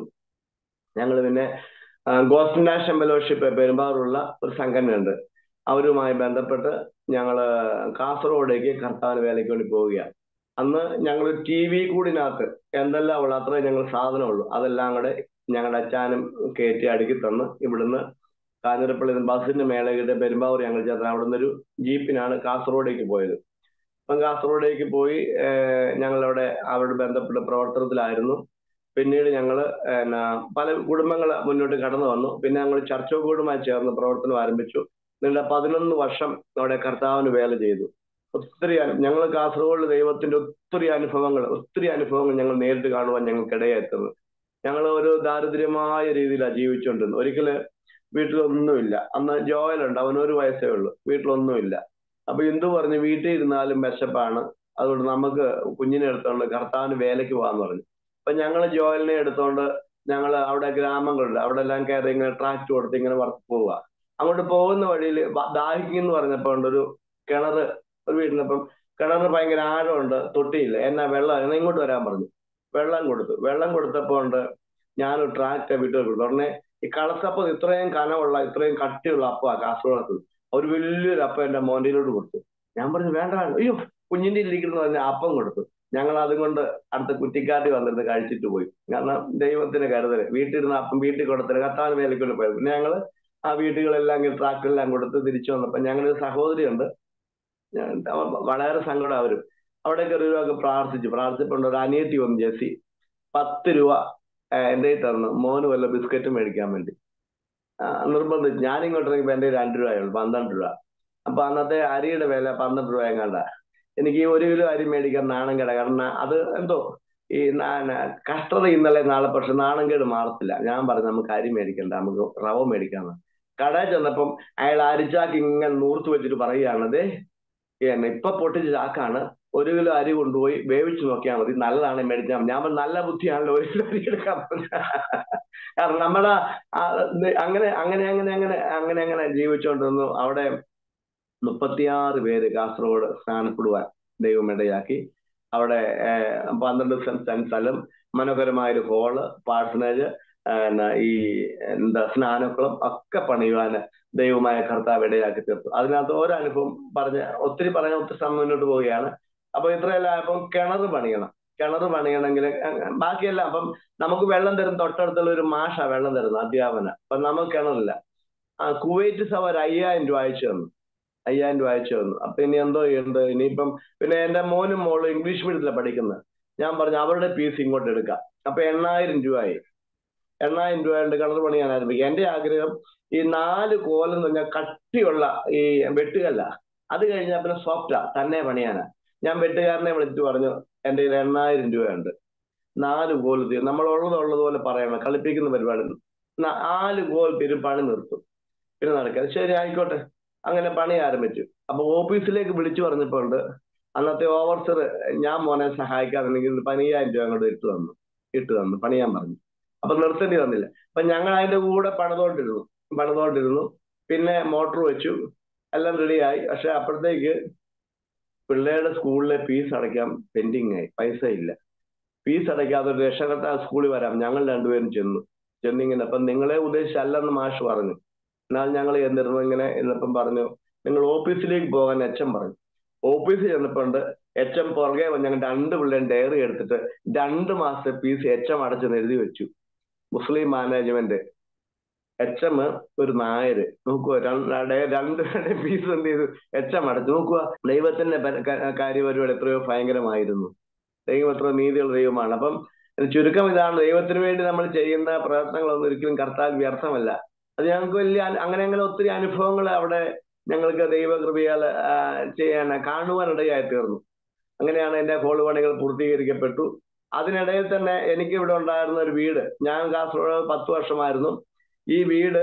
ഞങ്ങൾ പിന്നെ ഗോസ്റ്റ് നാഷൻ ഫെലോഷിപ്പ് പെരുമ്പാറുള്ള ഒരു സംഘടനയുണ്ട് അവരുമായി ബന്ധപ്പെട്ട് ഞങ്ങൾ കാസർഗോഡേക്ക് കർത്താവിന് വേലയ്ക്ക് വേണ്ടി പോവുകയാണ് അന്ന് ഞങ്ങൾ ടി വി കൂടിനകത്ത് എന്തെല്ലാം ഉള്ളു അത്രേ ഞങ്ങൾ സാധനമുള്ളൂ അതെല്ലാം കൂടെ ഞങ്ങളുടെ അച്ഛാനും കയറ്റി അടുക്കി തന്ന് ഇവിടുന്ന് കാഞ്ഞിരപ്പള്ളി ബസ്സിന്റെ മേലെ കിട്ടിയ പെരുമ്പാവൂർ ഞങ്ങൾ ചേർന്ന് അവിടുന്ന് ഒരു ജീപ്പിനാണ് കാസർഗോഡേക്ക് പോയത് അപ്പം കാസർഗോഡേക്ക് പോയി ഞങ്ങളവിടെ അവരോട് ബന്ധപ്പെട്ട് പ്രവർത്തനത്തിലായിരുന്നു പിന്നീട് ഞങ്ങൾ പല കുടുംബങ്ങൾ മുന്നോട്ട് കടന്നു വന്നു പിന്നെ ഞങ്ങൾ ചർച്ചോകൂടുമായി ചേർന്ന് പ്രവർത്തനം ആരംഭിച്ചു നീണ്ട പതിനൊന്ന് വർഷം അവിടെ കർത്താവിന് വേല ചെയ്തു ഒത്തിരി ഞങ്ങൾ കാസർഗോഡ് ദൈവത്തിന്റെ ഒത്തിരി അനുഭവങ്ങൾ ഒത്തിരി അനുഭവങ്ങൾ ഞങ്ങൾ നേരിട്ട് കാണുവാൻ ഞങ്ങൾക്കിടയായി ഞങ്ങൾ ഒരു ദാരിദ്ര്യമായ രീതിയിലാണ് ജീവിച്ചുകൊണ്ടിരുന്നത് ഒരിക്കല് വീട്ടിലൊന്നുമില്ല അന്ന് ജോയലുണ്ട് അവൻ ഒരു വയസ്സേ ഉള്ളൂ വീട്ടിലൊന്നുമില്ല അപ്പൊ എന്തു പറഞ്ഞു വീട്ടിൽ ഇരുന്നാലും വിശപ്പാണ് അതുകൊണ്ട് നമുക്ക് കുഞ്ഞിനെ എടുത്തോണ്ട് കർത്താവിന് വേലയ്ക്ക് പോകാന്ന് പറഞ്ഞു അപ്പൊ ഞങ്ങൾ ജോയലിനെ എടുത്തോണ്ട് ഞങ്ങൾ അവിടെ ഗ്രാമങ്ങളുണ്ട് അവിടെ എല്ലാം കയറി ഇങ്ങനെ ട്രാക്ട് കൊടുത്ത് ഇങ്ങനെ വർക്ക് പോവുക അങ്ങോട്ട് പോകുന്ന വഴിയിൽ ദാഹിക്കും എന്ന് പറഞ്ഞപ്പോ ഉണ്ട് ഒരു കിണർ ഒരു വീടിനപ്പം കിണറിന് ഭയങ്കര ആഴമുണ്ട് തൊട്ടിയില്ല എന്നാ വെള്ളം എന്നാ ഇങ്ങോട്ട് വരാൻ പറഞ്ഞു വെള്ളം കൊടുത്തു വെള്ളം കൊടുത്തപ്പോ ഉണ്ട് ഞാനൊരു ട്രാക്ട് വീട്ടിൽ കൊടുത്തു ഉടനെ ഈ കളസപ്പം ഇത്രയും കനമുള്ള ഇത്രയും കട്ടിയുള്ള അപ്പ കാസർഗോഡ് ഒരു വലിയൊരു അപ്പം എന്റെ മോന്റയിലോട്ട് കൊടുത്തു ഞാൻ പറഞ്ഞു വേണ്ട വേണ്ട അയ്യോ കുഞ്ഞിന്റെ ഇരിക്കുന്ന പറഞ്ഞ അപ്പം കൊടുത്തു ഞങ്ങൾ അതുകൊണ്ട് അടുത്ത കുറ്റിക്കാട്ടി വന്നിരുന്ന് കഴിച്ചിട്ട് പോയി കാരണം ദൈവത്തിന്റെ കരുതല് വീട്ടിലിരുന്ന് അപ്പം വീട്ടിൽ കൊടുത്തിട്ട് കത്താൻ മേലേക്കൊണ്ട് പോയത് പിന്നെ ഞങ്ങള് ആ വീട്ടുകളെല്ലാം ട്രാക്ടറെല്ലാം കൊടുത്ത് തിരിച്ചു വന്നപ്പോ ഞങ്ങളൊരു സഹോദരിയുണ്ട് വളരെ സങ്കടം അവരും അവിടെ കയറിയൊക്കെ പ്രാർത്ഥിച്ചു പ്രാർത്ഥിച്ചപ്പോൾ ഒരു അനിയത്തി വന്നു ജെസ്സി പത്ത് രൂപ എൻ്റെ തന്നു മോന് വല്ല ബിസ്ക്കറ്റ് മേടിക്കാൻ വേണ്ടി നിർബന്ധിച്ചു ഞാനിങ്ങോട്ട് ഇറങ്ങിയപ്പോ എൻ്റെ രണ്ട് രൂപയുള്ളൂ പന്ത്രണ്ട് രൂപ അപ്പൊ അന്നത്തെ അരിയുടെ വില പന്ത്രണ്ട് രൂപ എങ്ങാണ്ട എനിക്ക് ഈ ഒരു കിലോ അരി മേടിക്കാൻ നാണം കേട കാരണം അത് എന്തോ ഈ കഷ്ടത ഇന്നലെ നാളെ പക്ഷെ നാണംകേട് മാറത്തില്ല ഞാൻ പറഞ്ഞു നമുക്ക് അരി മേടിക്കണ്ട നമുക്ക് റവ മേടിക്കാന്ന് കടയിൽ ചെന്നപ്പം അയാൾ അരിച്ചാക്ക് ഇങ്ങനെ നൂർത്ത് വെച്ചിട്ട് പറയുകയാണ് അതെ ഇപ്പൊ പൊട്ടിച്ച ചാക്കാണ് ഒരു കിലോ അരി കൊണ്ടുപോയി വേവിച്ച് നോക്കിയാൽ മതി നല്ലതാണ് മേടിച്ചാൽ ഞാൻ നല്ല ബുദ്ധിയാണല്ലോ ഒരു കിലോ അരി എടുക്കാൻ കാരണം നമ്മുടെ അങ്ങനെ അങ്ങനെ അങ്ങനെ അങ്ങനെ അങ്ങനെ അങ്ങനെ ജീവിച്ചുകൊണ്ടിരുന്നു അവിടെ മുപ്പത്തിയാറ് പേര് കാസർഗോഡ് സ്ഥാനപ്പെടുവാൻ ദൈവം ഇടയാക്കി അവിടെ പന്ത്രണ്ട് സെന്റ് സ്ഥലം മനോഹരമായ ഒരു ഹോള് പാഴ്സനേജ് ഈ എന്താ സ്നാനക്കുളം ഒക്കെ പണിയുവാൻ ദൈവമായ കർത്താവ് ഇടയാക്കി തീർത്തു അതിനകത്ത് ഓരോ അനുഭവം പറഞ്ഞ ഒത്തിരി പറയാൻ ഒത്തിരി സമയം മുന്നോട്ട് പോവുകയാണ് അപ്പൊ ഇത്രയെല്ലാം ആയപ്പം കിണർ പണിയണം കിണർ പണിയണമെങ്കിൽ ബാക്കിയെല്ലാം അപ്പം നമുക്ക് വെള്ളം തരുന്ന തൊട്ടടുത്തുള്ള ഒരു മാഷ വെള്ളം തരുന്നത് അധ്യാപന അപ്പൊ നമുക്ക് കിണറില്ല ആ കുവൈറ്റ് സഭ ഒരു അയ്യായിരം രൂപ അയച്ചു തന്നു അയ്യായിരം രൂപ അയച്ചു തന്നു അപ്പൊ ഇനി എന്തോ ഉണ്ട് ഇനിയിപ്പം പിന്നെ എന്റെ മോനും മോളും ഇംഗ്ലീഷ് മീഡിയത്തിലാണ് പഠിക്കുന്നത് ഞാൻ പറഞ്ഞു അവരുടെ ഫീസ് ഇങ്ങോട്ട് എടുക്കാം അപ്പൊ എണ്ണായിരം രൂപയായി എണ്ണായിരം രൂപ കൊണ്ട് കിണർ പണിയാൻ ആരംഭിക്കുക എന്റെ ആഗ്രഹം ഈ നാല് കോലം എന്ന് പറഞ്ഞാൽ കട്ടിയുള്ള ഈ വെട്ടുകല്ല അത് കഴിഞ്ഞാൽ പിന്നെ സോഫ്റ്റാ തന്നെ പണിയാനാ ഞാൻ വെട്ടുകാരനെ വിളിച്ചിട്ട് പറഞ്ഞു എന്റെ കയ്യിൽ എണ്ണായിരം രൂപയുണ്ട് നാല് കോൽ തീരും നമ്മൾ ഉള്ളത് ഉള്ളതുപോലെ പറയണം കളിപ്പിക്കുന്ന പരിപാടി നാല് കോൽ തീരും പണി നിർത്തും പിന്നെ നടക്കാം ശരി ആയിക്കോട്ടെ അങ്ങനെ പണി ആരംഭിച്ചു അപ്പൊ ഓഫീസിലേക്ക് വിളിച്ചു പറഞ്ഞപ്പോൾ ഉണ്ട് അന്നത്തെ ഓവർസർ ഞാൻ മോനെ സഹായിക്കാറുണ്ടെങ്കിൽ പതിനയ്യായിരം രൂപ അങ്ങോട്ട് ഇട്ട് തന്നു ഇട്ട് തന്നു പണിയാൻ പറഞ്ഞു അപ്പൊ നിർത്തേണ്ടി വന്നില്ല അപ്പൊ ഞങ്ങൾ അതിന്റെ കൂടെ പണിതോണ്ടിരുന്നു പണിതോണ്ടിരുന്നു പിന്നെ മോട്ടോർ വെച്ചു എല്ലാം റെഡിയായി പക്ഷെ അപ്പോഴത്തേക്ക് പിള്ളേരുടെ സ്കൂളിലെ ഫീസ് അടയ്ക്കാൻ പെൻഡിങ് ആയി പൈസ ഇല്ല ഫീസ് അടയ്ക്കാതെ ഒരു രക്ഷകർത്താ സ്കൂളിൽ വരാം ഞങ്ങൾ രണ്ടുപേരും ചെന്നു ചെന്നിങ്ങനെ അപ്പം നിങ്ങളെ ഉദ്ദേശിച്ചല്ലെന്ന് മാഷ് പറഞ്ഞു എന്നാൽ ഞങ്ങൾ എന്നിരുന്നു ഇങ്ങനെ എന്നിപ്പം പറഞ്ഞു നിങ്ങൾ ഓഫീസിലേക്ക് പോകാൻ എച്ചം പറഞ്ഞു ഓഫീസിൽ ചെന്നപ്പോണ്ട് എച്ച് എം പുറകെ ഞങ്ങൾ രണ്ട് പിള്ളേരും ഡയറി എടുത്തിട്ട് രണ്ട് മാസത്തെ ഫീസ് എച്ച് എം അടച്ചെന്ന് എഴുതി വെച്ചു മുസ്ലിം മാനേജ്മെന്റ് എച്ച് എം ഒരു നായര് നോക്കുക രണ്ട് ഫീസ് എന്ത് ചെയ്തു എച്ച് എം അടച്ചു നോക്കുക ദൈവത്തിന്റെ കാര്യപരിപാടി എത്രയോ ഭയങ്കരമായിരുന്നു ദൈവം എത്ര നീതിയുള്ള ദൈവമാണ് അപ്പം ചുരുക്കം ഇതാണ് ദൈവത്തിന് വേണ്ടി നമ്മൾ ചെയ്യുന്ന പ്രയത്നങ്ങളൊന്നും ഒരിക്കലും കർത്താൽ വ്യർത്ഥമല്ല അത് ഞങ്ങൾക്ക് വലിയ അങ്ങനെ അങ്ങനെ ഒത്തിരി അനുഭവങ്ങൾ അവിടെ ഞങ്ങൾക്ക് ദൈവകൃപയാൽ ചെയ്യാൻ കാണുവാനിടയായി തീർന്നു അങ്ങനെയാണ് എൻ്റെ ഹോള് പണികൾ പൂർത്തീകരിക്കപ്പെട്ടു അതിനിടയിൽ തന്നെ എനിക്ക് ഇവിടെ ഉണ്ടായിരുന്ന ഒരു വീട് ഞാൻ കാസർഗോഡ് പത്ത് വർഷമായിരുന്നു ഈ വീട്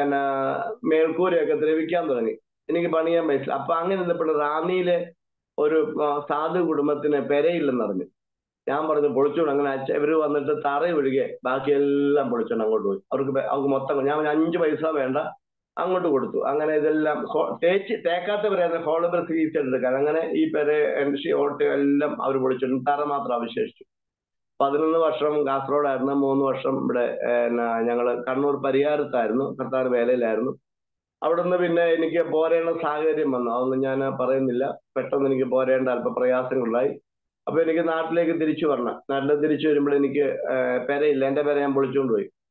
മേൽക്കൂരയൊക്കെ ദ്രവിക്കാൻ തുടങ്ങി എനിക്ക് പണിയാൻ പറ്റില്ല അപ്പൊ അങ്ങനെ ഇരുന്നപ്പോൾ റാന്നിയിലെ ഒരു സാധു കുടുംബത്തിന് പെരയില്ലെന്ന് പറഞ്ഞു ഞാൻ പറഞ്ഞു പൊളിച്ചോണ്ട് അങ്ങനെ അച്ഛ ഇവര് വന്നിട്ട് തറ ഒഴികെ ബാക്കിയെല്ലാം പൊളിച്ചോണ്ട് അങ്ങോട്ട് പോയി അവർക്ക് അവർക്ക് മൊത്തം ഞാൻ അഞ്ച് പൈസ വേണ്ട അങ്ങോട്ട് കൊടുത്തു അങ്ങനെ ഇതെല്ലാം തേച്ച് തേക്കാത്ത പെരയായിരുന്നു ഹോളബർ സീസ് എടുക്കാൻ അങ്ങനെ ഈ പെര എൻഷി ഓട്ട് എല്ലാം അവർ പൊളിച്ചിട്ടുണ്ട് തറ മാത്രം അവശേഷിച്ചു പതിനൊന്ന് വർഷം കാസർഗോഡായിരുന്നു മൂന്ന് വർഷം ഇവിടെ ഞങ്ങൾ കണ്ണൂർ പരിഹാരത്തായിരുന്നു കർത്താർ വേലയിലായിരുന്നു അവിടുന്ന് പിന്നെ എനിക്ക് പോരേണ്ട സാഹചര്യം വന്നു അതൊന്നും ഞാൻ പറയുന്നില്ല പെട്ടെന്ന് എനിക്ക് പോരേണ്ട അല്പ പ്രയാസങ്ങളുണ്ടായി അപ്പൊ എനിക്ക് നാട്ടിലേക്ക് തിരിച്ചു വരണം നാട്ടിൽ തിരിച്ചു വരുമ്പോൾ എനിക്ക് പെരയില്ല എന്റെ പെര ഞാൻ പൊളിച്ചുകൊണ്ട് പോയി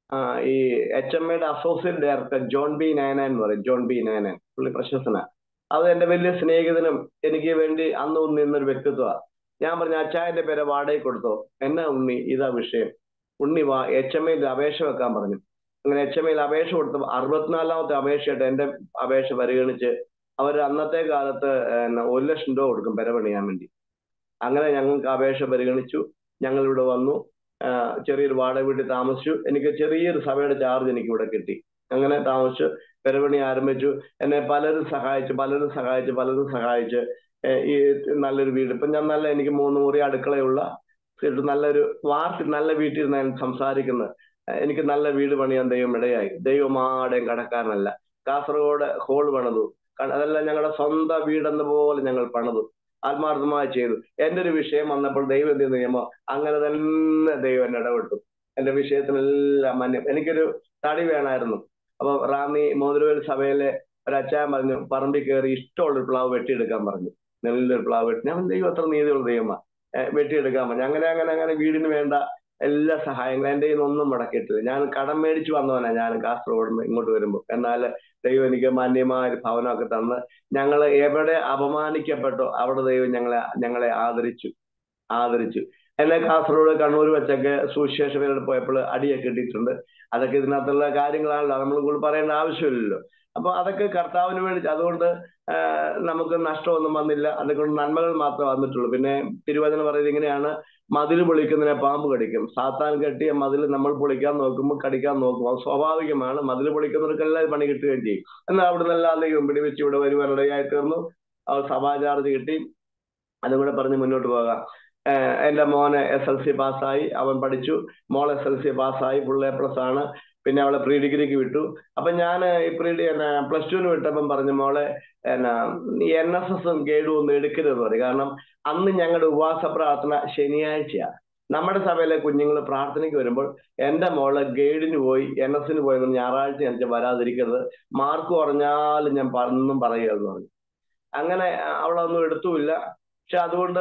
ആ, ഈ എച്ച് എം എയുടെ അസോസിയേറ്റ് ഡയറക്ടർ ജോൺ ബി നയന എന്ന് പറയും ജോൺ ബി നയന പുള്ളി പ്രശസ്തന അത് എന്റെ വലിയ സ്നേഹിതനും എനിക്ക് വേണ്ടി അന്ന് നിന്നൊരു വ്യക്തിത്വമാണ് ഞാൻ പറഞ്ഞു അച്ചായന്റെ പേരെ വാടകയ്ക്ക് കൊടുത്തോ എന്നാ ഉണ്ണി ഇതാ വിഷയം ഉണ്ണി വാ എച്ച് എം എയിൽ അപേക്ഷ വെക്കാൻ പറഞ്ഞു അങ്ങനെ എച്ച് എം എയിൽ അപേക്ഷ കൊടുത്തപ്പോൾ അറുപത്തിനാലാമത്തെ അപേക്ഷയായിട്ട് എന്റെ അപേക്ഷ പരിഗണിച്ച് അവർ അന്നത്തെ കാലത്ത് എന്നാ ഒരു ലക്ഷം രൂപ കൊടുക്കും പെര പണിയാൻ വേണ്ടി അങ്ങനെ ഞങ്ങൾക്ക് അപേക്ഷ പരിഗണിച്ചു ഞങ്ങൾ ഇവിടെ വന്നു ആ, ചെറിയൊരു വാടക വീട്ടിൽ താമസിച്ചു എനിക്ക് ചെറിയൊരു സഭയുടെ ചാർജ് എനിക്ക് ഇവിടെ കിട്ടി അങ്ങനെ താമസിച്ചു പെരപണി ആരംഭിച്ചു എന്നെ പലരും സഹായിച്ചു പലരും സഹായിച്ചു പലരും സഹായിച്ച് ഏ, ഈ നല്ലൊരു വീട് ഇപ്പൊ ഞാൻ നല്ല എനിക്ക് മൂന്ന് മുറി അടുക്കളയുള്ള ഒരു നല്ലൊരു വാർത്ത നല്ല വീട്ടിൽ നിന്ന് ഞാൻ സംസാരിക്കുന്നത് ഏ, എനിക്ക് നല്ല വീട് പണിയാൻ ദൈവം ഇടയായി ദൈവം ആടെയും കടക്കാരനല്ല കാസർഗോഡ് ഹോൾ പണിതു ക- അതെല്ലാം ഞങ്ങളുടെ സ്വന്തം വീടെന്ന പോലെ ഞങ്ങൾ പണിതു ആത്മാർത്ഥമായി ചെയ്തു എന്റെ ഒരു വിഷയം വന്നപ്പോൾ ദൈവം എന്ത് ചെയ്യുമോ അങ്ങനെ തന്നെ ദൈവം എന്നെ ഇടപെട്ടു എന്റെ വിഷയത്തിലെല്ലാം മന്യം എനിക്കൊരു തടി വേണമായിരുന്നു അപ്പൊ റാന്നി മോതിരവേൽ സഭയിലെ ഒരു അച്ചായൻ പറഞ്ഞു പറമ്പിൽ കയറി ഇഷ്ടമുള്ള ഒരു പ്ലാവ് വെട്ടിയെടുക്കാൻ പറഞ്ഞു നല്ലൊരു പ്ലാവ് വെട്ടി ഞാൻ ദൈവം അത്ര നീതിയുള്ള ദൈവമാ ഏഹ് വെട്ടിയെടുക്കാൻ പറഞ്ഞു അങ്ങനെ അങ്ങനെ അങ്ങനെ വീടിന് വേണ്ട എല്ലാ സഹായങ്ങളും എന്റെ കയ്യിൽ നിന്നൊന്നും മുടക്കിയിട്ടില്ല ഞാൻ കടം മേടിച്ചു വന്നവനാ ഞാൻ കാസർഗോഡ് നിന്ന് ഇങ്ങോട്ട് വരുമ്പോൾ എന്നാൽ ദൈവം എനിക്ക് മാന്യമായ ഒരു ഭവനമൊക്കെ തന്ന് ഞങ്ങൾ എവിടെ അപമാനിക്കപ്പെട്ടോ അവിടെ ദൈവം ഞങ്ങളെ ഞങ്ങളെ ആദരിച്ചു ആദരിച്ചു എന്നെ കാസർഗോഡ് കണ്ണൂർ വെച്ചൊക്കെ സുവിശേഷ പേരോട് പോയപ്പോൾ അടിയൊക്കെ കിട്ടിയിട്ടുണ്ട് അതൊക്കെ ഇതിനകത്തുള്ള കാര്യങ്ങളാണല്ലോ നമ്മൾ കൂടുതൽ പറയേണ്ട ആവശ്യമില്ലല്ലോ അപ്പൊ അതൊക്കെ കർത്താവിന് വേണ്ടി അതുകൊണ്ട് ആ, നമുക്ക് നഷ്ടമൊന്നും വന്നില്ല അതുകൊണ്ട് നന്മകൾ മാത്രമേ വന്നിട്ടുള്ളൂ പിന്നെ തിരുവചനം പറയുന്നത് ഇങ്ങനെയാണ് മതിൽ പൊളിക്കുന്നതിനെ പാമ്പ് കടിക്കും സാത്താൻ കെട്ടിയ മതിൽ നമ്മൾ പൊളിക്കാൻ നോക്കുമ്പോൾ കടിക്കാൻ നോക്കും അത് സ്വാഭാവികമാണ് മതിൽ പൊളിക്കുന്നവർക്കെല്ലാം പണി കിട്ടുകയും ചെയ്യും എന്നാൽ അവിടെ നിന്നെല്ലാം ദൈവം പിടിവെച്ച് ഇവിടെ വരുവാനിടയായി തീർന്നു അത് സഭാ ചാർജ് കിട്ടി അതും കൂടെ പറഞ്ഞ് മുന്നോട്ട് പോകാം ഏഹ് എന്റെ മോന് എസ് എൽ സി പാസ്സായി അവൻ പഠിച്ചു മോൾ എസ് എൽ സി പാസ്സായി ഫുൾ എ പ്ലസ് ആണ് പിന്നെ അവളെ പ്രീ ഡിഗ്രിക്ക് വിട്ടു അപ്പൊ ഞാൻ ഈ പ്രീ പ്ലസ് ടുവിന് വിട്ടപ്പം പറഞ്ഞു മോളെ എന്നാ എൻ എസ് എസും ഗൈഡും ഒന്നും എടുക്കരുത് പറയും കാരണം അന്ന് ഞങ്ങളുടെ ഉപവാസ പ്രാർത്ഥന ശനിയാഴ്ചയാ നമ്മുടെ സഭയിലെ കുഞ്ഞുങ്ങൾ പ്രാർത്ഥനയ്ക്ക് വരുമ്പോൾ എന്റെ മോള് ഗൈഡിന് പോയി എൻ എസിന് പോയി എന്ന് ഞായറാഴ്ച എനിക്ക് വരാതിരിക്കരുത് മാർക്ക് കുറഞ്ഞാലും ഞാൻ ഒന്നും പറയുകയെന്ന് പറഞ്ഞു അങ്ങനെ അവളൊന്നും എടുത്തുമില്ല പക്ഷെ അതുകൊണ്ട്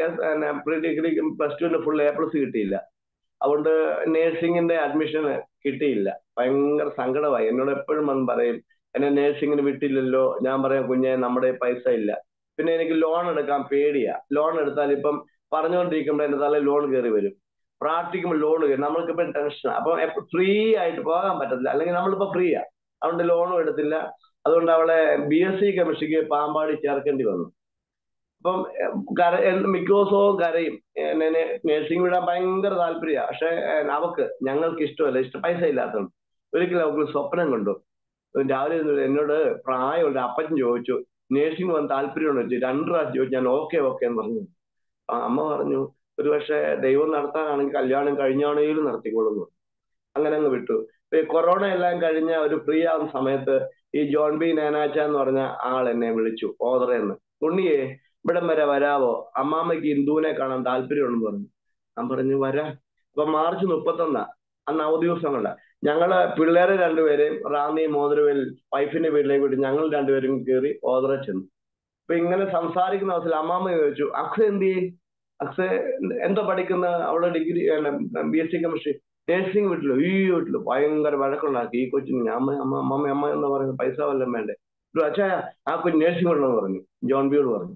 പ്രീ ഡിഗ്രി പ്ലസ് ടുവിന് ഫുൾ എ പ്ലസ് കിട്ടിയില്ല അതുകൊണ്ട് നേഴ്സിംഗിന്റെ അഡ്മിഷന് കിട്ടിയില്ല ഭയങ്കര സങ്കടമായി എന്നോട് എപ്പോഴും വന്ന് പറയും എന്നെ നേഴ്സിംഗിന് വിട്ടില്ലല്ലോ ഞാൻ പറയാം കുഞ്ഞെ നമ്മുടെ പൈസ ഇല്ല പിന്നെ എനിക്ക് ലോൺ എടുക്കാൻ പേടിയാ ലോൺ എടുത്താൽ ഇപ്പം പറഞ്ഞുകൊണ്ടിരിക്കുമ്പോൾ എന്റെ തല ലോൺ കയറി വരും പ്രാർത്ഥിക്കുമ്പോൾ ലോൺ കയറി നമ്മൾക്കിപ്പം ടെൻഷനാണ് അപ്പം ഫ്രീ ആയിട്ട് പോകാൻ പറ്റത്തില്ല അല്ലെങ്കിൽ നമ്മളിപ്പോ ഫ്രീയാ അതുകൊണ്ട് ലോണും എടുത്തില്ല അതുകൊണ്ട് അവളെ ബി എസ് സി കെമിസ്ട്രിക്ക് പാമ്പാടി ചേർക്കേണ്ടി വന്നു അപ്പം ഏഹ്, കര എന്ത് മിക്ക ദിവസവും കരയും എന്നെ നഴ്സിംഗ് വിടാൻ ഭയങ്കര താല്പര്യമാണ് പക്ഷെ ഏഹ്, അവക്ക് ഞങ്ങൾക്ക് ഇഷ്ടമല്ല ഇഷ്ടം പൈസ ഇല്ലാത്തതുകൊണ്ട് ഒരിക്കലും അവൾക്ക് സ്വപ്നം കണ്ടു രാവിലെ ഇരുന്ന് എന്നോട് പ്രായമുണ്ട് അപ്പച്ചൻ ചോദിച്ചു നേഴ്സിംഗ് പോകാൻ താല്പര്യമുണ്ടോ ചോദിച്ചു രണ്ട് പ്രാവശ്യം ചോദിച്ചു ഞാൻ ഓക്കെ ഓക്കെ എന്ന് പറഞ്ഞു ആ, അമ്മ പറഞ്ഞു ഒരു പക്ഷേ ദൈവം നടത്താനാണെങ്കിൽ കല്യാണം കഴിഞ്ഞാണെങ്കിലും നടത്തിക്കോളും എന്ന് പറഞ്ഞു. അങ്ങനെ അങ്ങ് വിട്ടു ഇപ്പൊ ഈ കൊറോണ എല്ലാം കഴിഞ്ഞ ഒരു ഫ്രീ ആവുന്ന സമയത്ത് ഈ ജോൺ ബി നാനാച്ച എന്ന് പറഞ്ഞ ആൾ എന്നെ വിളിച്ചു ഓതറേന്ന് ഉണ്ണിയെ ഇവിടം വരെ വരാവോ അമ്മാമ്മയ്ക്ക് ഹിന്ദുവിനെ കാണാൻ താല്പര്യമുണ്ടെന്ന് പറഞ്ഞു ഞാൻ പറഞ്ഞു വരാം അപ്പൊ മാർച്ച് മുപ്പത്തൊന്നാ അന്ന് അവധി ദിവസങ്ങള ഞങ്ങള് പിള്ളേരെ രണ്ടുപേരെയും റാന്നി മോതിരവേൽ വൈഫിന്റെ വീട്ടിലേക്ക് വിട്ട് ഞങ്ങൾ രണ്ടുപേരും കയറി ഓതറ ചെന്നു അപ്പൊ ഇങ്ങനെ സംസാരിക്കുന്ന അവസരം അമ്മാമ്മ ചോദിച്ചു അക്ഷയ് എന്ത് ചെയ്യും അക്ഷയ് എന്തോ പഠിക്കുന്ന അവളെ degree B S C chemistry nursing വീട്ടിലോ ഈ വീട്ടില് ഭയങ്കര വഴക്കുണ്ടാക്കി ഈ കൊച്ചിന് ഞാൻ അമ്മ അമ്മ അമ്മ അമ്മ എന്ന് പറയുന്നത് പൈസ വല്ലതും വേണ്ടേ ഒരു അച്ഛായ ആ കുഞ്ഞ് നേഴ്സിംഗ് വിടണമെന്ന് പറഞ്ഞു ജോൺ ബിയോട് പറഞ്ഞു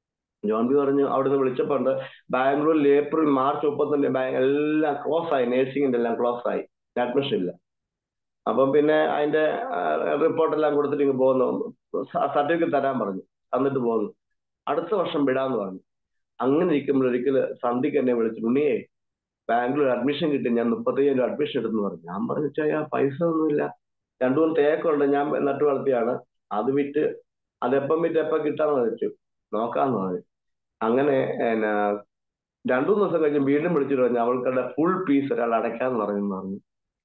ജോൺ ബി പറഞ്ഞു അവിടുന്ന് വിളിച്ചപ്പോൾ ഉണ്ട് ബാംഗ്ലൂരിൽ ഏപ്രിൽ മാർച്ച് മുപ്പത്തൊന്ന് ബാങ്ക് എല്ലാം ക്ലോസ് ആയി നേഴ്സിംഗിന്റെ എല്ലാം ക്ലോസ് ആയി അഡ്മിഷൻ ഇല്ല അപ്പം പിന്നെ അതിന്റെ റിപ്പോർട്ട് എല്ലാം കൊടുത്തിട്ട് ഇങ്ങ് പോകുന്നു സർട്ടിഫിക്കറ്റ് തരാൻ പറഞ്ഞു തന്നിട്ട് പോകുന്നു അടുത്ത വർഷം വിടാന്ന് പറഞ്ഞു അങ്ങനെ ഇരിക്കുമ്പോൾ ഒരിക്കൽ സന്ധിക്ക് എന്നെ വിളിച്ചു ഉണ്ണിയെ ബാംഗ്ലൂർ അഡ്മിഷൻ കിട്ടി ഞാൻ മുപ്പത്തയ്യായിരം രൂപ അഡ്മിഷൻ എടുത്തെന്ന് പറഞ്ഞു ഞാൻ പറഞ്ഞു ചായ പൈസ ഒന്നുമില്ല രണ്ടു മൂന്ന് തേക്കുണ്ട് ഞാൻ നട്ടു വളർത്തിയാണ് അത് വിറ്റ് അതെപ്പം വിറ്റ് എപ്പം കിട്ടാന്ന് വെച്ചു നോക്കാന്ന് പറഞ്ഞു അങ്ങനെ എന്നാ രണ്ടു മൂന്ന് ദിവസം കഴിഞ്ഞ് വീണ്ടും വിളിച്ചിട്ട് പറഞ്ഞു അവൾക്കുടെ ഫുൾ പീസ് ഒരാൾ അടയ്ക്കാന്ന് പറഞ്ഞു പറഞ്ഞു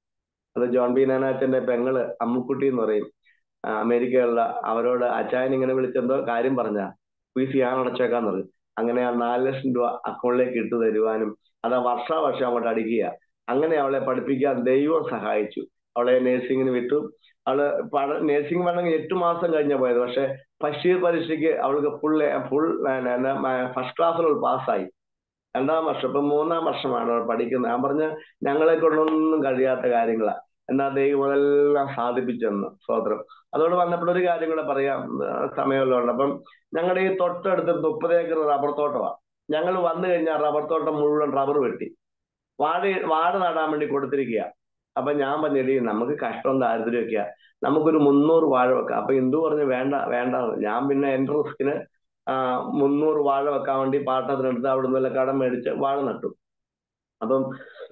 അത് ജോൺ ബി നാനാച്ചന്റെ പെങ്ങള് അമ്മുക്കുട്ടി എന്ന് പറയും ആ, അമേരിക്കയിലുള്ള അവരോട് അച്ചായൻ ഇങ്ങനെ വിളിച്ചെന്തോ കാര്യം പറഞ്ഞ ഫീസ് ഞാൻ അടച്ചേക്കാന്ന് പറഞ്ഞു അങ്ങനെ ആ നാല് ലക്ഷം രൂപ അക്കൗണ്ടിലേക്ക് ഇട്ട് തരുവാനും അത് വർഷാവർഷം അങ്ങോട്ട് അടിക്കുക അങ്ങനെ അവളെ പഠിപ്പിക്കാൻ ദൈവം സഹായിച്ചു അവളെ നേഴ്സിംഗിന് വിട്ടു അവള് പഠ നേഴ്സിംഗ് വേണമെങ്കിൽ എട്ട് മാസം കഴിഞ്ഞ പോയത് പക്ഷെ ബഷീർ പരീക്ഷയ്ക്ക് അവൾക്ക് ഫുൾ ഫുൾ ഫസ്റ്റ് ക്ലാസ്സിൽ പാസ്സായി രണ്ടാം വർഷം ഇപ്പൊ മൂന്നാം വർഷമാണ് അവൾ പഠിക്കുന്നത് ഞാൻ പറഞ്ഞ ഞങ്ങളെ കൊണ്ടൊന്നും കഴിയാത്ത കാര്യങ്ങളാ എന്നാൽ ദൈവം അതെല്ലാം സാധിപ്പിച്ചെന്ന് സ്വോത്രം അതോട് വന്നപ്പോൾ ഒരു കാര്യം കൂടെ പറയാം ആ, സമയമുള്ളതുകൊണ്ട് അപ്പം ഞങ്ങളുടെ ഈ തൊട്ടടുത്ത് മുപ്പത് ഏക്കർ റബ്ബർ തോട്ടമാണ് ഞങ്ങൾ വന്നു കഴിഞ്ഞാൽ റബ്ബർ തോട്ടം മുഴുവൻ റബ്ബർ വെട്ടി വാഴ വാഴ നടാൻ വേണ്ടി കൊടുത്തിരിക്കുക അപ്പൊ ഞാൻ പറഞ്ഞെടി നമുക്ക് കഷ്ടം ദാരിദ്ര്യമൊക്കെയാ നമുക്കൊരു മുന്നൂറ് വാഴ വെക്കാം അപ്പൊ എന്തു പറഞ്ഞു വേണ്ട വേണ്ട എന്ന്. ഞാൻ പിന്നെ എന്റെ റിസ്കിന് മുന്നൂറ് വാഴ വെക്കാൻ വേണ്ടി പാട്ടത്തിനെടുത്ത് അവിടെ നിന്ന് കടം മേടിച്ച് വാഴ നട്ടു അപ്പം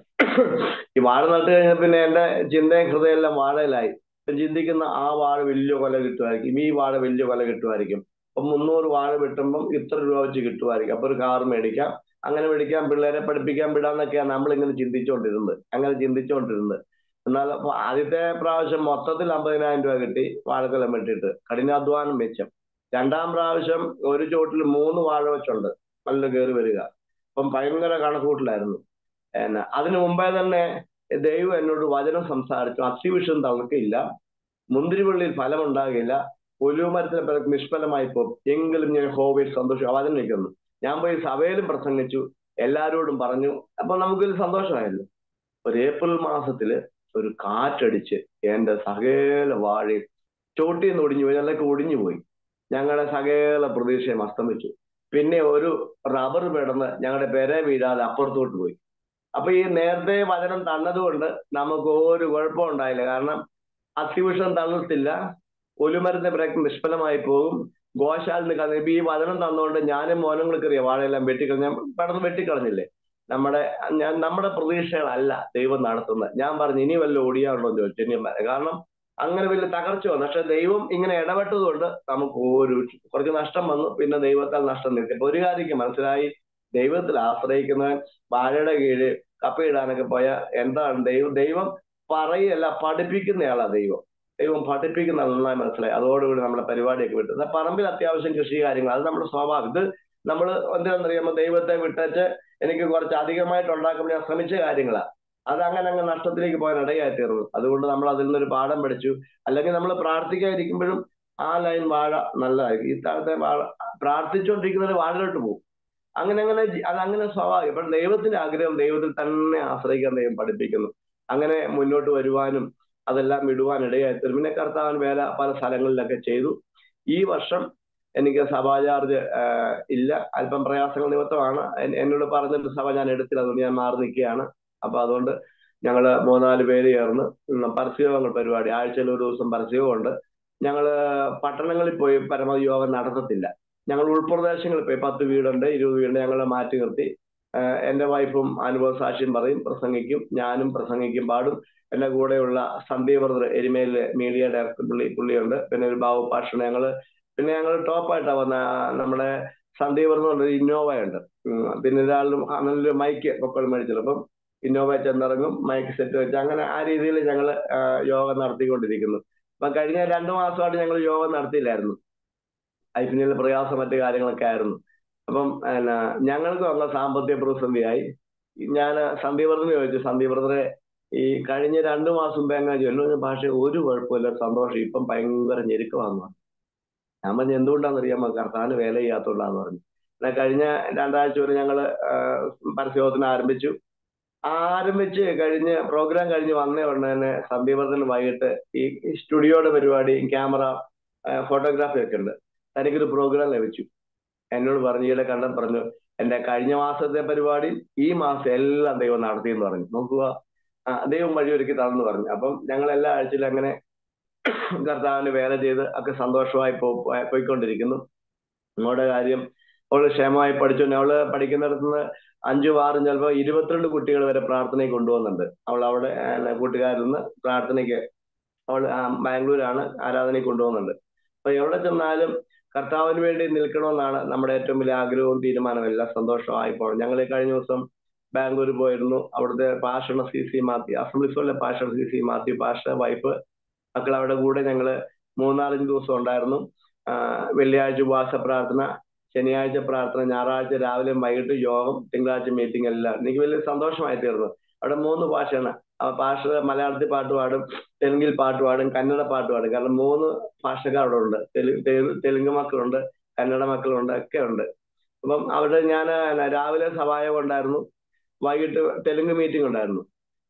ഈ വാഴ നട്ട് കഴിഞ്ഞ പിന്നെ എന്റെ ചിന്തയും ഹൃദയം എല്ലാം വാഴയിലായി ഇപ്പം ചിന്തിക്കുന്ന ആ വാഴ വലിയ കൊല കിട്ടുമായിരിക്കും ഈ വാഴ വലിയ കൊല കിട്ടുമായിരിക്കും അപ്പൊ മുന്നൂറ് വാഴ വെട്ടുമ്പം ഇത്ര രൂപ വെച്ച് കിട്ടുമായിരിക്കും അപ്പൊ ഒരു കാർ മേടിക്കാം അങ്ങനെ മേടിക്കാം പിള്ളേരെ പഠിപ്പിക്കാൻ വിടാന്നൊക്കെയാണ് നമ്മൾ ഇങ്ങനെ ചിന്തിച്ചുകൊണ്ടിരുന്നത് അങ്ങനെ ചിന്തിച്ചുകൊണ്ടിരുന്നത് എന്നാൽ അപ്പൊ ആദ്യത്തെ പ്രാവശ്യം മൊത്തത്തിൽ അമ്പതിനായിരം രൂപ കിട്ടി വാഴക്കൊലം വെട്ടിയിട്ട് കഠിനാധ്വാനം മെച്ചം രണ്ടാം പ്രാവശ്യം ഒരു ചോട്ടിൽ മൂന്ന് വാഴ വെച്ചുണ്ട് നല്ല കയറി വരിക അപ്പം ഭയങ്കര കണക്കൂട്ടിലായിരുന്നു എന്നാ അതിനു മുമ്പേ തന്നെ ദൈവം എന്നോട് വചനം സംസാരിച്ചു അത്തിവിഷം തളർക്കയില്ല മുന്തിരിവള്ളിയിൽ ഫലമുണ്ടാകില്ല ഒലുമരത്തിലെ പിറക്ക് നിഷ്ഫലമായി പോകും എങ്കിലും ഞാൻ ഹോബയിൽ സന്തോഷം വചനം നിൽക്കുന്നു ഞാൻ പോയി സഭയിലും പ്രസംഗിച്ചു എല്ലാരോടും പറഞ്ഞു അപ്പൊ നമുക്കൊരു സന്തോഷമായല്ലോ ഒരു ഏപ്രിൽ മാസത്തില് ഒരു കാറ്റടിച്ച് എന്റെ സകല വാഴയും ചോട്ടിൽ നിന്ന് ഒടിഞ്ഞു പോയി അതിലൊക്കെ ഒടിഞ്ഞു പോയി ഞങ്ങളുടെ സകല പ്രതീക്ഷയും അസ്തമിച്ചു പിന്നെ ഒരു റബ്ബർ പെടന്ന് ഞങ്ങളുടെ പെര വീഴാതെ അപ്പുറത്തോട്ട് പോയി അപ്പൊ ഈ നേരത്തെ വചനം തന്നതുകൊണ്ട് നമുക്ക് ഒരു കുഴപ്പവും ഉണ്ടായില്ല കാരണം അത്തിവിഷം തളർത്തില്ല ഒലുമരുന്ന് പ്രയത്നം നിഷ്ഫലമായി പോകും ഗോശാലിന് കളഞ്ഞ ഇപ്പൊ ഈ വചനം തന്നുകൊണ്ട് ഞാനും മോനങ്ങൾക്കറിയാം വാഴയെല്ലാം വെട്ടിക്കളഞ്ഞ പെട്ടെന്ന് വെട്ടിക്കളഞ്ഞില്ലേ നമ്മുടെ ഞാൻ നമ്മുടെ പ്രതീക്ഷകളല്ല ദൈവം നടത്തുന്നത് ഞാൻ പറഞ്ഞു ഇനി വല്ല ഓടിയാണല്ലോ എന്ന് ചോദിച്ചു ഇനി വരാം. കാരണം അങ്ങനെ വലിയ തകർച്ച വന്നു പക്ഷെ ദൈവം ഇങ്ങനെ ഇടപെട്ടതുകൊണ്ട് നമുക്ക് ഒരു കുറച്ച് നഷ്ടം വന്നു പിന്നെ ദൈവത്താൽ നഷ്ടം നിൽക്കും അപ്പൊ ഒരു കാര്യം മനസ്സിലായി ദൈവത്തിൽ ആശ്രയിക്കുന്നവൻ വാഴയുടെ കീഴ് കപ്പയിടാനൊക്കെ പോയ എന്താണ് ദൈവം ദൈവം പറയല്ല പഠിപ്പിക്കുന്നയാളാ ദൈവം ദൈവം പഠിപ്പിക്കുന്ന ആൾ നന്നായി മനസ്സിലായി അതോടുകൂടി നമ്മുടെ പരിപാടിയൊക്കെ വിട്ടു എന്നാ പറമ്പിൽ അത്യാവശ്യം കൃഷി കാര്യങ്ങൾ അത് നമ്മുടെ സ്വാഭാവികം ഇത് നമ്മൾ എന്തിനാണെന്നറിയാമോ ദൈവത്തെ വിട്ടേച്ച് എനിക്ക് കുറച്ച് അധികമായിട്ട് ഉണ്ടാക്കുമ്പോൾ ഞാൻ ശ്രമിച്ച കാര്യങ്ങളാണ് അത് അങ്ങനെ അങ്ങ് നഷ്ടത്തിലേക്ക് പോകാൻ ഇടയായി തീർന്നു അതുകൊണ്ട് നമ്മൾ അതിൽ നിന്നൊരു പാഠം പഠിച്ചു അല്ലെങ്കിൽ നമ്മൾ പ്രാർത്ഥിക്കാതിരിക്കുമ്പോഴും ആ ലൈൻ വാഴ നല്ലതായിരിക്കും ഈ താഴത്തെ വാഴ പ്രാർത്ഥിച്ചുകൊണ്ടിരിക്കുന്നതിന് വാഴയിലോട്ട് പോകും അങ്ങനെ അങ്ങനെ ജി- അത് അങ്ങനെ സ്വാഭാവികം അപ്പോൾ ദൈവത്തിന്റെ ആഗ്രഹം ദൈവത്തിൽ തന്നെ ആശ്രയിക്കാൻ ദൈവം പഠിപ്പിക്കുന്നു അങ്ങനെ മുന്നോട്ട് വരുവാനും അതെല്ലാം വിടുവാൻ ഇടയായി തീർന്നു പിന്നെ കർത്താവൻ വേല പല സ്ഥലങ്ങളിലൊക്കെ ചെയ്തു ഈ വർഷം എനിക്ക് സഭാ ചാർജ് ഇല്ല അല്പം പ്രയാസങ്ങൾ നിമിത്തമാണ് എൻ- എന്നോട് പറഞ്ഞിട്ട് സഭ ഞാൻ എടുത്തില്ല അതുകൊണ്ട് ഞാൻ മാറി നിൽക്കുകയാണ് അപ്പൊ അതുകൊണ്ട് ഞങ്ങള് മൂന്നാല് പേര് ചേർന്ന് ഉം പരസ്യയോഗങ്ങൾ പരിപാടി ആഴ്ചയിൽ ഒരു ദിവസം പരസ്യവുമുണ്ട് ഞങ്ങള് പട്ടണങ്ങളിൽ പോയി പരമാവധി യോഗം നടത്തത്തില്ല ഞങ്ങൾ ഉൾപ്രദേശങ്ങളിൽ പോയി പത്ത് വീടുണ്ട് ഇരുപത് വീടുണ്ട് ഞങ്ങളെ മാറ്റി നിർത്തി ആഹ് എന്റെ വൈഫും അനുഭവ സാക്ഷ്യം പറയും പ്രസംഗിക്കും ഞാനും പ്രസംഗിക്കും പാടും എന്റെ കൂടെയുള്ള സന്ദീപ് ബ്രദർ എരുമേലിലെ മീഡിയ ഡയറക്ടർ പുള്ളി പുള്ളിയുണ്ട് പിന്നെ ഒരു ബാബു പാഷ ഞങ്ങള് പിന്നെ ഞങ്ങൾ ടോപ്പായിട്ടാ വന്ന നമ്മുടെ സന്ദീപ് ബ്രദർ ഉണ്ട് ഇന്നോവ ഉണ്ട് ഉം പിന്നെ ഒരാളും നല്ലൊരു മൈക്ക് പൊക്കൾ മേടിച്ചത് അപ്പം ഇന്നോവ ചെന്നിറങ്ങും മൈക്ക് സെറ്റ് വെച്ച് അങ്ങനെ ആ രീതിയിൽ ഞങ്ങൾ യോഗം നടത്തിക്കൊണ്ടിരിക്കുന്നു അപ്പൊ കഴിഞ്ഞ രണ്ടു മാസമായിട്ട് ഞങ്ങൾ യോഗം നടത്തിയില്ലായിരുന്നു ലൈഫിനുള്ള പ്രയാസം മറ്റു കാര്യങ്ങളൊക്കെ ആയിരുന്നു അപ്പം എന്നാ ഞങ്ങൾക്ക് വന്ന സാമ്പത്തിക പ്രതിസന്ധിയായി ഞാൻ സന്ദീപ് ബ്രദറിന് ചോദിച്ചു സന്ദീപ് ബ്രദറെ ഈ കഴിഞ്ഞ രണ്ടു മാസം മുമ്പ് എങ്ങനെ ചൊല്ലുന്ന ഭാഷ ഒരു കുഴപ്പമില്ല സന്തോഷം ഇപ്പം ഭയങ്കര ഞെരുക്കമാണെന്ന് പറഞ്ഞു ഞാൻ പറഞ്ഞു എന്തുകൊണ്ടാണെന്ന് അറിയാമോ കർത്താവിന് വേല ചെയ്യാത്തോണ്ടാന്ന് പറഞ്ഞു എന്നാൽ കഴിഞ്ഞ രണ്ടാഴ്ച വരെ ഞങ്ങള് പരസ്യത്തിന് ആരംഭിച്ചു ആരംഭിച്ച് കഴിഞ്ഞ് പ്രോഗ്രാം കഴിഞ്ഞ് വന്ന ഉടനെ തന്നെ സന്ദീപ് ബ്രദറിന് വൈകിട്ട് ഈ സ്റ്റുഡിയോയുടെ പരിപാടി ക്യാമറ ഫോട്ടോഗ്രാഫി ഒക്കെ ഉണ്ട് തനിക്കൊരു പ്രോഗ്രാം ലഭിച്ചു എന്നോട് പറഞ്ഞു ഈയിടെ കണ്ടം പറഞ്ഞു എന്റെ കഴിഞ്ഞ മാസത്തെ പരിപാടി ഈ മാസം എല്ലാം ദൈവം നടത്തി എന്ന് പറഞ്ഞു നോക്കുക ആ, ദൈവം വഴിയൊരുക്കി തന്നു പറഞ്ഞു അപ്പം ഞങ്ങൾ എല്ലാ ആഴ്ചയിലും അങ്ങനെ കർത്താവിന് വേല ചെയ്ത് ഒക്കെ സന്തോഷമായി പോ പോയി- പോയിക്കൊണ്ടിരിക്കുന്നു നമ്മുടെ കാര്യം അവള് ക്ഷേമമായി പഠിച്ചു അവള് പഠിക്കുന്നിടത്തുനിന്ന് അഞ്ചും ആറും ചിലപ്പോൾ ഇരുപത്തിരണ്ട് കുട്ടികൾ വരെ പ്രാർത്ഥനയ്ക്ക് കൊണ്ടുപോകുന്നുണ്ട് അവൾ അവിടെ ആ, കൂട്ടുകാരിൽ നിന്ന് പ്രാർത്ഥനയ്ക്ക് അവൾ ബാംഗ്ലൂരാണ് ആരാധനയ്ക്ക് കൊണ്ടുപോകുന്നുണ്ട് അപ്പൊ എവിടെ ചെന്നാലും കർത്താവിന് വേണ്ടി നിൽക്കണമെന്നാണ് നമ്മുടെ ഏറ്റവും വലിയ ആഗ്രഹവും തീരുമാനവും എല്ലാം സന്തോഷമായി പോകണം ഞങ്ങൾ ഈ കഴിഞ്ഞ ദിവസം ബാംഗ്ലൂർ പോയിരുന്നു അവിടുത്തെ പാഷണ സി സി മാത്യു അസംബ്ലിസോളിലെ pastor C C Mathew pastor wife മക്കൾ അവിടെ കൂടെ ഞങ്ങള് മൂന്നാലഞ്ച് ദിവസം ഉണ്ടായിരുന്നു ആ, വെള്ളിയാഴ്ച ഉപവാസ പ്രാർത്ഥന ശനിയാഴ്ച പ്രാർത്ഥന ഞായറാഴ്ച രാവിലെ വൈകിട്ട് യോഗം തിങ്കളാഴ്ച മീറ്റിംഗ് എല്ലാം എനിക്ക് വലിയ സന്തോഷമായി തീർന്നു അവിടെ മൂന്ന് ഭാഷയാണ് ആ ഭാഷ മലയാളത്തിൽ പാട്ട് പാടും തെലുങ്കിൽ പാട്ട് പാടും കന്നഡ പാട്ട് പാടും കാരണം മൂന്ന് ഭാഷക്കാർ അവിടെ ഉണ്ട് തെലു- തെലു- തെലുങ്ക് മക്കളുണ്ട് കന്നഡ മക്കളുണ്ട് ഒക്കെ ഉണ്ട് അപ്പം അവിടെ ഞാൻ രാവിലെ സഭായം ഉണ്ടായിരുന്നു വൈകിട്ട് തെലുങ്ക് മീറ്റിംഗ് ഉണ്ടായിരുന്നു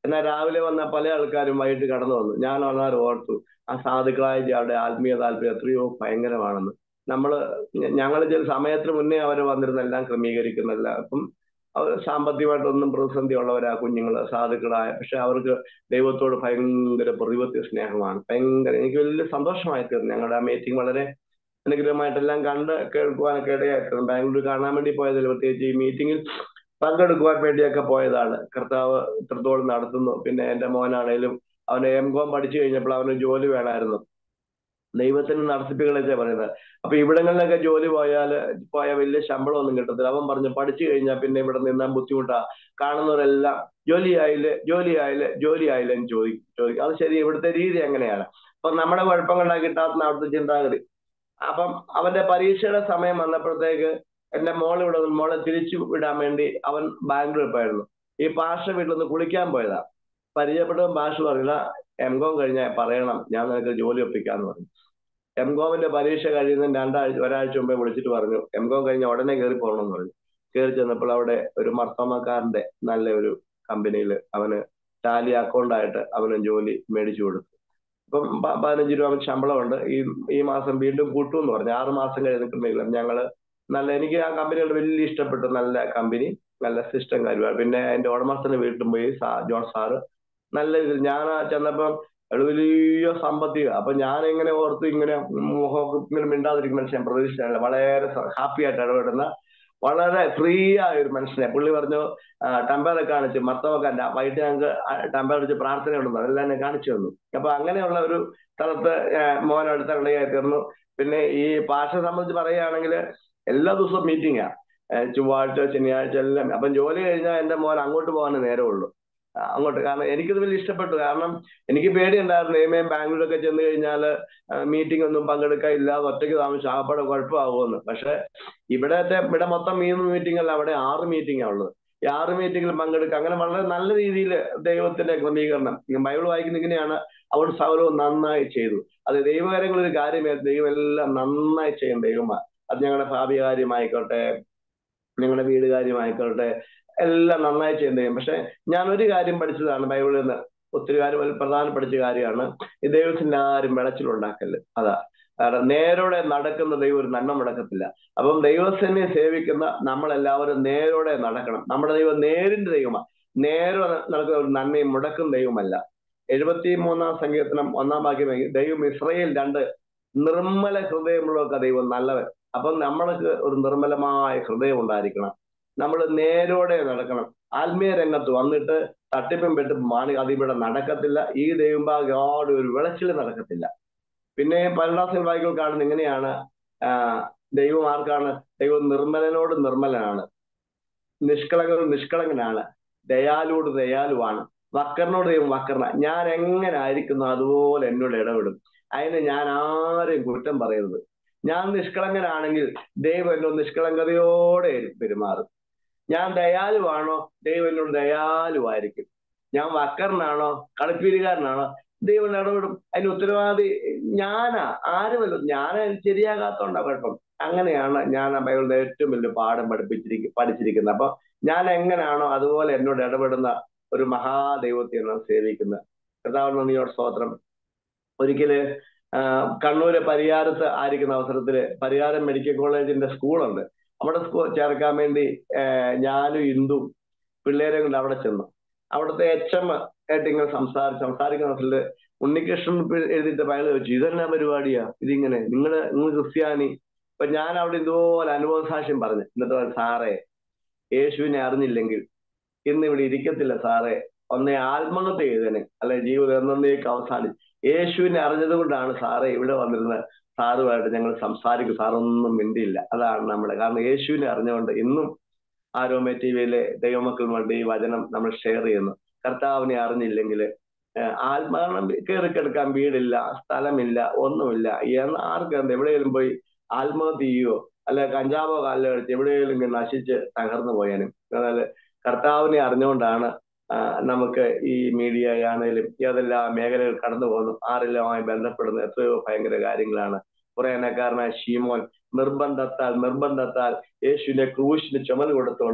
എന്നാൽ രാവിലെ വന്ന പല ആൾക്കാരും വൈകിട്ട് കടന്നു വന്നു ഞാൻ അന്നേരം ഓർത്തു ആ സാധുക്കളായ അവരുടെ ആത്മീയ താല്പര്യം എത്രയോ ഭയങ്കരമാണെന്ന് നമ്മൾ ഞങ്ങൾ ചില സമയത്തിന് മുന്നേ അവർ വന്നിരുന്ന എല്ലാം ക്രമീകരിക്കുന്നില്ല അപ്പം അവർ സാമ്പത്തികമായിട്ടൊന്നും പ്രതിസന്ധി ഉള്ളവരാ കുഞ്ഞുങ്ങൾ സാധുക്കളായ പക്ഷെ അവർക്ക് ദൈവത്തോട് ഭയങ്കര പ്രതിപത്യ സ്നേഹമാണ് ഭയങ്കര എനിക്ക് വലിയ സന്തോഷമായി തീർന്നു ഞങ്ങളുടെ ആ മീറ്റിംഗ് വളരെ അനുഗ്രഹമായിട്ടെല്ലാം കണ്ട് കേൾക്കുവാനൊക്കെ ഇടയായിട്ടുണ്ട് ബാംഗ്ലൂർ കാണാൻ വേണ്ടി പോയതിൽ പ്രത്യേകിച്ച് ഈ മീറ്റിംഗിൽ പങ്കെടുക്കുവാൻ വേണ്ടിയൊക്കെ പോയതാണ് കർത്താവ് ഇത്രത്തോളം നടത്തുന്നു പിന്നെ എന്റെ മോനാണേലും അവന് എം കോം പഠിച്ചു കഴിഞ്ഞപ്പോൾ അവന് ജോലി വേണമായിരുന്നു ദൈവത്തിന് നടത്തിപ്പുകളൊക്കെ പറയുന്നത് അപ്പൊ ഇവിടങ്ങളിലൊക്കെ ജോലി പോയാൽ പോയ വലിയ ശമ്പളം ഒന്നും കിട്ടത്തില്ല അവൻ പറഞ്ഞു പഠിച്ചു കഴിഞ്ഞാൽ പിന്നെ ഇവിടെ നിന്നാൻ ബുദ്ധിമുട്ടാ കാണുന്നവരെല്ലാം ജോലി ആയില്ലേ ജോലി ആയില്ലേ ജോലി ആയില്ലേ എന്ന് ചോദിക്കും ചോദിക്കും അത് ശരി ഇവിടുത്തെ രീതി അങ്ങനെയാണ് അപ്പൊ നമ്മുടെ കുഴപ്പങ്ങളാ കിട്ടാത്ത അവിടുത്തെ ചിന്താഗതി അപ്പം അവന്റെ പരീക്ഷയുടെ സമയം വന്നപ്പോഴത്തേക്ക് എന്റെ മോൾ ഇവിടെ വന്നു. മോളെ തിരിച്ചു വിടാൻ വേണ്ടി അവൻ ബാംഗ്ലൂർ പോയിരുന്നു ഈ പാഷ വീട്ടിൽ നിന്ന് കുളിക്കാൻ പോയതാ പരിചയപ്പെട്ടവൻ പാഷ പറഞ്ഞില്ല എം കോം കഴിഞ്ഞാൽ പറയണം ഞാൻ നിനക്ക് ജോലി ഒപ്പിക്കാന്ന് പറഞ്ഞു എം കോമിന്റെ പരീക്ഷ കഴിയുന്നതിന് രണ്ടാഴ്ച ഒരാഴ്ച മുമ്പേ വിളിച്ചിട്ട് പറഞ്ഞു എം കോം കഴിഞ്ഞ ഉടനെ കയറി പോകണമെന്ന് പറഞ്ഞു കയറി ചെന്നപ്പോൾ അവിടെ ഒരു മർത്തമക്കാരന്റെ നല്ല ഒരു കമ്പനിയിൽ അവന് ടാലി അക്കൗണ്ടായിട്ട് അവന് ജോലി മേടിച്ചു കൊടുത്തു ഇപ്പം പ- പതിനഞ്ച് രൂപ അവന് ശമ്പളമുണ്ട് ഈ ഈ മാസം വീണ്ടും കൂട്ടും എന്ന് പറഞ്ഞു ആറ് മാസം കഴിഞ്ഞിട്ടുണ്ടെങ്കിലും ഞങ്ങള് നല്ല എനിക്ക് ആ കമ്പനിയോട് വലിയ ഇഷ്ടപ്പെട്ടു നല്ല കമ്പനി നല്ല സിസ്റ്റം കാര്യമാണ് പിന്നെ അതിന്റെ ഉടമസ്ഥന് വീട്ടിൽ പോയി സാ ജോൺ സാറ് നല്ല ഇതിൽ ഞാൻ ആ ചെന്നപ്പം അയാള് വലിയ സാമ്പത്തിക അപ്പൊ ഞാൻ ഇങ്ങനെ ഓർത്ത് ഇങ്ങനെ മുഖമൊക്കെ ഇങ്ങനെ മിണ്ടാതിരിക്കുന്ന മനുഷ്യൻ പ്രതീക്ഷിച്ചല്ല വളരെ ഹാപ്പി ആയിട്ട് ഇടപെടുന്ന വളരെ ഫ്രീ ആയ ഒരു മനുഷ്യനെ പുള്ളി പറഞ്ഞു ടമ്പേറെ കാണിച്ചു മർത്തവക്കല്ല വൈകിട്ട് ഞങ്ങൾക്ക് ടമ്പേർ വെച്ച് പ്രാർത്ഥന ഉണ്ടെന്ന് അതെല്ലാം എന്നെ കാണിച്ചു തന്നു അപ്പൊ അങ്ങനെയുള്ള ഒരു സ്ഥലത്ത് മോൻ അടുത്ത കളിയായി തീർന്നു പിന്നെ ഈ ഭാഷ സംബന്ധിച്ച് പറയുകയാണെങ്കിൽ എല്ലാ ദിവസവും മീറ്റിംഗാ ചൊവ്വാഴ്ച ശനിയാഴ്ച എല്ലാം അപ്പം ജോലി കഴിഞ്ഞാൽ എന്റെ മോൻ അങ്ങോട്ട് പോകാനേ നേരമുള്ളൂ ആ, അങ്ങോട്ട് കാരണം എനിക്കിത് വലിയ ഇഷ്ടപ്പെട്ടു കാരണം എനിക്ക് പേടിയുണ്ടായിരുന്നു നിയമയും ബാംഗ്ലൂരൊക്കെ ചെന്ന് കഴിഞ്ഞാൽ മീറ്റിംഗ് ഒന്നും പങ്കെടുക്കാൻ ഇല്ലാതെ ഒറ്റയ്ക്ക് താമസിച്ച് ആകപ്പാടെ കുഴപ്പമാകുമെന്ന് പക്ഷെ ഇവിടത്തെ ഇവിടെ മൊത്തം മൂന്ന് മീറ്റിംഗ് അല്ല അവിടെ ആറ് മീറ്റിംഗാണ് ഉള്ളത് ഈ ആറ് മീറ്റിംഗിൽ പങ്കെടുക്കുക അങ്ങനെ വളരെ നല്ല രീതിയിൽ ദൈവത്തിന്റെ ക്രമീകരണം ഈ ബൈബിൾ വായിക്കുന്ന ഇങ്ങനെയാണ് അവിടെ സൗരവും നന്നായി ചെയ്തു അത് ദൈവകാര്യങ്ങൾ ഒരു കാര്യമേ ദൈവം എല്ലാം നന്നായി ചെയ്യും ദൈവമാണ് അത് ഞങ്ങളുടെ ഭാവി കാര്യമായിക്കോട്ടെ ഞങ്ങളുടെ വീട് കാര്യമായിക്കോട്ടെ എല്ലാം നന്നായി ചെയ്യും ദൈവം പക്ഷെ ഞാൻ ഒരു കാര്യം പഠിച്ചതാണ് ബൈബിളിൽ നിന്ന് ഒത്തിരി കാര്യം ഒരു പ്രധാന പഠിച്ച കാര്യമാണ് ഈ ദൈവത്തിന്റെ ആരും വിളച്ചിലുണ്ടാക്കല് അതാ കാരണം നേരോടെ നടക്കുന്ന ദൈവം ഒരു നന്മ മുടക്കത്തില്ല അപ്പം ദൈവത്തിനെ സേവിക്കുന്ന നമ്മളെല്ലാവരും നേരോടെ നടക്കണം നമ്മുടെ ദൈവം നേരിന്റെ ദൈവമാണ് നേരെ നടക്കുന്ന ഒരു നന്മയും മുടക്കും ദൈവമല്ല എഴുപത്തി മൂന്നാം സങ്കീർത്തനം ഒന്നാം വാക്യം ദൈവം ഇസ്രയേൽ രണ്ട് നിർമ്മല ഹൃദയമുള്ളവർക്ക് ദൈവം നല്ലവൻ അപ്പം നമ്മൾക്ക് ഒരു നിർമ്മലമായ ഹൃദയം ഉണ്ടായിരിക്കണം നമ്മൾ നേരോടെ നടക്കണം ആത്മീയ രംഗത്ത് വന്നിട്ട് തട്ടിപ്പും വെട്ടും മാണി അതിവിടെ നടക്കത്തില്ല ഈ ദൈവം യാതൊരു ഒരു വിളച്ചിൽ നടക്കത്തില്ല പിന്നെ പരടാസിൽ വായികൾ കാണുന്നത് ഇങ്ങനെയാണ് ആ, ദൈവം ആർക്കാണ് ദൈവം നിർമ്മലനോട് നിർമ്മലനാണ് നിഷ്കളങ്കനോട് നിഷ്കളങ്കനാണ് ദയാലുവോട് ദയാലുവാണ് വക്കറിനോട് ദൈവം വക്കറിന ഞാൻ എങ്ങനെ ആയിരിക്കുന്നു അതുപോലെ എന്നോട് ഇടപെടും അതിന് ഞാൻ ആരെയും കുറ്റം പറയരുത് ഞാൻ നിഷ്കളങ്കനാണെങ്കിൽ ദൈവം എന്നോട് നിഷ്കളങ്കതയോടെ പെരുമാറും ഞാൻ ദയാലുവാണോ ദൈവം എന്നോട് ദയാലുവായിരിക്കും ഞാൻ വക്കറിനാണോ കളിപ്പീരുകാരനാണോ ദൈവം ഇടപെടും അതിന് ഉത്തരവാദി ഞാനാ ആരുമല്ല ഞാൻ ശരിയാകാത്തോണ്ടാ കുഴപ്പം അങ്ങനെയാണ് ഞാൻ ആ ബൈബിളിന്റെ ഏറ്റവും വലിയ പാഠം പഠിപ്പിച്ചിരിക്കും പഠിച്ചിരിക്കുന്നത് അപ്പൊ ഞാൻ എങ്ങനെയാണോ അതുപോലെ എന്നോട് ഇടപെടുന്ന ഒരു മഹാദൈവത്തെയാണ് സേവിക്കുന്നത് കർത്താവിന് നന്ദിയോട് സ്തോത്രം ഒരിക്കല് ആ, കണ്ണൂര് പരിയാരത്ത് ആയിരിക്കുന്ന അവസരത്തില് പരിയാരം മെഡിക്കൽ കോളേജിന്റെ സ്കൂളുണ്ട് അവിടെ സ്കൂൾ ചേർക്കാൻ വേണ്ടി ആ, ഞാനും ഇന്ദും പിള്ളേരെ കൊണ്ട് അവിടെ ചെന്നു അവിടുത്തെ എച്ച് എം ആയിട്ട് ഇങ്ങനെ സംസാരിച്ച് സംസാരിക്കുന്ന അവസരത്തില് ഉണ്ണികൃഷ്ണൻ പി- എഴുതിയിട്ട് പയൽ വെച്ചു ഇതെന്നാ പരിപാടിയാ ഇതിങ്ങനെ നിങ്ങള് നിങ്ങൾ ക്രിസ്ത്യാനി അപ്പൊ ഞാൻ അവിടെ ഇതുപോലെ അനുഭവ സാക്ഷ്യം പറഞ്ഞു എന്നിട്ട് പറഞ്ഞു, സാറേ യേശുവിനെ അറിഞ്ഞില്ലെങ്കിൽ ഇന്ന് ഇവിടെ ഇരിക്കത്തില്ല സാറേ ഒന്നേ ആത്മഹത്യ ചെയ്തേനെ അല്ലെ ജീവിതം എന്നേക്ക് അവസാനിച്ചു യേശുവിനെ അറിഞ്ഞത് കൊണ്ടാണ് സാറേ ഇവിടെ വന്നിരുന്നത് സാറുമായിട്ട് ഞങ്ങൾ സംസാരിക്കും സാറൊന്നും മിണ്ടിയില്ല അതാണ് നമ്മുടെ കാരണം യേശുവിനെ അറിഞ്ഞുകൊണ്ട് ഇന്നും ആരോമ ടി വിയിലെ ദൈവമക്കൾ വേണ്ടി ഈ വചനം നമ്മൾ ഷെയർ ചെയ്യുന്നു കർത്താവിനെ അറിഞ്ഞില്ലെങ്കിൽ ആത്മാരണം കയറിക്കെടുക്കാൻ വീടില്ല സ്ഥലമില്ല ഒന്നുമില്ല എന്ന് ആർക്കും എവിടെയെങ്കിലും പോയി ആത്മഹത്യ ചെയ്യുകയോ അല്ലെ കഞ്ചാവോ കാലിലോ എടുത്ത് എവിടെയെങ്കിലും ഇങ്ങനെ നശിച്ച് തകർന്നു പോയാനും അതായത് കർത്താവിനെ അറിഞ്ഞുകൊണ്ടാണ് ആ, നമുക്ക് ഈ മീഡിയ ആണെങ്കിലും ഏതെല്ലാം മേഖലകൾ കടന്നു പോകുന്നു ആരെല്ലാമായി ബന്ധപ്പെടുന്ന എത്രയോ ഭയങ്കര കാര്യങ്ങളാണ് കുറെ എണ്ണക്കാരനായ ഷീമോൻ നിർബന്ധത്താൽ നിർബന്ധത്താൽ യേശുവിന്റെ ക്രൂശിന് ചുമൽ കൊടുത്തുകൊണ്ട്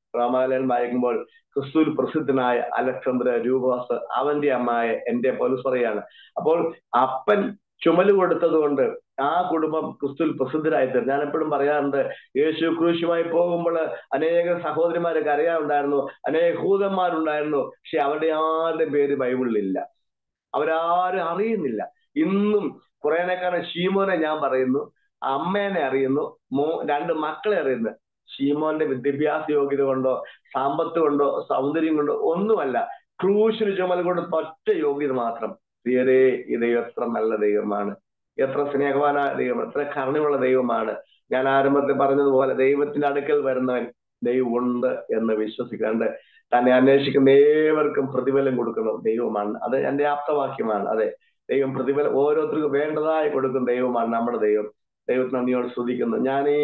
രാമാലയൻ വായിക്കുമ്പോൾ ക്രിസ്തുവിൽ പ്രസിദ്ധനായ അലക്സാന്ദ്ര രൂപാസ് അവന്റെ അമ്മായ എന്റെ പോലീസ് പറയാണ് അപ്പോൾ അപ്പൻ ചുമല് കൊടുത്തത് കൊണ്ട് ആ കുടുംബം ക്രിസ്തുവിൽ പ്രസിദ്ധരായി തീർന്നു ഞാൻ എപ്പോഴും പറയാറുണ്ട് യേശു ക്രൂശുമായി പോകുമ്പോൾ അനേക സഹോദരിമാരെ കരയാറുണ്ടായിരുന്നു അനേക ഹൂതന്മാരുണ്ടായിരുന്നു പക്ഷെ അവരുടെ ആരുടെ പേര് ബൈബിളിലില്ല അവരാരും അറിയുന്നില്ല ഇന്നും കുറേനേക്കാളും ഷീമോനെ ഞാൻ പറയുന്നു അമ്മേനെ അറിയുന്നു മോ രണ്ട് മക്കളെ അറിയുന്നു ഷീമോന്റെ വിദ്യാഭ്യാസ യോഗ്യത കൊണ്ടോ സമ്പത്ത് കൊണ്ടോ സൗന്ദര്യം കൊണ്ടോ ഒന്നുമല്ല ക്രൂശിന് ചുമൽ കൊടുത്ത ഒറ്റ യോഗ്യത മാത്രം പ്രിയരേ ഈ ദൈവം എത്ര നല്ല ദൈവമാണ് എത്ര സ്നേഹവാനായ ദൈവം എത്ര കരുണയുള്ള ദൈവമാണ് ഞാൻ ആരംഭത്തിൽ പറഞ്ഞതുപോലെ ദൈവത്തിന്റെ അടുക്കൽ വരുന്നവൻ ദൈവം ഉണ്ട് എന്ന് വിശ്വസിക്കാണ്ട് തന്നെ അന്വേഷിക്കുന്ന ഏവർക്കും പ്രതിഫലം കൊടുക്കുന്ന ദൈവമാണ് അത് എന്റെ ആപ്തവാക്യമാണ് അതെ ദൈവം പ്രതിഫലം ഓരോരുത്തർക്കും വേണ്ടതായി കൊടുക്കുന്ന ദൈവമാണ് നമ്മുടെ ദൈവം ദൈവത്തിന് നന്ദിയോട് സ്തുതിക്കുന്നു ഞാൻ ഈ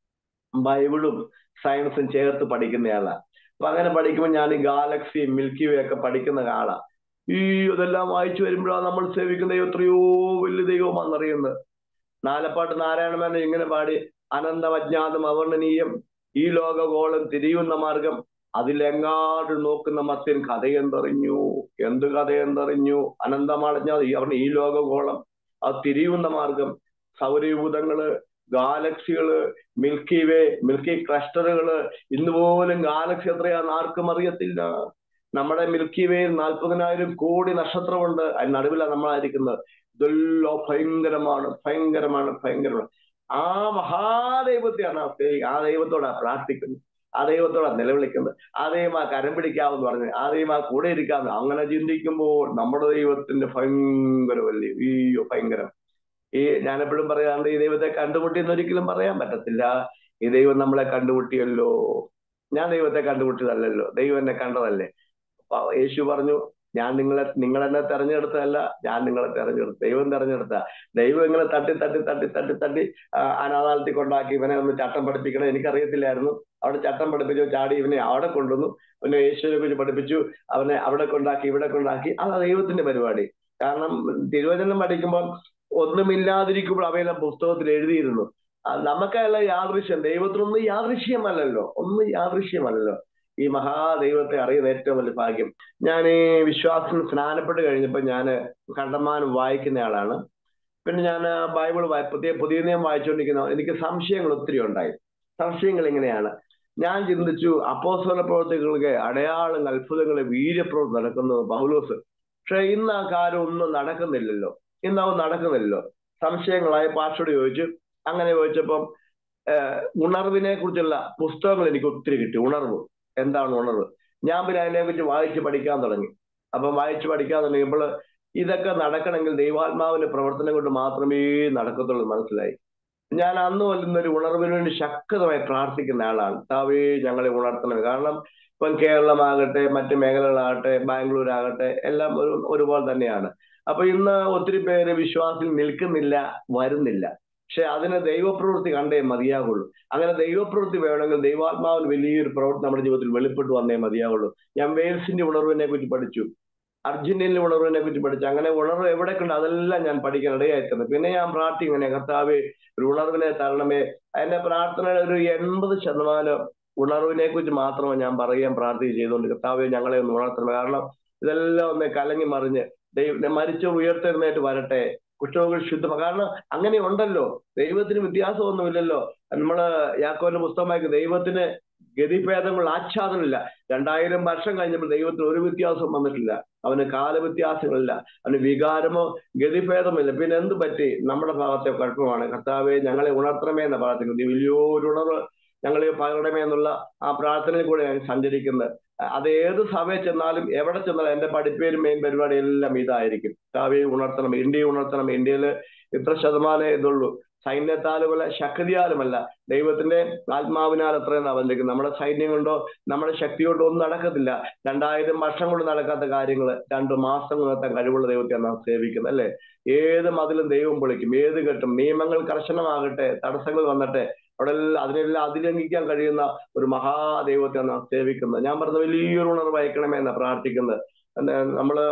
ബൈബിളും സയൻസും ചേർത്ത് പഠിക്കുന്നയാളാ അപ്പൊ അങ്ങനെ പഠിക്കുമ്പോൾ ഞാൻ ഈ ഗാലക്സി മിൽക്കി വേ ഒക്കെ പഠിക്കുന്ന ആളാ ഈ ഇതെല്ലാം വായിച്ചു വരുമ്പോഴാണ് നമ്മൾ സേവിക്കുന്ന ദൈവം എത്രയോ വലിയ ദൈവമാണെന്നറിയുന്നത് നാലപ്പാട്ട് നാരായണമേന ഇങ്ങനെ പാടി അനന്തമജ്ഞാതം അവർണ്ണനീയം ഈ ലോകഗോളം തിരിയുന്ന മാർഗം അതിലെങ്ങാട് നോക്കുന്ന മത്യൻ കഥയെന്തറിഞ്ഞു എന്ത് കഥയെന്തറിഞ്ഞു അനന്തമടഞ്ഞാൽ അവരുടെ ഈ ലോകഗോളം അത് തിരിയുന്ന മാർഗം സൗരയൂഥങ്ങള് ഗാലക്സികള് മിൽക്കി വേ മിൽക്കി ക്ലസ്റ്ററുകള് ഇന്ന് പോലും ഗാലക്സി എത്രയാന്ന് ആർക്കും അറിയത്തില്ല നമ്മുടെ മിൽക്കി വേയിൽ നാൽപ്പതിനായിരം കോടി നക്ഷത്രമുണ്ട് അതിന് നടുവിലാണ് നമ്മളായിരിക്കുന്നത് ഇതെല്ലാം ഭയങ്കരമാണ് ഭയങ്കരമാണ് ഭയങ്കരമാണ് ആ മഹാദൈവത്തെയാണ് ആ സ്നേഹി- ആ ദൈവത്തോടാണ് പ്രാർത്ഥിക്കുന്നത് ആ ദൈവത്തോടാണ് നിലവിളിക്കുന്നത് ആ ദൈവം ആ കരം പിടിക്കാമെന്ന് പറഞ്ഞു ആ ദൈവം ആ കൂടെ ഇരിക്കാമെന്ന് അങ്ങനെ ചിന്തിക്കുമ്പോൾ നമ്മുടെ ദൈവത്തിന്റെ ഭയങ്കര വലിയ അയ്യോ ഭയങ്കരം ഈ ഞാൻ എപ്പോഴും പറയാറുണ്ട് ഈ ദൈവത്തെ കണ്ടുമുട്ടി എന്ന് ഒരിക്കലും പറയാൻ പറ്റത്തില്ല ഈ ദൈവം നമ്മളെ കണ്ടുമുട്ടിയല്ലോ ഞാൻ ദൈവത്തെ കണ്ടുമുട്ടിയതല്ലല്ലോ ദൈവം എന്നെ കണ്ടതല്ലേ അപ്പൊ യേശു പറഞ്ഞു ഞാൻ നിങ്ങളെ നിങ്ങളെന്നെ തെരഞ്ഞെടുത്തതല്ല ഞാൻ നിങ്ങളെ തെരഞ്ഞെടുത്തു ദൈവം തെരഞ്ഞെടുത്ത ദൈവം ഇങ്ങനെ തട്ടി തട്ടി തട്ടി തട്ടി തട്ടി ആ, അനാഥാലത്തിൽ കൊണ്ടാക്കി ഇവനെ ഒന്ന് ചട്ടം പഠിപ്പിക്കണം എനിക്കറിയത്തില്ലായിരുന്നു അവിടെ ചട്ടം പഠിപ്പിച്ചു ചാടി ഇവനെ അവിടെ കൊണ്ടുവന്നു പിന്നെ യേശുവിനെ കുറിച്ച് പഠിപ്പിച്ചു അവനെ അവിടെ കൊണ്ടാക്കി ഇവിടെ കൊണ്ടാക്കി അത് ദൈവത്തിന്റെ പരിപാടി കാരണം തിരുവചനം പഠിക്കുമ്പോൾ ഒന്നുമില്ലാതിരിക്കുമ്പോൾ അവയെല്ലാം പുസ്തകത്തിൽ എഴുതിയിരുന്നു ആ, നമുക്കല്ല യാദൃശ്യം ദൈവത്തിനൊന്നും യാദൃശ്യമല്ലല്ലോ ഒന്നും യാദൃശ്യമല്ലല്ലോ ഈ മഹാദൈവത്തെ അറിയുന്ന ഏറ്റവും വലിയ ഭാഗ്യം ഞാൻ ഈ വിശ്വാസം സ്നാനപ്പെട്ട് കഴിഞ്ഞപ്പോൾ ഞാൻ കണ്ടമാനം വായിക്കുന്ന ആളാണ് പിന്നെ ഞാൻ ബൈബിൾ വായി പുതിയ പുതിയ നിയമം വായിച്ചുകൊണ്ടിരിക്കുന്ന എനിക്ക് സംശയങ്ങൾ ഒത്തിരി ഉണ്ടായി സംശയങ്ങൾ ഇങ്ങനെയാണ് ഞാൻ ചിന്തിച്ചു അപ്പോസ്തല പ്രവർത്തികൾക്ക് അടയാളങ്ങൾ അത്ഭുതങ്ങൾ വീര്യപ്രവൃത്തി നടക്കുന്നത് പൗലോസ് പക്ഷെ ഇന്ന് ആ കാര്യം ഒന്നും നടക്കുന്നില്ലല്ലോ ഇന്ന് അവ നടക്കുന്നില്ലല്ലോ സംശയങ്ങളായി പാഷോട് ചോദിച്ചു അങ്ങനെ ചോദിച്ചപ്പം ഏഹ്, ഉണർവിനെ കുറിച്ചുള്ള പുസ്തകങ്ങൾ എനിക്ക് ഒത്തിരി കിട്ടി ഉണർവ് എന്താണ് ഉണർവ് ഞാൻ പിന്നെ അതിനെ കുറിച്ച് വായിച്ച് പഠിക്കാൻ തുടങ്ങി അപ്പം വായിച്ച് പഠിക്കാൻ തുടങ്ങിയപ്പോൾ ഇതൊക്കെ നടക്കണമെങ്കിൽ ദൈവാത്മാവിന്റെ പ്രവർത്തനം കൊണ്ട് മാത്രമേ നടക്കത്തുള്ളൂ എന്ന് മനസ്സിലായി ഞാൻ അന്ന് കൊല്ലുന്ന ഒരു ഉണർവിന് വേണ്ടി ശക്തമായി പ്രാർത്ഥിക്കുന്ന ആളാണ് താവേ ഞങ്ങളെ ഉണർത്തണം കാരണം ഇപ്പം കേരളമാകട്ടെ മറ്റ് മേഖലകളാകട്ടെ ബാംഗ്ലൂർ ആകട്ടെ എല്ലാം ഒരു ഒരുപോലെ തന്നെയാണ് അപ്പൊ ഇന്ന് ഒത്തിരി പേര് വിശ്വാസത്തിൽ നിൽക്കുന്നില്ല വരുന്നില്ല പക്ഷെ അതിന് ദൈവപ്രവൃത്തി കണ്ടേ മതിയാകുള്ളൂ അങ്ങനെ ദൈവപ്രവൃത്തി വേണമെങ്കിൽ ദൈവാത്മാവിന് വലിയൊരു പ്രവൃത്തി നമ്മുടെ ജീവിതത്തിൽ വെളിപ്പെട്ട് വന്നേ മതിയാകുള്ളൂ ഞാൻ വെയിൽസിന്റെ ഉണർവിനെ കുറിച്ച് പഠിച്ചു അർജന്റീനിലെ ഉണർവിനെ കുറിച്ച് പഠിച്ചു അങ്ങനെ ഉണർവ് എവിടെയൊക്കെ അതെല്ലാം ഞാൻ പഠിക്കാൻ ഇടയായിട്ടുണ്ട് പിന്നെ ഞാൻ പ്രാർത്ഥിക്കും കർത്താവ് ഒരു ഉണർവിനെ തരണമേ അതിന്റെ പ്രാർത്ഥനയുടെ ഒരു എൺപത് ശതമാനം ഉണർവിനെ കുറിച്ച് മാത്രമേ ഞാൻ പറയാൻ പ്രാർത്ഥന ചെയ്തുകൊണ്ട് കർത്താവെ ഞങ്ങളെ ഒന്ന് ഉണർത്തണം കാരണം ഇതെല്ലാം ഒന്ന് കലങ്ങി മറിഞ്ഞ് ദൈവം മരിച്ച ഉയർത്തെഴുന്നേറ്റ് വരട്ടെ കുഷ്ഠരോഗികൾ ശുദ്ധ കാരണം അങ്ങനെ ഉണ്ടല്ലോ ദൈവത്തിന് വ്യത്യാസമൊന്നുമില്ലല്ലോ നമ്മള് യാക്കോന്റെ പുസ്തകമായി ദൈവത്തിന് ഗതിഭേദങ്ങൾ ആച്ഛാദനമില്ല രണ്ടായിരം വർഷം കഴിഞ്ഞപ്പോൾ ദൈവത്തിന് ഒരു വ്യത്യാസം വന്നിട്ടില്ല അവന് കാലവ്യത്യാസങ്ങളില്ല അവന് വികാരമോ ഗതിഭേദമില്ല പിന്നെ എന്ത് പറ്റി നമ്മുടെ ഭാഗത്തെ കുഴപ്പമാണ് കർത്താവെ ഞങ്ങളെ ഉണർത്തണമേ എന്ന പ്രാർത്ഥിക്കുന്നത് വലിയൊരു ഉണർവ് ഞങ്ങളെ പകരണമേ എന്നുള്ള ആ പ്രാർത്ഥനയിൽ കൂടെ ഞാൻ സഞ്ചരിക്കുന്നത് അത് ഏത് സഭയിൽ ചെന്നാലും എവിടെ ചെന്നാലും എന്റെ പഠിപ്പേരും മെയിൻ പരിപാടി എല്ലാം ഇതായിരിക്കും കർത്താവെ ഉണർത്തണം ഇന്ത്യയെ ഉണർത്തണം ഇന്ത്യയിൽ ഇത്ര ശതമാനം ഇതുള്ളൂ സൈന്യത്താലുമല്ല ശക്തിയാലുമല്ല ദൈവത്തിന്റെ ആത്മാവിനാൽ അത്രയും അവതരിക്കും നമ്മുടെ സൈന്യം കൊണ്ടോ നമ്മുടെ ശക്തി കൊണ്ടോ ഒന്നും നടക്കത്തില്ല രണ്ടായിരം വർഷം കൊണ്ട് നടക്കാത്ത കാര്യങ്ങൾ രണ്ടു മാസം കൊണ്ട് നടത്താൻ കഴിവുള്ള ദൈവത്തെ നാം സേവിക്കുന്നത് അല്ലെ ഏത് മതിലും ദൈവം പൊളിക്കും ഏത് കെട്ടും നിയമങ്ങൾ കർശനമാകട്ടെ തടസ്സങ്ങൾ വന്നട്ടെ അവിടെ അതിനെല്ലാം അതിലംഘിക്കാൻ കഴിയുന്ന ഒരു മഹാദൈവത്തെ നാം സേവിക്കുന്നത് ഞാൻ പറഞ്ഞ വലിയൊരു ഉണർവ് അയക്കണമേ എന്നാ പ്രാർത്ഥിക്കുന്നത് നമ്മള്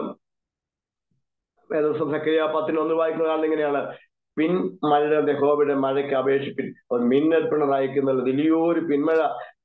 വേദവസം സക്രിയ പത്തിനൊന്ന് വായിക്കുന്ന കാരണം ഇങ്ങനെയാണ് പിൻ മഴ യഹോവയുടെ മഴയ്ക്ക് അപേക്ഷിപ്പിൻ മിന്നൽ പിണർ അയക്കുന്നത് വലിയൊരു പിന്മഴ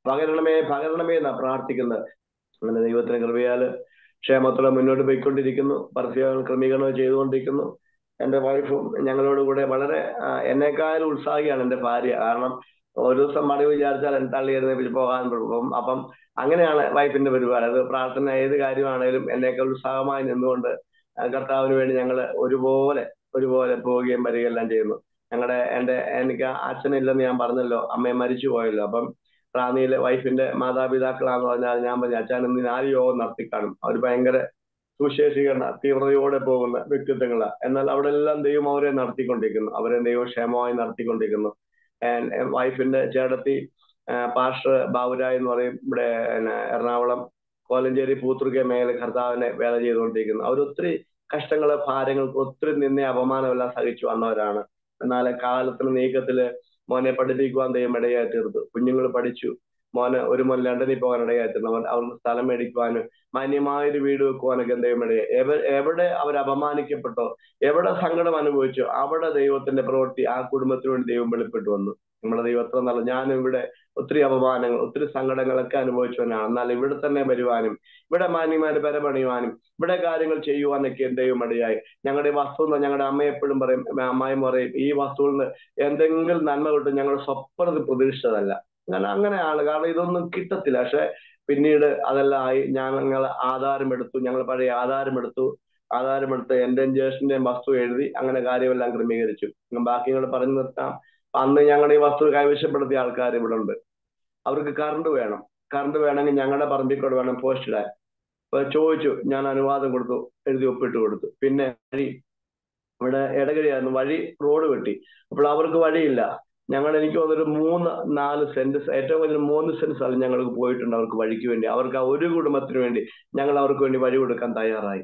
പകരണമേ പകരണമേ എന്നാ പ്രാർത്ഥിക്കുന്നത് അങ്ങനെ ദൈവത്തിന് കൃപയാല് ക്ഷേമത്തോടെ മുന്നോട്ട് പോയിക്കൊണ്ടിരിക്കുന്നു പരസ്യങ്ങൾ ക്രമീകരണം ചെയ്തുകൊണ്ടിരിക്കുന്നു എന്റെ വൈഫും ഞങ്ങളോട് കൂടെ വളരെ ആ, എന്നെക്കാളും ഉത്സാഹിയാണ് എന്റെ ഭാര്യ കാരണം ഒരു ദിവസം മണി വിചാരിച്ചാൽ എന്നെ തള്ളി എഴുന്നേപ്പിച്ച് പോകാൻ പോകും അപ്പം അങ്ങനെയാണ് വൈഫിന്റെ പരിപാടി അത് പ്രാർത്ഥന ഏത് കാര്യമാണേലും എന്നേക്കാൾ ഉത്സാഹമായി നിന്നുകൊണ്ട് ആ, കർത്താവിന് വേണ്ടി ഞങ്ങൾ ഒരുപോലെ ഒരുപോലെ പോവുകയും വരികയും എല്ലാം ചെയ്യുന്നു ഞങ്ങളുടെ എന്റെ എനിക്ക് അച്ഛനില്ലെന്ന് ഞാൻ പറഞ്ഞല്ലോ അമ്മയെ മരിച്ചു പോയല്ലോ അപ്പം റാന്നിയിലെ വൈഫിന്റെ മാതാപിതാക്കളാന്ന് പറഞ്ഞാൽ ഞാൻ പറഞ്ഞു അച്ഛൻ ഇന്ന് നാല് യോഗം നടത്തി കാണും അവർ ഭയങ്കര സുശേഷീകരണ തീവ്രതയോടെ പോകുന്ന വ്യക്തിത്വങ്ങളാണ് എന്നാൽ അവിടെ എല്ലാം ദൈവം അവരെ നടത്തിക്കൊണ്ടിരിക്കുന്നു അവരെ ദൈവം ക്ഷേമമായി നടത്തിക്കൊണ്ടിരിക്കുന്നു And വൈഫിന്റെ ചേട്ടത്തി പാസ്റ്റർ ബാബുരായ് എന്ന് പറയും ഇവിടെ പിന്നെ എറണാകുളം കോലഞ്ചേരി പൂത്തുറുക്കെ മേഖല കർത്താവിനെ വേല ചെയ്തുകൊണ്ടിരിക്കുന്നു അവരൊത്തിരി കഷ്ടങ്ങള് ഭാരങ്ങൾക്ക് ഒത്തിരി നിന്നെ അപമാനമെല്ലാം സഹിച്ചു വന്നവരാണ് എന്നാൽ കാലത്തിന് നീക്കത്തില് മോനെ പഠിപ്പിക്കുവാൻ ദൈവം ഇടയായി തീർത്തു കുഞ്ഞുങ്ങൾ പഠിച്ചു മോന് ഒരു മോൻ ലണ്ടനിൽ പോകാൻ ഇടയായി തീർന്നു അവൻ അവർക്ക് സ്ഥലം മേടിക്കുവാനും മാന്യമായൊരു വീട് വെക്കുവാനൊക്കെ ദൈവം ഇടയായി എവ- എവിടെ അവർ അപമാനിക്കപ്പെട്ടോ എവിടെ സങ്കടം അനുഭവിച്ചോ അവിടെ ദൈവത്തിന്റെ പ്രവൃത്തി ആ കുടുംബത്തിന് വേണ്ടി ദൈവം വെളിപ്പെട്ടു വന്നു നമ്മുടെ ദൈവം എത്ര നല്ല ഞാനും ഇവിടെ ഒത്തിരി അപമാനങ്ങൾ ഒത്തിരി സങ്കടങ്ങളൊക്കെ അനുഭവിച്ചവനാണ് എന്നാൽ ഇവിടെ തന്നെ വരുവാനും ഇവിടെ മാന്യമാര് പരപണിയുവാനും ഇവിടെ കാര്യങ്ങൾ ചെയ്യുവാനൊക്കെ ദൈവം ഇടയായി ഞങ്ങളുടെ ഈ വസ്തു എന്ന് ഞങ്ങളുടെ അമ്മ എപ്പോഴും പറയും അമ്മായും പറയും ഈ വസ്തുവിൽ നിന്ന് എന്തെങ്കിലും നന്മ കിട്ടും ഞങ്ങൾ സ്വപ്നത്തിൽ പ്രതീക്ഷിച്ചതല്ല അങ്ങനെ അങ്ങനെയാണ് കാരണം ഇതൊന്നും കിട്ടത്തില്ല പക്ഷെ പിന്നീട് അതെല്ലാം ആയി ഞങ്ങൾ ആധാരം എടുത്തു ഞങ്ങൾ പഴയ ആധാരം എടുത്തു ആധാരം എടുത്ത് എന്റെയും ജ്യേഷ്ഠന്റെയും വസ്തു എഴുതി അങ്ങനെ കാര്യമെല്ലാം ക്രമീകരിച്ചു ബാക്കി നിങ്ങൾ പറഞ്ഞു നിർത്താം അന്ന് ഞങ്ങളുടെ ഈ വസ്തു കൈവശപ്പെടുത്തിയ ആൾക്കാർ ഇവിടെ ഉണ്ട് അവർക്ക് കറണ്ട് വേണം കറണ്ട് വേണമെങ്കിൽ ഞങ്ങളുടെ പറമ്പിൽ കൂടെ വേണം പോസ്റ്റ് ഇടാൻ അപ്പൊ ചോദിച്ചു ഞാൻ അനുവാദം കൊടുത്തു എഴുതി ഒപ്പിട്ട് കൊടുത്തു പിന്നെ വഴി ഇവിടെ എടകരയായിരുന്നു വഴി റോഡ് വെട്ടി അപ്പോൾ അവർക്ക് വഴിയില്ല ഞങ്ങൾ എനിക്ക് തോന്നുന്നൊരു മൂന്ന് നാല് സെന്റ് ഏറ്റവും കൂടുതൽ മൂന്ന് സെന്റ് സ്ഥലം ഞങ്ങൾക്ക് പോയിട്ടുണ്ട് അവർക്ക് വഴിക്ക് വേണ്ടി അവർക്ക് ആ ഒരു കുടുംബത്തിന് വേണ്ടി ഞങ്ങൾ അവർക്ക് വേണ്ടി വഴി കൊടുക്കാൻ തയ്യാറായി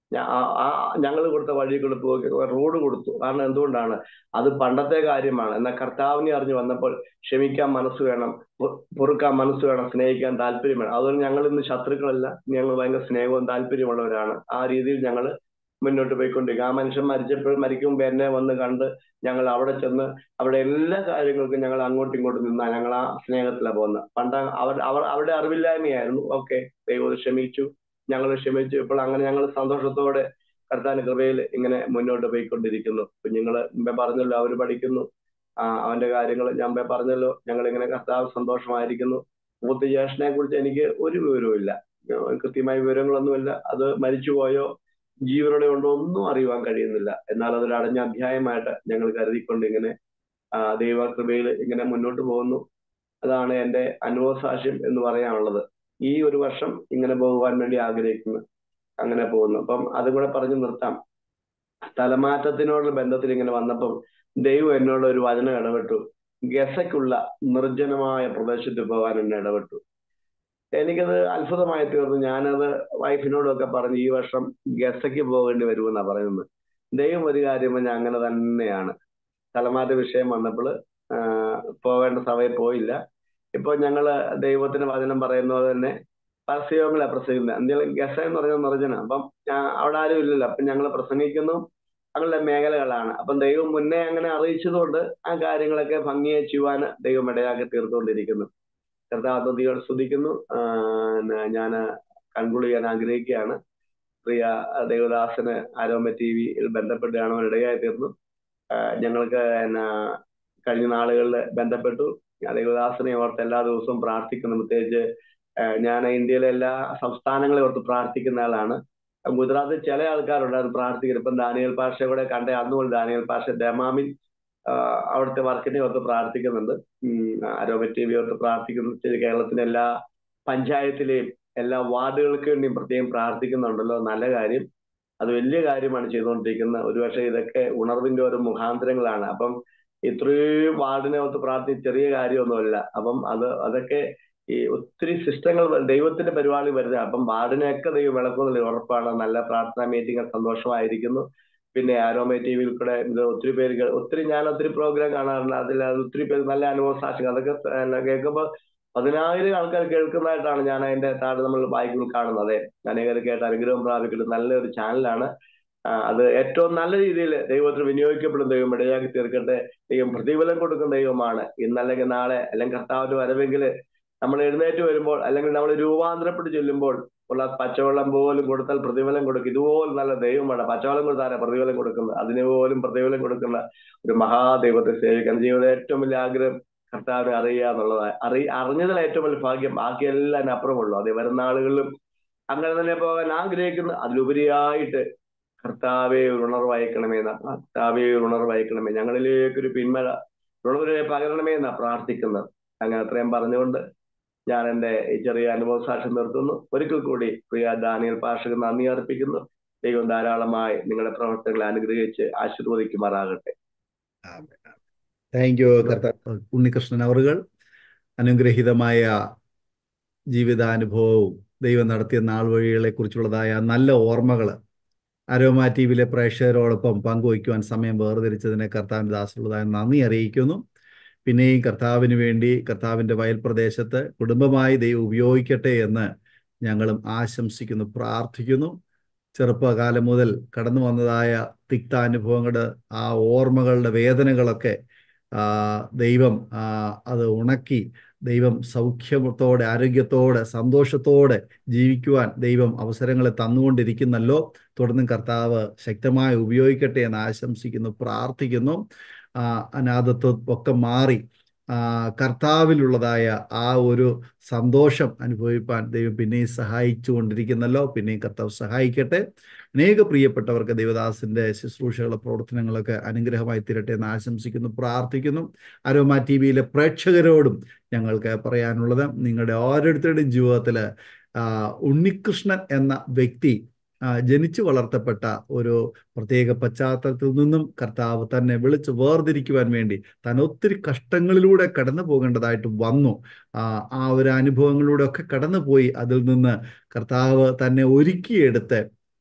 ഞങ്ങൾ കൊടുത്ത വഴി കൊടുത്തു റോഡ് കൊടുത്തു കാരണം എന്തുകൊണ്ടാണ് അത് പണ്ടത്തെ കാര്യമാണ് എന്നാൽ കർത്താവിനെ അറിഞ്ഞു വന്നപ്പോൾ ക്ഷമിക്കാൻ മനസ്സ് വേണം പൊ- പൊറുക്കാൻ മനസ്സ് വേണം സ്നേഹിക്കാൻ താല്പര്യം വേണം അതുകൊണ്ട് ഞങ്ങൾ ഇന്ന് ശത്രുക്കളല്ല ഞങ്ങൾ ഭയങ്കര സ്നേഹവും താല്പര്യമുള്ളവരാണ് ആ രീതിയിൽ ഞങ്ങൾ മുന്നോട്ട് പോയിക്കൊണ്ടിരിക്കും ആ മനുഷ്യൻ മരിച്ചപ്പോഴും മരിക്കുമ്പോൾ എന്നെ വന്ന് കണ്ട് ഞങ്ങൾ അവിടെ ചെന്ന് അവിടെ എല്ലാ കാര്യങ്ങൾക്കും ഞങ്ങൾ അങ്ങോട്ടും ഇങ്ങോട്ടും നിന്നാ ഞങ്ങൾ ആ സ്നേഹത്തിലാണ് പോകുന്നത് പണ്ട് അവർ അവർ അവരുടെ അറിവില്ലായ്മയായിരുന്നു ഓക്കെ ദൈവം ഇത് ക്ഷമിച്ചു ഞങ്ങൾ ക്ഷമിച്ചു ഇപ്പോൾ അങ്ങനെ ഞങ്ങൾ സന്തോഷത്തോടെ കർത്താൻ കൃപയിൽ ഇങ്ങനെ മുന്നോട്ട് പോയിക്കൊണ്ടിരിക്കുന്നു കുഞ്ഞുങ്ങള് മുമ്പേ പറഞ്ഞല്ലോ അവർ പഠിക്കുന്നു ആ അവന്റെ കാര്യങ്ങൾ ഞാൻ മുമ്പേ പറഞ്ഞല്ലോ ഞങ്ങൾ ഇങ്ങനെ കർത്താവ് സന്തോഷമായിരിക്കുന്നു മൂത്ത ജ്യേഷ്ഠനെ കുറിച്ച് എനിക്ക് ഒരു വിവരവും ഇല്ല കൃത്യമായ വിവരങ്ങളൊന്നുമില്ല അത് മരിച്ചുപോയോ ജീവനോടെ ഉണ്ടോ ഒന്നും അറിയുവാൻ കഴിയുന്നില്ല എന്നാൽ അതൊരു അടഞ്ഞ അധ്യായമായിട്ട് ഞങ്ങൾ കരുതിക്കൊണ്ട് ഇങ്ങനെ ആ, ദൈവകൃപയിൽ ഇങ്ങനെ മുന്നോട്ട് പോകുന്നു അതാണ് എന്റെ അനുഭവ സാക്ഷ്യം എന്ന് പറയാനുള്ളത് ഈ ഒരു വർഷം ഇങ്ങനെ പോകുവാൻ വേണ്ടി ആഗ്രഹിക്കുന്നു അങ്ങനെ പോകുന്നു അപ്പം അതും കൂടെ പറഞ്ഞു നിർത്താം സ്ഥലമാറ്റത്തിനോടുള്ള ബന്ധത്തിൽ ഇങ്ങനെ വന്നപ്പം ദൈവം എന്നോട് ഒരു വചനം ഇടപെട്ടു ഗസയ്ക്കുള്ള നിർജ്ജനമായ പ്രദേശത്ത് പോകാൻ എന്നെ ഇടപെട്ടു എനിക്കത് അത്ഭുതമായി തീർന്നു ഞാനത് വൈഫിനോടൊക്കെ പറഞ്ഞു ഈ വർഷം ഗസയ്ക്ക് പോകേണ്ടി വരുമെന്നാ പറയുന്നത് ദൈവം ഒരു കാര്യം പറഞ്ഞാൽ അങ്ങനെ തന്നെയാണ് സ്ഥലമാറ്റ വിഷയം വന്നപ്പോൾ പോകേണ്ട സമയം പോയില്ല ഇപ്പൊ ഞങ്ങള് ദൈവത്തിന്റെ വചനം പറയുന്നത് തന്നെ പരസ്യങ്ങളെ പ്രസംഗിക്കുന്നത് എന്തെങ്കിലും ഗസ എന്ന് പറഞ്ഞാൽ നിർജ്ജനം അപ്പം ഞാൻ- അവിടെ ആരും ഇല്ലല്ലോ അപ്പൊ ഞങ്ങൾ പ്രസംഗിക്കുന്നു ഞങ്ങളുടെ മേഖലകളാണ് അപ്പം ദൈവം മുന്നേ അങ്ങനെ അറിയിച്ചതുകൊണ്ട് ആ കാര്യങ്ങളൊക്കെ ഭംഗിയെ ചെയ്യുവാൻ ദൈവം ഇടയാക്കി തീർത്തുകൊണ്ടിരിക്കുന്നു കർത്താത്മതികൾ സ്തുതിക്കുന്നു ഞാൻ കൺക്ലൂഡ് ചെയ്യാൻ ആഗ്രഹിക്കുകയാണ് പ്രിയ ദേവദാസന് ആരോമ ടി വിയിൽ ബന്ധപ്പെട്ട് കാണുവാൻ ഇടയായി തീർന്നു ആ, ഞങ്ങൾക്ക് എന്നാ കഴിഞ്ഞ നാളുകളിൽ ബന്ധപ്പെട്ടു ഞാൻ ദേവദാസനെ ഓർത്ത് എല്ലാ ദിവസവും പ്രാർത്ഥിക്കുന്നു പ്രത്യേകിച്ച് ഞാൻ ഇന്ത്യയിലെ എല്ലാ സംസ്ഥാനങ്ങളെ ഓർത്ത് പ്രാർത്ഥിക്കുന്ന ആളാണ് ഗുജറാത്തിൽ ചില ആൾക്കാരുണ്ട് അത് പ്രാർത്ഥിക്കുന്നത് ഇപ്പം ദാനിയൽ പാഷ കൂടെ കണ്ട അന്നുകൊണ്ട് ദാനിയൽ പാഷ ദമാമിൻ ആഹ് അവിടുത്തെ വർക്കിനെ ഓർത്ത് പ്രാർത്ഥിക്കുന്നുണ്ട് ആരോഗ്യ ടി വി ഓർത്ത് പ്രാർത്ഥിക്കുന്നു ഇത് കേരളത്തിലെ എല്ലാ പഞ്ചായത്തിലെയും എല്ലാ വാർഡുകൾക്ക് വേണ്ടിയും പ്രത്യേകം പ്രാർത്ഥിക്കുന്നുണ്ടല്ലോ നല്ല കാര്യം അത് വലിയ കാര്യമാണ് ചെയ്തുകൊണ്ടിരിക്കുന്നത് ഒരുപക്ഷെ ഇതൊക്കെ ഉണർവിന്റെ ഓരോ മുഖാന്തരങ്ങളാണ് അപ്പം ഇത്രയും വാർഡിനെ ഓർത്ത് പ്രാർത്ഥിച്ച് ചെറിയ കാര്യമൊന്നുമല്ല അപ്പം അത് അതൊക്കെ ഈ ഒത്തിരി സിസ്റ്റങ്ങൾ ദൈവത്തിന്റെ പരിപാടി വരുന്നത് അപ്പം വാർഡിനെയൊക്കെ ദൈവം വിളക്കുന്നില്ല ഉറപ്പാണ് നല്ല പ്രാർത്ഥനാ മീറ്റിംഗ് സന്തോഷമായിരിക്കുന്നു പിന്നെ ആരോമ ടി വിയിൽ കൂടെ ഇത് ഒത്തിരി പേര് കേ- ഒത്തിരി ഞാൻ ഒത്തിരി പ്രോഗ്രാം കാണാറുണ്ട് അതിൽ അത് ഒത്തിരി പേര് നല്ല അനുഭവ സാക്ഷികൾ അതൊക്കെ എന്നാ കേൾക്കുമ്പോൾ പതിനായിരം ആൾക്കാർ കേൾക്കുന്നതായിട്ടാണ് ഞാൻ അതിന്റെ താഴെ നമ്മൾ വായിക്കുമ്പോൾ കാണുന്നത് അതെ അനേകർ കേട്ട് അനുഗ്രഹം പ്രാപിക്കുന്ന നല്ലൊരു ചാനലാണ് ആ, അത് ഏറ്റവും നല്ല രീതിയിൽ ദൈവത്തിന് വിനിയോഗിക്കപ്പെടുന്ന ദൈവം ഇടയാക്കി തീർക്കട്ടെ ദൈവം പ്രതിഫലം കൊടുക്കുന്ന ദൈവമാണ് ഇന്നല്ലെങ്കിൽ നാളെ അല്ലെങ്കിൽ കർത്താവിന്റെ വരവെങ്കിൽ നമ്മൾ എഴുന്നേറ്റ് വരുമ്പോൾ അല്ലെങ്കിൽ നമ്മൾ രൂപാന്തരപ്പെട്ട് ചെല്ലുമ്പോൾ ഉള്ള പച്ചവെള്ളം പോലും കൊടുത്താൽ പ്രതിഫലം കൊടുക്കും ഇതുപോലെ നല്ല ദൈവം വേണം പച്ചവെള്ളം കൊടുത്താൽ പ്രതിഫലം കൊടുക്കുന്നത് അതിന് പോലും പ്രതിഫലം കൊടുക്കുന്ന ഒരു മഹാദൈവത്തെ സേവിക്കാൻ ജീവിതം ഏറ്റവും വലിയ ആഗ്രഹം കർത്താവിനെ അറിയുക എന്നുള്ളതാണ് അറി അറിഞ്ഞതിൽ ഏറ്റവും വലിയ ഭാഗ്യം ബാക്കിയെല്ലാം അപ്പുറമുള്ളൂ അതേ വരുന്ന ആളുകളിലും അങ്ങനെ തന്നെ പോകാൻ ആഗ്രഹിക്കുന്ന അതിലുപരിയായിട്ട് കർത്താവെ ഒരു ഉണർവയക്കണമേ എന്നാ കർത്താവെ ഒരു ഉണർവയക്കണമേ ഞങ്ങളിലേക്കൊരു പിന്മഴ ഉണർവിനെ പകരണമേ എന്നാ പ്രാർത്ഥിക്കുന്നത് അങ്ങനെ അത്രയും പറഞ്ഞുകൊണ്ട് ഞാൻ എൻ്റെ ഈ ചെറിയ അനുഭവ സാക്ഷ്യം നിർത്തുന്നു ഒരിക്കൽ കൂടി പ്രിയ ദാനിയൽ പാഷകൻ നന്ദി അർപ്പിക്കുന്നു ദൈവം ധാരാളമായി നിങ്ങളുടെ പ്രവർത്തനങ്ങളെ അനുഗ്രഹിച്ച് ആശീർവദിക്കുമാറാകട്ടെ താങ്ക് യു ഉണ്ണികൃഷ്ണൻ അവറുകൾ അനുഗ്രഹീതമായ ജീവിതാനുഭവവും ദൈവം നടത്തിയ നാൾ വഴികളെ കുറിച്ചുള്ളതായ നല്ല ഓർമ്മകൾ അരോമ ടി വിയിലെ പ്രേക്ഷകരോടൊപ്പം പങ്കുവയ്ക്കുവാൻ സമയം വേർതിരിച്ചതിനെ കർത്താവിൻ്റെ ദാസുള്ളതായ നന്ദി അറിയിക്കുന്നു പിന്നെയും കർത്താവിന് വേണ്ടി കർത്താവിൻ്റെ വയൽ പ്രദേശത്ത് കുടുംബമായി ദൈവം ഉപയോഗിക്കട്ടെ എന്ന് ഞങ്ങളും ആശംസിക്കുന്നു പ്രാർത്ഥിക്കുന്നു ചെറുപ്പകാലം മുതൽ കടന്നു വന്നതായ തിക്താനുഭവങ്ങളുടെ ആ ഓർമ്മകളുടെ വേദനകളൊക്കെ ദൈവം അത് ഉണക്കി ദൈവം സൗഖ്യത്തോടെ ആരോഗ്യത്തോടെ സന്തോഷത്തോടെ ജീവിക്കുവാൻ ദൈവം അവസരങ്ങളെ തന്നുകൊണ്ടിരിക്കുന്നല്ലോ തുടർന്നും കർത്താവ് ശക്തമായി ഉപയോഗിക്കട്ടെ എന്ന് ആശംസിക്കുന്നു പ്രാർത്ഥിക്കുന്നു അനാഥത്വം ഒക്കെ മാറി കർത്താവിലുള്ളതായ ആ ഒരു സന്തോഷം അനുഭവിപ്പാൻ ദൈവം പിന്നെയും സഹായിച്ചു കൊണ്ടിരിക്കുന്നല്ലോ പിന്നെയും കർത്താവ് സഹായിക്കട്ടെ അനേക പ്രിയപ്പെട്ടവർക്ക് ദൈവദാസിന്റെ ശുശ്രൂഷകളുടെ പ്രവർത്തനങ്ങളൊക്കെ അനുഗ്രഹമായി തീരട്ടെ എന്ന് ആശംസിക്കുന്നു പ്രാർത്ഥിക്കുന്നു അരോമ ടി വിയിലെ പ്രേക്ഷകരോടും ഞങ്ങൾക്ക് പറയാനുള്ളത് നിങ്ങളുടെ ഓരോരുത്തരുടെയും ജീവിതത്തിൽ ഉണ്ണികൃഷ്ണൻ എന്ന വ്യക്തി ജനിച്ചു വളർത്തപ്പെട്ട ഒരു പ്രത്യേക പശ്ചാത്തലത്തിൽ നിന്നും കർത്താവ് തന്നെ വിളിച്ച് വേർതിരിക്കുവാൻ വേണ്ടി താൻ ഒത്തിരി കഷ്ടങ്ങളിലൂടെ കടന്നു പോകേണ്ടതായിട്ട് വന്നു ആ ഒരു അനുഭവങ്ങളിലൂടെ ഒക്കെ കടന്നുപോയി അതിൽ നിന്ന് കർത്താവ് തന്നെ ഒരുക്കിയെടുത്ത്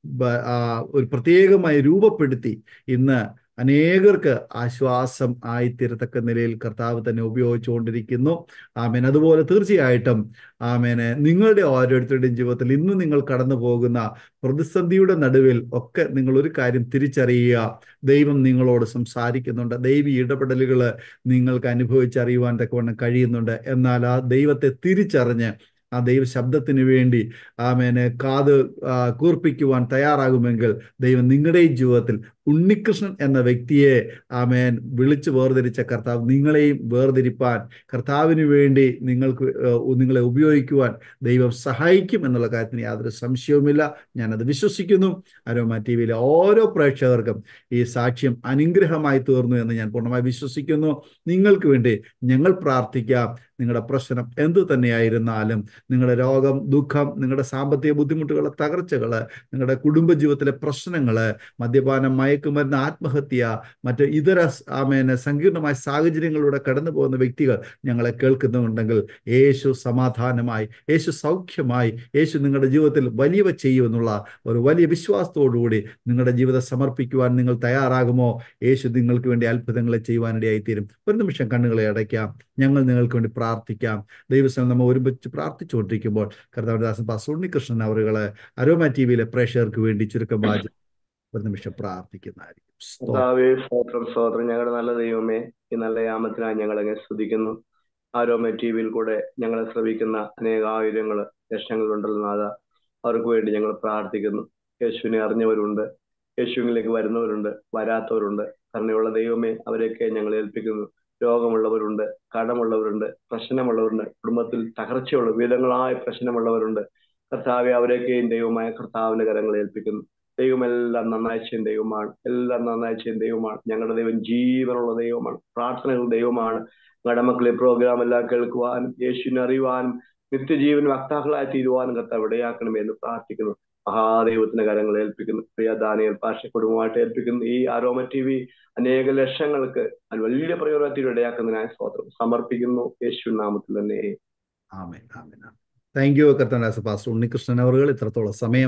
ഒരു പ്രത്യേകമായി രൂപപ്പെടുത്തി ഇന്ന് അനേകർക്ക് ആശ്വാസം ആയിത്തീരത്തക്ക നിലയിൽ കർത്താവ് തന്നെ ഉപയോഗിച്ചുകൊണ്ടിരിക്കുന്നു ആമേൻ അതുപോലെ തീർച്ചയായിട്ടും ആമേനെ നിങ്ങളുടെ ഓരോരുത്തരുടെയും ജീവിതത്തിൽ ഇന്ന് നിങ്ങൾ കടന്നു പോകുന്ന പ്രതിസന്ധിയുടെ നടുവിൽ ഒക്കെ നിങ്ങൾ ഒരു കാര്യം തിരിച്ചറിയുക ദൈവം നിങ്ങളോട് സംസാരിക്കുന്നുണ്ട് ദൈവി ഇടപെടലുകൾ നിങ്ങൾക്ക് അനുഭവിച്ചറിയുവാൻ തക്കവണ്ണം കഴിയുന്നുണ്ട് എന്നാൽ ആ ദൈവത്തെ തിരിച്ചറിഞ്ഞ് ആ ദൈവ ശബ്ദത്തിന് വേണ്ടി ആമേനെ കാത് കൂർപ്പിക്കുവാൻ തയ്യാറാകുമെങ്കിൽ ദൈവം നിങ്ങളുടെയും ജീവിതത്തിൽ ഉണ്ണികൃഷ്ണൻ എന്ന വ്യക്തിയെ ആമേൻ വിളിച്ചു വേർതിരിച്ച കർത്താവ് നിങ്ങളെയും വേർതിരിപ്പാൻ കർത്താവിന് വേണ്ടി നിങ്ങൾക്ക് നിങ്ങളെ ഉപയോഗിക്കുവാൻ ദൈവം സഹായിക്കും എന്നുള്ള കാര്യത്തിന് യാതൊരു സംശയവുമില്ല ഞാനത് വിശ്വസിക്കുന്നു അരോമ ടി വിയിലെ ഓരോ പ്രേക്ഷകർക്കും ഈ സാക്ഷ്യം അനുഗ്രഹമായി തീർന്നു എന്ന് ഞാൻ പൂർണ്ണമായി വിശ്വസിക്കുന്നു നിങ്ങൾക്ക് വേണ്ടി ഞങ്ങൾ പ്രാർത്ഥിക്കാം നിങ്ങളുടെ പ്രശ്നം എന്തു തന്നെയായിരുന്നാലും നിങ്ങളുടെ രോഗം ദുഃഖം നിങ്ങളുടെ സാമ്പത്തിക ബുദ്ധിമുട്ടുകൾ തകർച്ചകൾ നിങ്ങളുടെ കുടുംബജീവിതത്തിലെ പ്രശ്നങ്ങൾ മദ്യപാനം മയക്കുമരുന്ന് ആത്മഹത്യ മറ്റ് ഇതര ആമേന സങ്കീർണമായ സാഹചര്യങ്ങളിലൂടെ കടന്നു പോകുന്ന വ്യക്തികൾ ഞങ്ങളെ കേൾക്കുന്നുണ്ടെങ്കിൽ യേശു സമാധാനമായി യേശു സൗഖ്യമായി യേശു നിങ്ങളുടെ ജീവിതത്തിൽ വലിയവ ചെയ്യുമെന്നുള്ള ഒരു വലിയ വിശ്വാസത്തോടുകൂടി നിങ്ങളുടെ ജീവിതം സമർപ്പിക്കുവാൻ നിങ്ങൾ തയ്യാറാകുമോ യേശു നിങ്ങൾക്ക് വേണ്ടി അത്ഭുതങ്ങളെ ചെയ്യുവാനിടയായി തീരും ഒരു നിമിഷം കണ്ണുകളെ അടയ്ക്കാം ഞങ്ങൾ നിങ്ങൾക്ക് വേണ്ടി പ്രാർത്ഥിക്കാം ദൈവസ്ഥലം നമ്മൾ ഒരുമിച്ച് പ്രാർത്ഥിച്ചുകൊണ്ടിരിക്കുമ്പോൾ കർത്താവദാസൻ പാസ് ഉണ്ണികൃഷ്ണൻ അവരുകള് അരോമ ടി വിയിലെ പ്രേക്ഷകർക്ക് വേണ്ടി ചുരുക്കം വാചി ഒരു നിമിഷം പ്രാർത്ഥിക്കുന്നതായിരിക്കും സ്തോത്രം സ്തോത്രം ഞങ്ങളുടെ നല്ല ദൈവമേ ഈ നല്ല യാമത്തിനായി ഞങ്ങൾ അങ്ങനെ സ്തുതിക്കുന്നു ആരോമ ടി വിയിൽ കൂടെ ഞങ്ങളെ ശ്രവിക്കുന്ന അനേക ആയിരങ്ങൾ ലക്ഷങ്ങളുണ്ടല്ലോ നാഥ അവർക്ക് വേണ്ടി ഞങ്ങൾ പ്രാർത്ഥിക്കുന്നു യേശുവിനെ അറിഞ്ഞവരുണ്ട് യേശുവിലേക്ക് വരുന്നവരുണ്ട് വരാത്തവരുണ്ട് കരുണയുള്ള ദൈവമേ അവരെയൊക്കെ ഞങ്ങൾ ഏൽപ്പിക്കുന്നു രോഗമുള്ളവരുണ്ട് കടമുള്ളവരുണ്ട് പ്രശ്നമുള്ളവരുണ്ട് കുടുംബത്തിൽ തകർച്ചയുള്ള വിധങ്ങളായ പ്രശ്നമുള്ളവരുണ്ട് കർത്താവെ അവരെയൊക്കെയും ദൈവമായ കർത്താവിന്റെ കരങ്ങൾ ഏൽപ്പിക്കുന്നു ദൈവമെല്ലാം നന്നായി ചെയ്യുന്ന ദൈവമാണ് എല്ലാം നന്നായി ചെയ്യുന്ന ദൈവമാണ് ഞങ്ങളുടെ ദൈവം ജീവനുള്ള ദൈവമാണ് പ്രാർത്ഥനകൾ ദൈവമാണ് ഞങ്ങളുടെ മക്കളെ പ്രോഗ്രാം എല്ലാം കേൾക്കുവാനും യേശുവിനെ അറിയുവാനും നിത്യജീവൻ വക്താക്കളായി തീരുവാനും കർത്താവ് ഇടയാക്കണമേ എന്ന് പ്രാർത്ഥിക്കുന്നു മഹാദൈവത്തിന്റെ കരങ്ങൾ ഏൽപ്പിക്കുന്നു പ്രിയ ദാനിയൽ പാഷ കുടുംബമായിട്ട് ഏൽപ്പിക്കുന്നു ഈ ആരോമ ടി വി അനേക ലക്ഷങ്ങൾക്ക് അത് വലിയ പ്രയോജനത്തിൽ ഇടയാക്കുന്നതിനായി സ്തോത്രം സമർപ്പിക്കുന്നു യേശു നാമത്തിൽ തന്നെ താങ്ക് യു കർത്തനാസ പാസ്റ്റർ ഉണ്ണികൃഷ്ണൻ അവറുകൾ ഇത്രത്തോളം സമയം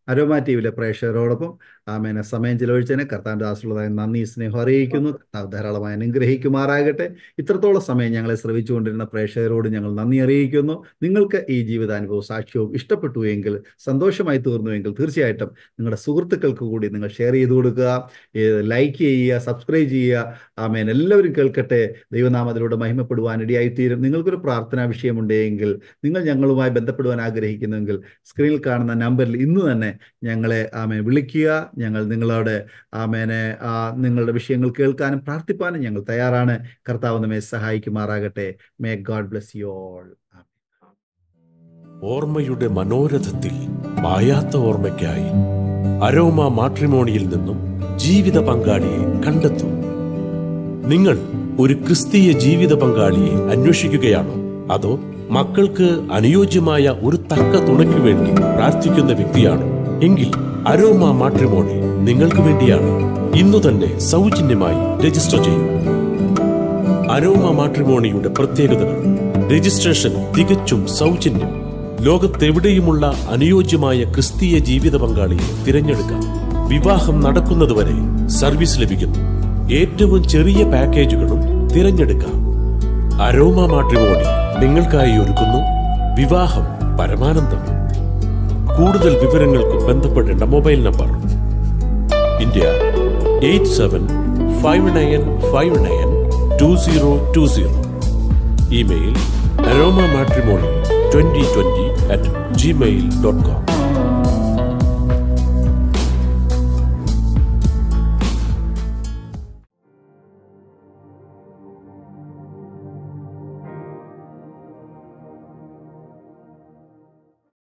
അരോമ ടി വിയിലെ പ്രേക്ഷകരോടൊപ്പം ആമേനെ സമയം ചിലവഴിച്ചതിന് കർത്താവിൻ്റെ ദാസുള്ളതായ നന്ദി സ്നേഹം അറിയിക്കുന്നു കർത്താവ് ധാരാളമായി അനുഗ്രഹിക്കുമാറാകട്ടെ ഇത്രത്തോളം സമയം ഞങ്ങളെ ശ്രമിച്ചുകൊണ്ടിരുന്ന പ്രേക്ഷകരോട് ഞങ്ങൾ നന്ദി അറിയിക്കുന്നു നിങ്ങൾക്ക് ഈ ജീവിതാനുഭവ സാക്ഷ്യവും ഇഷ്ടപ്പെട്ടു എങ്കിൽ സന്തോഷമായി തീർന്നുവെങ്കിൽ തീർച്ചയായിട്ടും നിങ്ങളുടെ സുഹൃത്തുക്കൾക്ക് കൂടി നിങ്ങൾ ഷെയർ ചെയ്ത് കൊടുക്കുക ലൈക്ക് ചെയ്യുക സബ്സ്ക്രൈബ് ചെയ്യുക ആമേൻ എല്ലാവരും കേൾക്കട്ടെ ദൈവനാമത്തിലൂടെ മഹിമപ്പെടുവാൻ ഇടയായിത്തീരും നിങ്ങൾക്കൊരു പ്രാർത്ഥനാ വിഷയമുണ്ടെങ്കിൽ നിങ്ങൾ ഞങ്ങളുമായി ബന്ധപ്പെടുവാൻ ആഗ്രഹിക്കുന്നുവെങ്കിൽ സ്ക്രീനിൽ കാണുന്ന നമ്പറിൽ ഇന്ന് തന്നെ ഞങ്ങളെ ആമേ വിളിക്കുക ഞങ്ങൾ നിങ്ങളോട് ആമേനെ ആ, നിങ്ങളുടെ വിഷയങ്ങൾ കേൾക്കാനും പ്രാർത്ഥിപ്പാനും ഞങ്ങൾ തയ്യാറാണ് കർത്താവ് നമ്മെ സഹായിക്കുമാറാകട്ടെ may God bless you all ഓർമ്മയുടെ മനോരഥത്തിൽ മായാത്ത ഓർമ്മയ്ക്കായി അരോമ മാട്രിമോണിയിൽ നിന്നും ജീവിത പങ്കാളിയെ കണ്ടെത്തൂ നിങ്ങൾ ഒരു ക്രിസ്തീയ ജീവിത പങ്കാളിയെ അന്വേഷിക്കുകയാണോ അതോ മക്കൾക്ക് അനുയോജ്യമായ ഒരു തക്ക തുണയ്ക്ക് വേണ്ടി പ്രാർത്ഥിക്കുന്ന വ്യക്തിയാണോ എങ്കിൽ അരോമ മാട്രിമോണി നിങ്ങൾക്ക് വേണ്ടിയാണ് ഇന്നു തന്നെ സൗജന്യമായി രജിസ്റ്റർ ചെയ്യൂ അരോമ മാട്രിമോണിയുടെ പ്രത്യേകതകൾ രജിസ്ട്രേഷൻ തികച്ചും സൗജന്യം ലോകത്തെവിടെയുമുള്ള അനുയോജ്യമായ ക്രിസ്തീയ ജീവിത പങ്കാളിയെ തിരഞ്ഞെടുക്കാം വിവാഹം നടക്കുന്നതുവരെ സർവീസ് ലഭിക്കുന്നു ഏറ്റവും ചെറിയ പാക്കേജുകളും തിരഞ്ഞെടുക്കാം അരോമ മാട്രിമോണി നിങ്ങൾക്കായി ഒരുക്കുന്നു വിവാഹം പരമാനന്ദം കൂടുതൽ വിവരങ്ങൾക്ക് ബന്ധപ്പെടേണ്ട mobile number India eight seven five nine five nine two zero two zero email Aroma matrimony twenty twenty at Gmail dot com